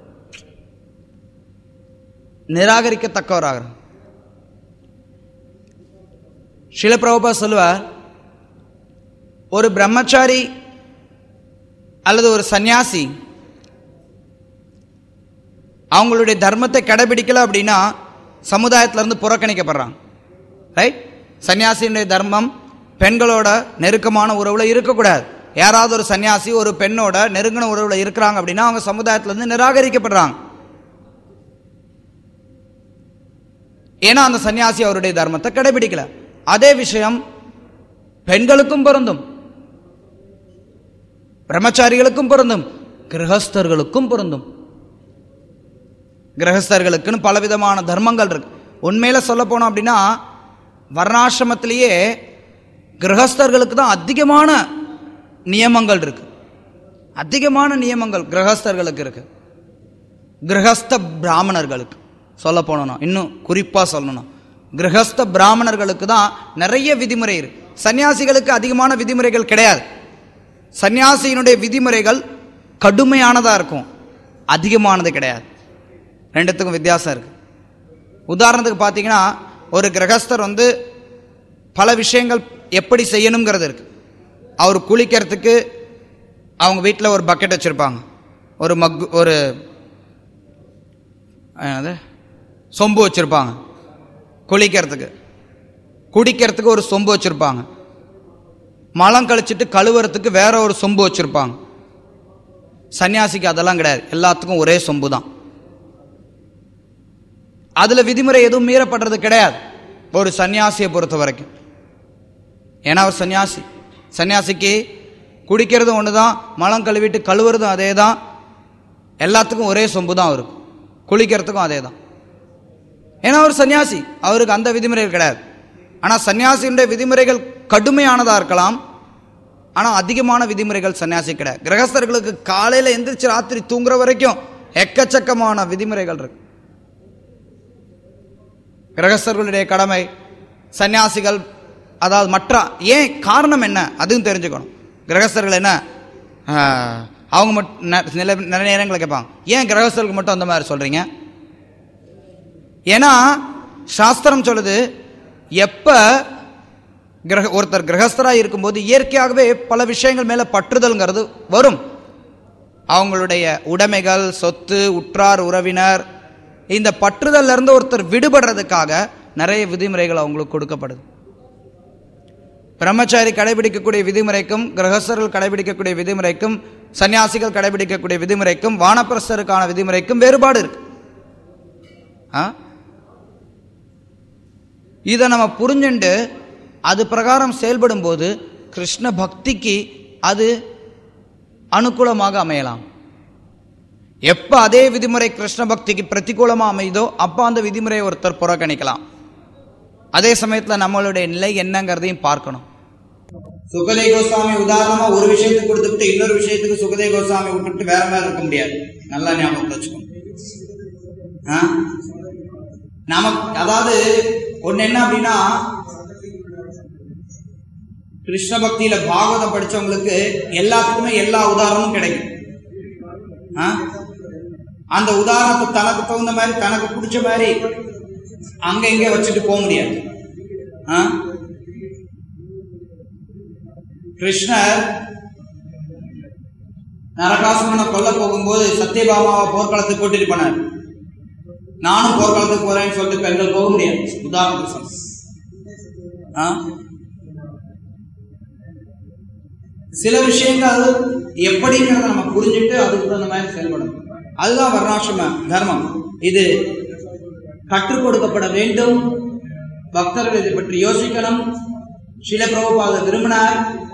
நிராகரிக்கத்தக்கவராகிறார் ஷில பிரபுபா சொல்லுவார் ஒரு பிரம்மச்சாரி அல்லது ஒரு சந்நியாசி அவங்களுடைய தர்மத்தை கடைபிடிக்கல அப்படின்னா சமுதாயத்துல இருந்து புறக்கணிக்கப்படுறாங்க ரைட் சன்னியாசியினுடைய தர்மம் பெண்களோட நெருக்கமான உறவுல இருக்கக்கூடாது யாராவது ஒரு சன்னியாசி ஒரு பெண்ணோட நெருங்கின உறவுல இருக்கிறாங்க அப்படின்னா அவங்க சமுதாயத்துல இருந்து நிராகரிக்கப்படுறாங்க ஏன்னா அந்த சன்னியாசி அவருடைய தர்மத்தை கடைபிடிக்கல அதே விஷயம் பெண்களுக்கும் பொருந்தும் பிரம்மச்சாரிகளுக்கும் பொருந்தும் கிரகஸ்தர்களுக்கும் பொருந்தும் கிரகஸ்தர்களுக்குன்னு பலவிதமான தர்மங்கள் இருக்கு உண்மையில சொல்ல போனோம் அப்படின்னா வர்ணாசிரமத்திலேயே கிரகஸ்தர்களுக்கு தான் அதிகமான நியமங்கள் இருக்கு அதிகமான நியமங்கள் கிரகஸ்தர்களுக்கு இருக்கு கிரகஸ்த பிராமணர்களுக்கு சொல்ல போனோம்னா இன்னும் குறிப்பாக சொல்லணும் கிரகஸ்த பிராமணர்களுக்கு தான் நிறைய விதிமுறை இருக்கு சன்னியாசிகளுக்கு அதிகமான விதிமுறைகள் கிடையாது சன்னியாசியினுடைய விதிமுறைகள் கடுமையானதாக இருக்கும் அதிகமானது கிடையாது ரெண்டுத்துக்கும் வித்தியாசம் இருக்கு உதாரணத்துக்கு பார்த்தீங்கன்னா ஒரு கிரகஸ்தர் வந்து பல விஷயங்கள் எப்படி செய்யணுங்கிறது இருக்கு அவர் குளிக்கிறதுக்கு அவங்க வீட்டில் ஒரு பக்கெட் வச்சுருப்பாங்க ஒரு மக் ஒரு என்னது சொம்பு வச்சுருப்பாங்க குளிக்கிறதுக்கு குடிக்கிறதுக்கு ஒரு சொம்பு வச்சுருப்பாங்க மலம் கழிச்சிட்டு கழுவுறதுக்கு வேற ஒரு சொம்பு வச்சுருப்பாங்க சன்னியாசிக்கு அதெல்லாம் கிடையாது எல்லாத்துக்கும் ஒரே சொம்பு தான் அதில் விதிமுறை எதுவும் மீறப்படுறது கிடையாது ஒரு சன்னியாசியை பொறுத்த வரைக்கும் ஏன்னா அவர் சன்னியாசி சன்னியாசிக்கு குடிக்கிறதும் ஒன்று தான் மலம் கழுவிட்டு கழுவுறதும் அதே தான் எல்லாத்துக்கும் ஒரே சொம்பு தான் அவருக்கு குளிக்கிறதுக்கும் அதே தான் ஏன்னா அவர் சன்னியாசி அவருக்கு அந்த விதிமுறைகள் கிடையாது ஆனால் சன்னியாசியினுடைய விதிமுறைகள் கடுமையானதாக இருக்கலாம் ஆனால் அதிகமான விதிமுறைகள் சன்னியாசி கிடையாது கிரகஸ்தர்களுக்கு காலையில் எந்திரிச்சு ராத்திரி தூங்குற வரைக்கும் எக்கச்சக்கமான விதிமுறைகள் இருக்கு கிரகஸ்தர்களுடைய கடமை சன்னியாசிகள் அதாவது மற்ற ஏன் காரணம் என்ன அதுவும் தெரிஞ்சுக்கணும் கிரகஸ்தர்கள் என்ன ஆஹ், அவங்க மட்டும் நில நிறைய நேரங்களில் கேட்பாங்க ஏன் கிரகஸ்தர்களுக்கு மட்டும் அந்த மாதிரி சொல்கிறீங்க ஏன்னா சாஸ்திரம் சொல்லுது எப்போ கிரக ஒருத்தர் கிரகஸ்தராக இருக்கும்போது இயற்கையாகவே பல விஷயங்கள் மேலே பற்றுதல்ங்கிறது வரும் அவங்களுடைய உடைமைகள் சொத்து உற்றார் உறவினர் இந்த பற்றுதல்ல இருந்து ஒருத்தர் விடுபடுறதுக்காக நிறைய விதிமுறைகள் அவங்களுக்கு கொடுக்கப்படுது பிரம்மச்சாரி கடைபிடிக்கக்கூடிய விதிமுறைக்கும் கிரகஸ்தர்கள் கடைபிடிக்கக்கூடிய விதிமுறைக்கும் சன்னியாசிகள் கடைபிடிக்கக்கூடிய விதிமுறைக்கும் வானப்பிரஸ்தருக்கான விதிமுறைக்கும் வேறுபாடு இருக்கு ஆ இதை நம்ம புரிஞ்சுண்டு அது பிரகாரம் செயல்படும் போது கிருஷ்ண பக்திக்கு அது அனுகூலமாக அமையலாம் எப்ப அதே விதிமுறை கிருஷ்ண பக்திக்கு பிரதிகூலமா அமையுதோ அப்ப அந்த விதிமுறையை ஒருத்தர் புறக்கணிக்கலாம் அதே சமயத்துல நம்மளுடைய நிலை என்னங்கிறதையும் பார்க்கணும் சுகதே கோஸ்வாமி உதாரணமா ஒரு விஷயத்துக்கு கொடுத்துட்டு இன்னொரு விஷயத்துக்கு சுகதே கோஸ்வாமி விட்டுட்டு வேற மாதிரி இருக்க முடியாது நல்லா ஞாபகம் வச்சுக்கணும் ஆ? நமக்கு அதாவது ஒண்ணு என்ன அப்படின்னா கிருஷ்ண பக்தியில பாகவதம் படிச்சவங்களுக்கு எல்லாத்துக்குமே எல்லா உதாரணமும் கிடைக்கும் ஆ? அந்த உதாரணத்தை தனக்கு தகுந்த மாதிரி தனக்கு பிடிச்ச மாதிரி அங்க இங்க வச்சுட்டு போக முடியாது ஆ? கிருஷ்ணர் நரகாசுரனை கொல்ல போகும்போது சத்யபாமாவை போர்க்களத்துக்கு கூட்டிட்டு போனார் நானும் போர்க்களத்துக்கு போறேன்னு சொல்லிட்டு பெண்கள் போக முடியாது உதாரணத்துக்கு சொல்றேன். ஆ? சில விஷயங்கள் எப்படிங்கிறத நம்ம புரிஞ்சுட்டு அதுக்கு தகுந்த மாதிரி செயல்படணும் அதுதான் வர்ணாசிரம தர்மம் இது கற்றுக் கொடுக்கப்பட வேண்டும் பக்தர்கள் இதை பற்றி யோசிக்கணும் சில பிரபுபாத விரும்பினார்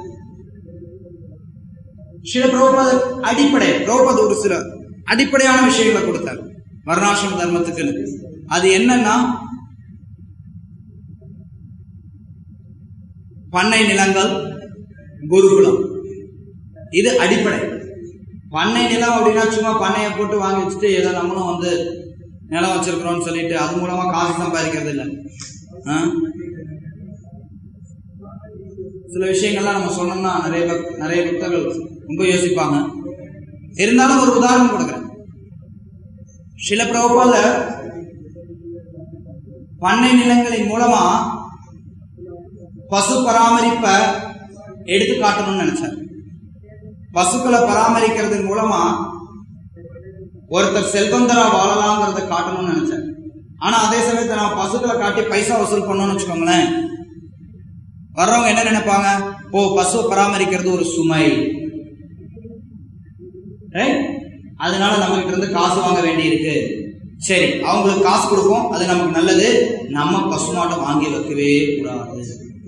சில பிரபுபாத அடிப்படை பிரபுபாத ஒரு சில அடிப்படையான விஷயங்களை கொடுத்தார் வர்ணாசிரம தர்மத்துக்கு அது என்னன்னா பண்ணை நிலங்கள் குருகுலம் இது அடிப்படை பண்ணை நிலம் அப்படின்னா சும்மா பண்ணையை போட்டு வாங்கி வச்சுட்டு ஏதோ நம்மளும் வந்து நிலம் வச்சிருக்கிறோம்னு சொல்லிட்டு அது மூலமா காசு சம்பாதிக்கிறது இல்லை ஆ? சில விஷயங்கள்லாம் நம்ம சொன்னோம்னா நிறைய பக்- நிறைய பக்தர்கள் ரொம்ப யோசிப்பாங்க இருந்தாலும் ஒரு உதாரணம் கொடுக்குறேன் சில பிரபுபாத பண்ணை நிலங்களின் மூலமா பசு பராமரிப்பை எடுத்து காட்டணும்னு நினைச்சார் பசுக்களை பராமரிக்கிறதன் மூலமா ஒருத்தர் செல்வந்தரா வாழலாங்கிறத காட்டணும்னு நினைச்சார் ஆனா அதே சமயத்துல நான் பசுக்களை காட்டி பைசா வசூல் பண்ணணும்னு வச்சுக்கோங்களேன் வர்றவங்க என்ன நினைப்பாங்க ஓ பசுவை பராமரிக்கிறது ஒரு சுமை Right? அதனால நம்ம கிட்ட இருந்து காசு வாங்க வேண்டி இருக்கு சரி அவங்களுக்கு காசு கொடுப்போம் அது நமக்கு நல்லது நம்ம பசுமாட்டை வாங்கி வைக்கவே கூடாது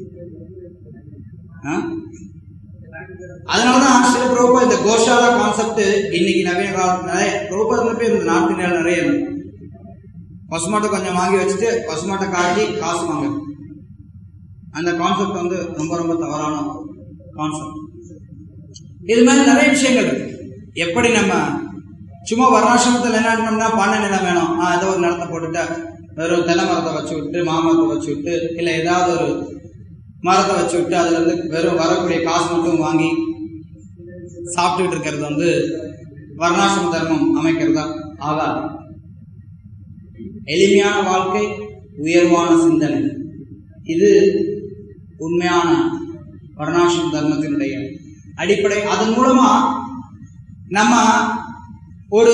ஆ? அதனாலதான் சில பிரபா இந்த கோஷாலா கான்செப்ட் இன்னைக்கு நவீன காலத்துல நிறைய பிரபா பேர் இந்த நாட்டு நேரம் நிறைய இருக்கு. பசுமாட்டை கொஞ்சம் வாங்கி வச்சுட்டு பசுமாட்டை காட்டி காசு வாங்க அந்த கான்செப்ட் வந்து ரொம்ப ரொம்ப தவறான கான்செப்ட் இது மாதிரி நிறைய விஷயங்கள் இருக்கு எப்படி நம்ம சும்மா வர்ணாசிரமத்தில் என்ன பண்ணோம்னா பண்ண நிலம் வேணும் ஆ ஏதோ ஒரு நிலத்தை போட்டுட்டு வெறும் தென்னை மரத்தை வச்சு விட்டு மாமரத்தை வச்சு விட்டு இல்லை ஏதாவது ஒரு மரத்தை வச்சு விட்டு அதுல இருந்து வெறும் வரக்கூடிய காசு மட்டும் வாங்கி சாப்பிட்டுட்டு இருக்கிறது வந்து வர்ணாசிரம தர்மம் அமைக்கிறதா ஆகாது எளிமையான வாழ்க்கை உயர்வான சிந்தனை இது உண்மையான வர்ணாசிரம தர்மத்தினுடைய அடிப்படை அதன் மூலமா நம்ம ஒரு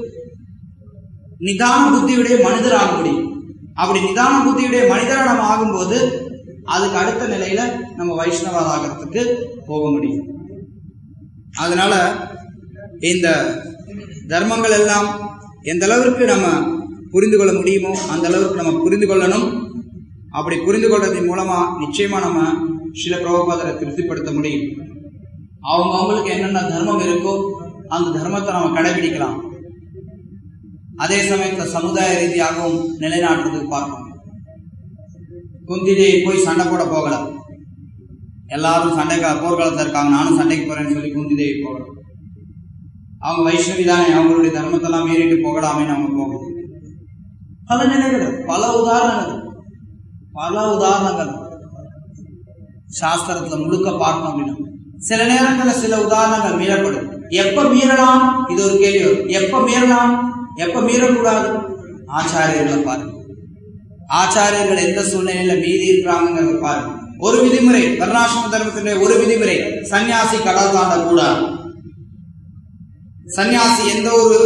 நிதான புத்தியுடைய மனிதர் ஆக முடியும் அப்படி நிதான புத்தியுடைய மனிதரா நம்ம ஆகும்போது அதுக்கு அடுத்த நிலையில நம்ம வைஷ்ணவர் ஆகிறதுக்கு போக முடியும் அதனால இந்த தர்மங்கள் எல்லாம் எந்த அளவிற்கு நம்ம புரிந்து கொள்ள முடியுமோ அந்த அளவுக்கு நம்ம புரிந்து கொள்ளணும் அப்படி புரிந்து கொள்றதன் மூலமா நிச்சயமா நம்ம சில பிரபுபாதரை திருப்திப்படுத்த முடியும் அவங்க அவங்களுக்கு என்னென்ன தர்மம் இருக்கோ அந்த தர்மத்தை நம்ம கடைபிடிக்கலாம் அதே சமயத்துல சமுதாய ரீதியாகவும் நிலைநாட்டுறதுக்கு பார்க்கணும் குந்திதேவி போய் சண்டை போட போகல எல்லாரும் சண்டைக்கா போர்க்காலத்தில் இருக்காங்க நானும் சண்டைக்கு போறேன்னு சொல்லி குந்திதேவி போகல அவங்க வைஷ்ணவி தானே அவங்களுடைய தர்மத்தெல்லாம் மீறிட்டு போகலாமேன்னு அவங்க போகணும் பல நிலைகள் பல உதாரணங்கள் பல உதாரணங்கள் சாஸ்திரத்துல முழுக்க பார்த்தோம் அப்படின்னா சில நேரங்கள்ல சில உதாரணங்கள் மீறப்படும் எப்ப மீறலாம் இது ஒரு கேள்வி வரும். எப்ப மீறலாம் எப்ப மீறக்கூடாது ஆச்சாரியர்களை பாருங்க ஆச்சாரியர்கள் எந்த சூழ்நிலையில மீறி இருக்கிறாங்கிறத பாருங்க ஒரு விதிமுறை வர்ணாசிரம தர்மத்தினுடைய ஒரு விதிமுறை சன்னியாசி கடல் தாண்டக்கூடாது சன்னியாசி எந்த ஒரு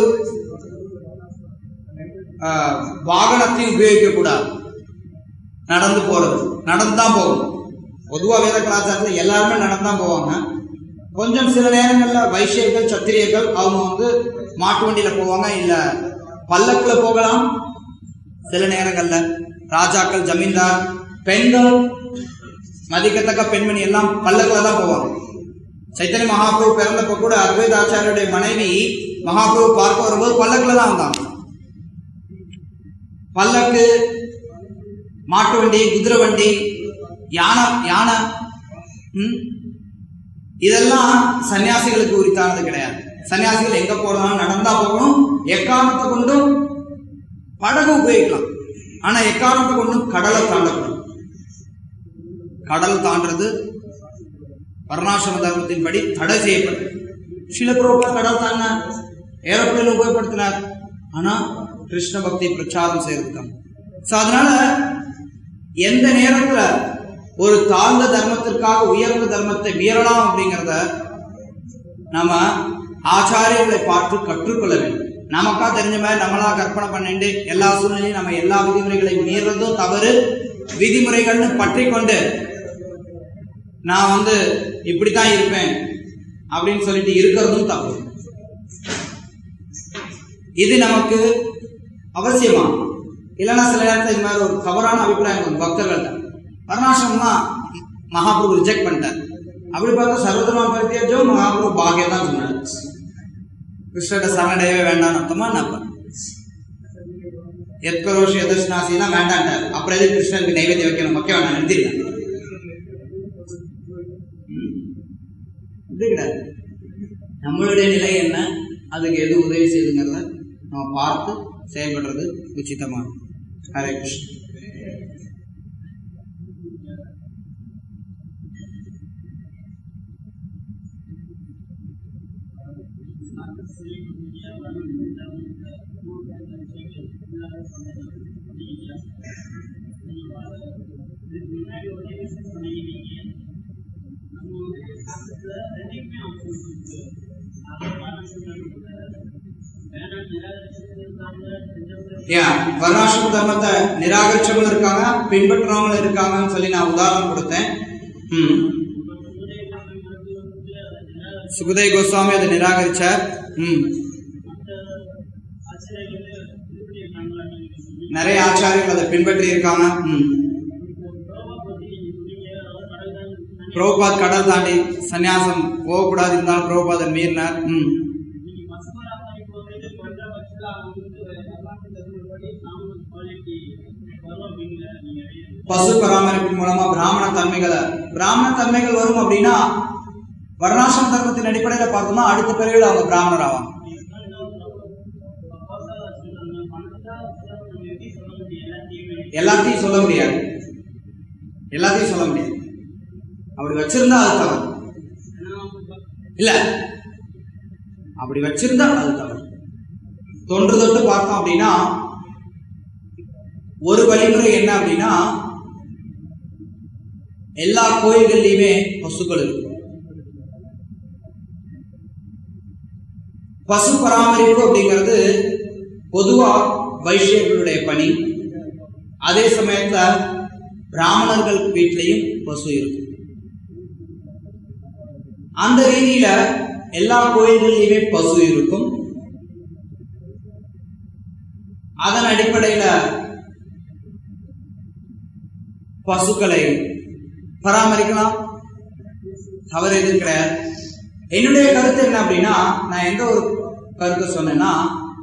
ஆஹ், வாகனத்தையும் உபயோகிக்க கூடாது நடந்து போறது நடந்து தான் போகணும் பொதுவா வேத கலாச்சாரத்துல எல்லாருமே நடந்து தான் போவாங்க கொஞ்சம் சில நேரங்கள்ல வைசியர்கள் சத்திரியர்கள் அவங்க வந்து மாட்டு வண்டியில போவாங்க இல்ல பல்லக்குல போகலாம் சில நேரங்கள்ல ராஜாக்கள் ஜமீன்தார் பெண்கள் மதிக்கத்தக்க பெண்மணி எல்லாம் பல்லக்குல தான் போவாங்க சைத்தன்ய மகாபிரபு பிறந்தப்ப கூட அத்வைத ஆச்சாரியுடைய மனைவி மகாபிரபு பார்க்க வரும்போது பல்லக்குல தான் வந்தாங்க பல்லக்கு மாட்டு வண்டி குதிரை வண்டி யானை யானை ம்? இதெல்லாம் சன்னியாசிகளுக்கு உரித்தானது கிடையாது சன்னியாசிகள் எங்க போனாலும் நடந்தா போகணும் எக்காரணத்தை கொண்டும் படகு உபயோகிக்கலாம் ஆனா எக்காரணத்தை கொண்டும் கடலை தாண்டக்கூடாது கடல் தாண்டது வர்ணாசிரம தர்மத்தின்படி தடை செய்யப்பட்டது சில பிரபுக்கள் கடல் தாங்க ஏரோப்ளேன் உபயோகப்படுத்தினார் ஆனா கிருஷ்ண பக்தி பிரச்சாரம் செய்திருக்காங்க ஸோ அதனால எந்த நேரத்துல ஒரு தாழ்ந்த தர்மத்திற்காக உயர்ந்த தர்மத்தை மீறலாம் அப்படிங்கிறத நம்ம ஆச்சாரியர்களை பார்த்து கற்றுக்கொள்ள வேண்டும் நமக்கா தெரிஞ்ச மாதிரி நம்மளா கற்பனை பண்ணிட்டு எல்லா சூழ்நிலையும் நம்ம எல்லா விதிமுறைகளையும் மீறதும் தவறு விதிமுறைகள்னு பற்றி கொண்டு நான் வந்து இப்படித்தான் இருப்பேன் அப்படின்னு சொல்லிட்டு இருக்கிறதும் தப்பு இது நமக்கு அவசியமா இல்லைன்னா சில நேரத்தில் இது மாதிரி ஒரு தவறான அபிப்பிராயம் இருக்கும் பக்தர்கள்ட்ட வர்ணாசிரமம்னா மகாபிரபு ரிஜெக்ட் பண்ணிட்டார் அப்படி பார்த்தா சர்வதர்மா பரித்தியாஜோ மகாபிரபு பாகிய தான் சொன்னார் கிருஷ்ணர்கிட்ட சரணடையவே வேண்டாம்னு அர்த்தமா என்ன எத்கரோஷ் எதர்ஷனாசிலாம் வேண்டான்ட்டார் அப்புறம் எதுக்கு கிருஷ்ணருக்கு நைவேத்தியம் வைக்கணும் வைக்க வேண்டாம் நிறுத்திருக்காங்க இது கிடையாது நம்மளுடைய நிலை என்ன அதுக்கு எது உதவி செய்யுங்கிறத நம்ம பார்த்து செயல்படுறது உச்சிதமானது ஹரே கிருஷ்ணன் ஏன் வர்ணாசிரம தர்மத்தை நிராகரிச்சவங்களும் இருக்காங்க பின்பற்றுறவங்களும் இருக்காங்கன்னு சொல்லி நான் உதாரணம் கொடுத்தேன் ம். சுகதேவ் கோஸ்வாமி அதை நிராகரிச்சார் ம். நிறைய ஆச்சாரியர்கள் அதை பின்பற்றி இருக்காங்க ம். பிரபுபாத் கடல் தாண்டி சன்னியாசம் போகக்கூடாது இருந்தாலும் பிரபுபாத் அதை மீறினார் ம். பசு பராமரிப்பின் மூலமா பிராமண தன்மைகளை பிராமண தன்மைகள் வரும் அப்படின்னா வர்ணாசிரம தர்மத்தின் அடிப்படையில பார்த்தோம்னா அடுத்த பிறவியில் அவங்க பிராமணர் ஆவாங்க எல்லாத்தையும் சொல்ல முடியாது எல்லாத்தையும் சொல்ல முடியாது அப்படி வச்சிருந்தா அது தவறு இல்ல அப்படி வச்சிருந்தா அது தவறு தொன்று தொட்டு பார்த்தோம் அப்படின்னா ஒரு வழிமுறை என்ன அப்படின்னா எல்லா கோயில்கள்லயுமே பசுக்கள் இருக்கும் பசு பராமரிப்பு அப்படிங்கிறது பொதுவா வைஷ்யர்களுடைய பணி அதே சமயத்துல பிராமணர்கள் வீட்லயும் பசு இருக்கும் அந்த ரீதியில எல்லா கோயில்கள்லயுமே பசு இருக்கும் அதன் அடிப்படையில பசுக்களை பராமரிக்கலாம் தவறு எதுவும் கிடையாது என்னுடைய கருத்து என்ன அப்படின்னா நான் எந்த ஒரு கருத்து சொன்னேன்னா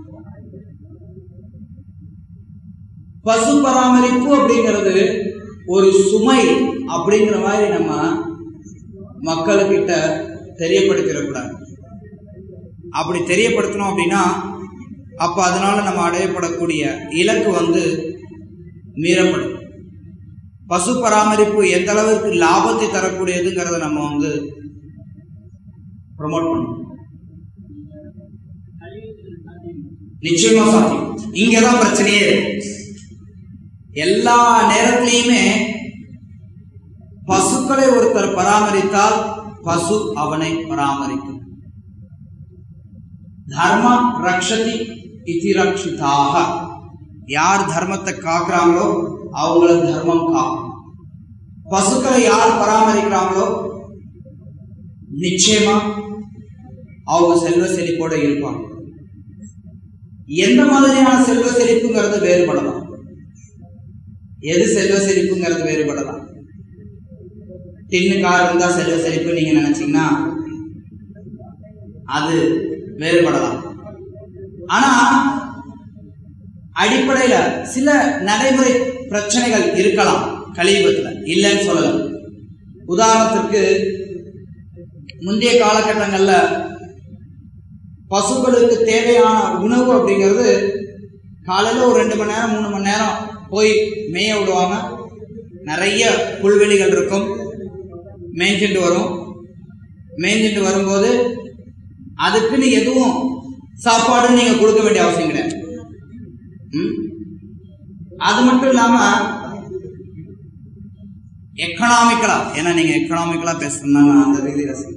பசு பராமரிப்பு அப்படிங்கிறது ஒரு சுமை அப்படிங்கிற மாதிரி நம்ம மக்களுக்கிட்ட தெரியப்படுத்திடக்கூடாது அப்படி தெரியப்படுத்தணும் அப்படின்னா அப்ப அதனால நம்ம அடையப்படக்கூடிய இலக்கு வந்து மீறப்படும் பசு பராமரிப்பு எந்த அளவுக்கு லாபத்தை தரக்கூடியதுங்கிறத நம்ம வந்து ப்ரொமோட் பண்ணணும் நிச்சயமா சாத்தியம் இங்கதான் பிரச்சனையே இருக்கு. எல்லா நேரத்திலையுமே பசுக்களை ஒருத்தர் பராமரித்தால் பசு அவனை பராமரிக்கும் தர்ம ரக்ஷதி இதி ரக்ஷிதாக யார் தர்மத்தை காக்குறாங்களோ அவங்கள தர்மம் காக்கும் பசுக்களை யார் பராமரிக்கிறாங்களோ நிச்சயமா அவங்க செல்வ செழிப்போட இருப்பாங்க எந்த மாதிரியான செல்வ செழிப்புங்கிறது வேறுபடலாம் எது செல்வ செழிப்புங்கிறது வேறுபடலாம் டின்னு கார் இருந்தா செல்வ செழிப்பு நீங்க நினைச்சீங்கன்னா அது வேறுபடலாம் ஆனா அடிப்படையில சில நடைமுறை பிரச்சனைகள் இருக்கலாம் கலியுகத்துல இல்லைன்னு சொல்லலாம் உதாரணத்திற்கு முந்தைய காலகட்டங்கள்ல பசுக்களுக்கு தேவையான உணவு அப்படிங்கிறது காலையில ஒரு ரெண்டு மணி நேரம் மூணு மணி நேரம் போய் மேய விடுவாங்க நிறைய புல்வெளிகள் இருக்கும் மேய்ஞ்சிட்டு வரும் மேய்ஞ்சிட்டு வரும்போது அதுக்குன்னு எதுவும் சாப்பாடு நீங்க கொடுக்க வேண்டிய அவசியம் கிடையாது ம்? அது மட்டும் இல்லாம எக்கனாமிக்கலா ஏன்னா நீங்க எக்கனாமிக்கலா பேசுறதுனா நான் அந்த ரீதியில சொல்றேன்.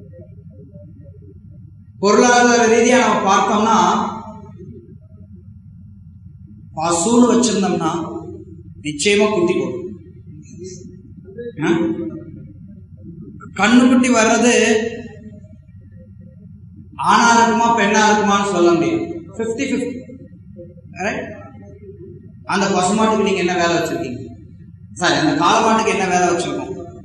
பொருளாதார ரீதியா நம்ம பார்த்தோம்னா பசுன்னு வச்சிருந்தோம்னா நிச்சயமா குட்டி போடும் ஆ? கண்ணுக்குட்டி வர்றது ஆணா இருக்குமா பெண்ணா இருக்குமான்னு சொல்ல முடியும் பிப்டி பிப்டி அந்த பசுமாட்டுக்கு நீங்க என்ன வேலை வச்சிருக்கீங்க சாரி அந்த காளமாட்டுக்கு என்ன வேலை வச்சிருக்கோம்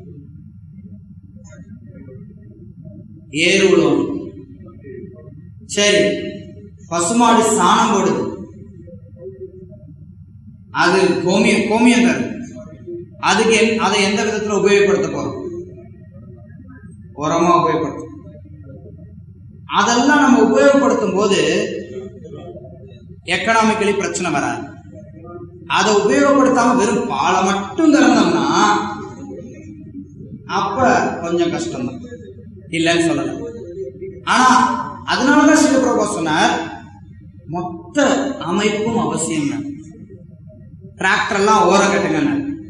ஏறு உழுவும் சரி பசுமாடு சாணம் போடுது அது கோமியம் கோமியம் தருது அதுக்கு என்- அதை எந்த விதத்துல உபயோகப்படுத்த போறோம் உரமா உபயோகப்படுத்தும் அதெல்லாம் நம்ம உபயோகப்படுத்தும் போது எக்கனாமிக்கலி பிரச்சனை வராது அதை உபயோகப்படுத்தாம வெறும் பாலை மட்டும் திறந்தோம்னா அப்ப கொஞ்சம் கஷ்டம்தான் இல்லைன்னு சொல்லல ஆனா அதனாலதான் சிவபிரபா சொன்னார் மொத்த அமைப்பும் அவசியம் டிராக்டர் எல்லாம் ஓரம் கட்டுங்க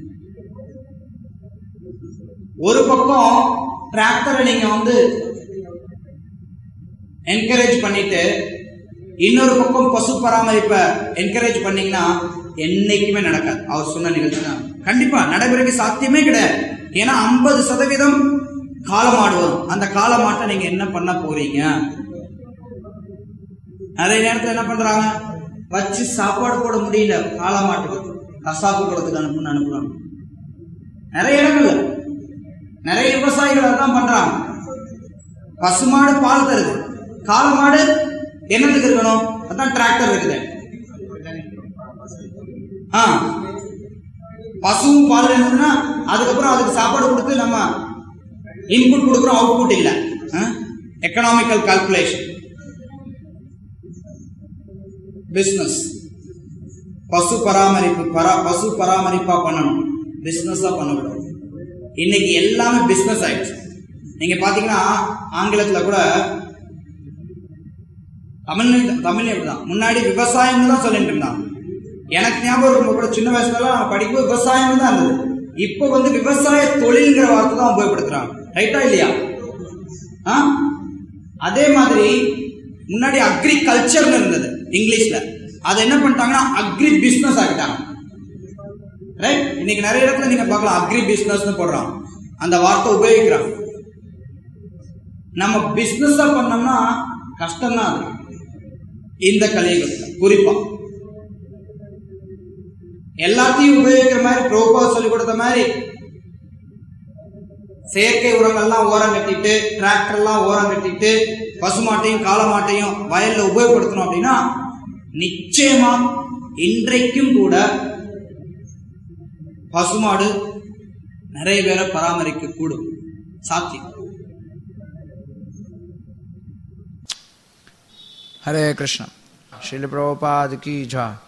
ஒரு பக்கம் டிராக்டரை நீங்க வந்து என்கரேஜ் பண்ணிட்டு இன்னொரு பக்கம் பசு பராமரிப்பை என்கரேஜ் பண்ணீங்கன்னா என்னைக்குமே நடக்காது அவர் சொன்ன நிகழ்ச்சி தான் கண்டிப்பா நடைமுறைக்கு சாத்தியமே கிடையாது ஏன்னா ஐம்பது சதவீதம் காலமாடு வரும் அந்த காலமாட்டை நீங்க என்ன பண்ண போறீங்க நிறைய நேரத்துல என்ன பண்றாங்க வச்சு சாப்பாடு போட முடியல காலமாட்டுக்கு கசாப்பு குளத்துக்கு அனுப்புன்னு அனுப்புறாங்க நிறைய இடங்கள்ல நிறைய விவசாயிகள் அதான் பண்றாங்க பசுமாடு பால் தருது காளமாடு என்னத்துக்கு இருக்கணும் அதான் டிராக்டர் இருக்குது ஆ பசுவும் பால் வேணும்னா அதுக்கப்புறம் அதுக்கு சாப்பாடு கொடுத்து நம்ம இன்புட் கொடுக்குறோம் அவுட்புட் இல்லை எக்கனாமிக்கல் கால்குலேஷன் பிஸ்னஸ் பசு பராமரிப்பு பரா பசு பராமரிப்பா பண்ணணும் பிஸ்னஸா பண்ணக்கூடாது இன்னைக்கு எல்லாமே பிஸ்னஸ் ஆயிடுச்சு நீங்க பாத்தீங்கன்னா ஆங்கிலத்துல கூட தமிழ் தமிழ் எப்படிதான் முன்னாடி விவசாயம் தான் சொல்லிட்டு இருந்தான் எனக்கு ஞாபகம் இருக்கும் கூட சின்ன வயசுல படிக்கும்போது விவசாயம் தான் இருந்தது இப்போ வந்து விவசாய தொழில்ங்கிற வார்த்தை தான் உபயோகப்படுத்துறாங்க ரைட்டா இல்லையா ஆ அதே மாதிரி முன்னாடி அக்ரிகல்ச்சர்னு இருந்தது இங்கிலீஷ்ல அதை என்ன பண்ணிட்டாங்கன்னா அக்ரி பிசினஸ் ஆகிட்டாங்க ரைட் இன்னைக்கு நிறைய இடத்துல நீங்க பார்க்கலாம் அக்ரி பிசினஸ்னு போடுறான் அந்த வார்த்தை உபயோகிக்கிறாங்க நம்ம பிசினஸா பண்ணோம்னா கஷ்டம்தான் அது இந்த கலியுகத்துல குறிப்பா எல்லாத்தையும் உபயோகிக்கிற மாதிரி ப்ரோபா சொல்லி கொடுத்த மாதிரி செயற்கை உரங்கள்லாம் ஓரம் கட்டிட்டு டிராக்டர்லாம் ஓரம் கட்டிட்டு பசுமாட்டையும் காளமாட்டையும் வயல்ல உபயோகப்படுத்தணும் அப்படின்னா நிச்சயமா இன்றைக்கும் கூட பசுமாடு நிறைய பேரை பராமரிக்க கூடும் சாத்தியம் हरे कृष्ण शिल प्रभुपाद की जय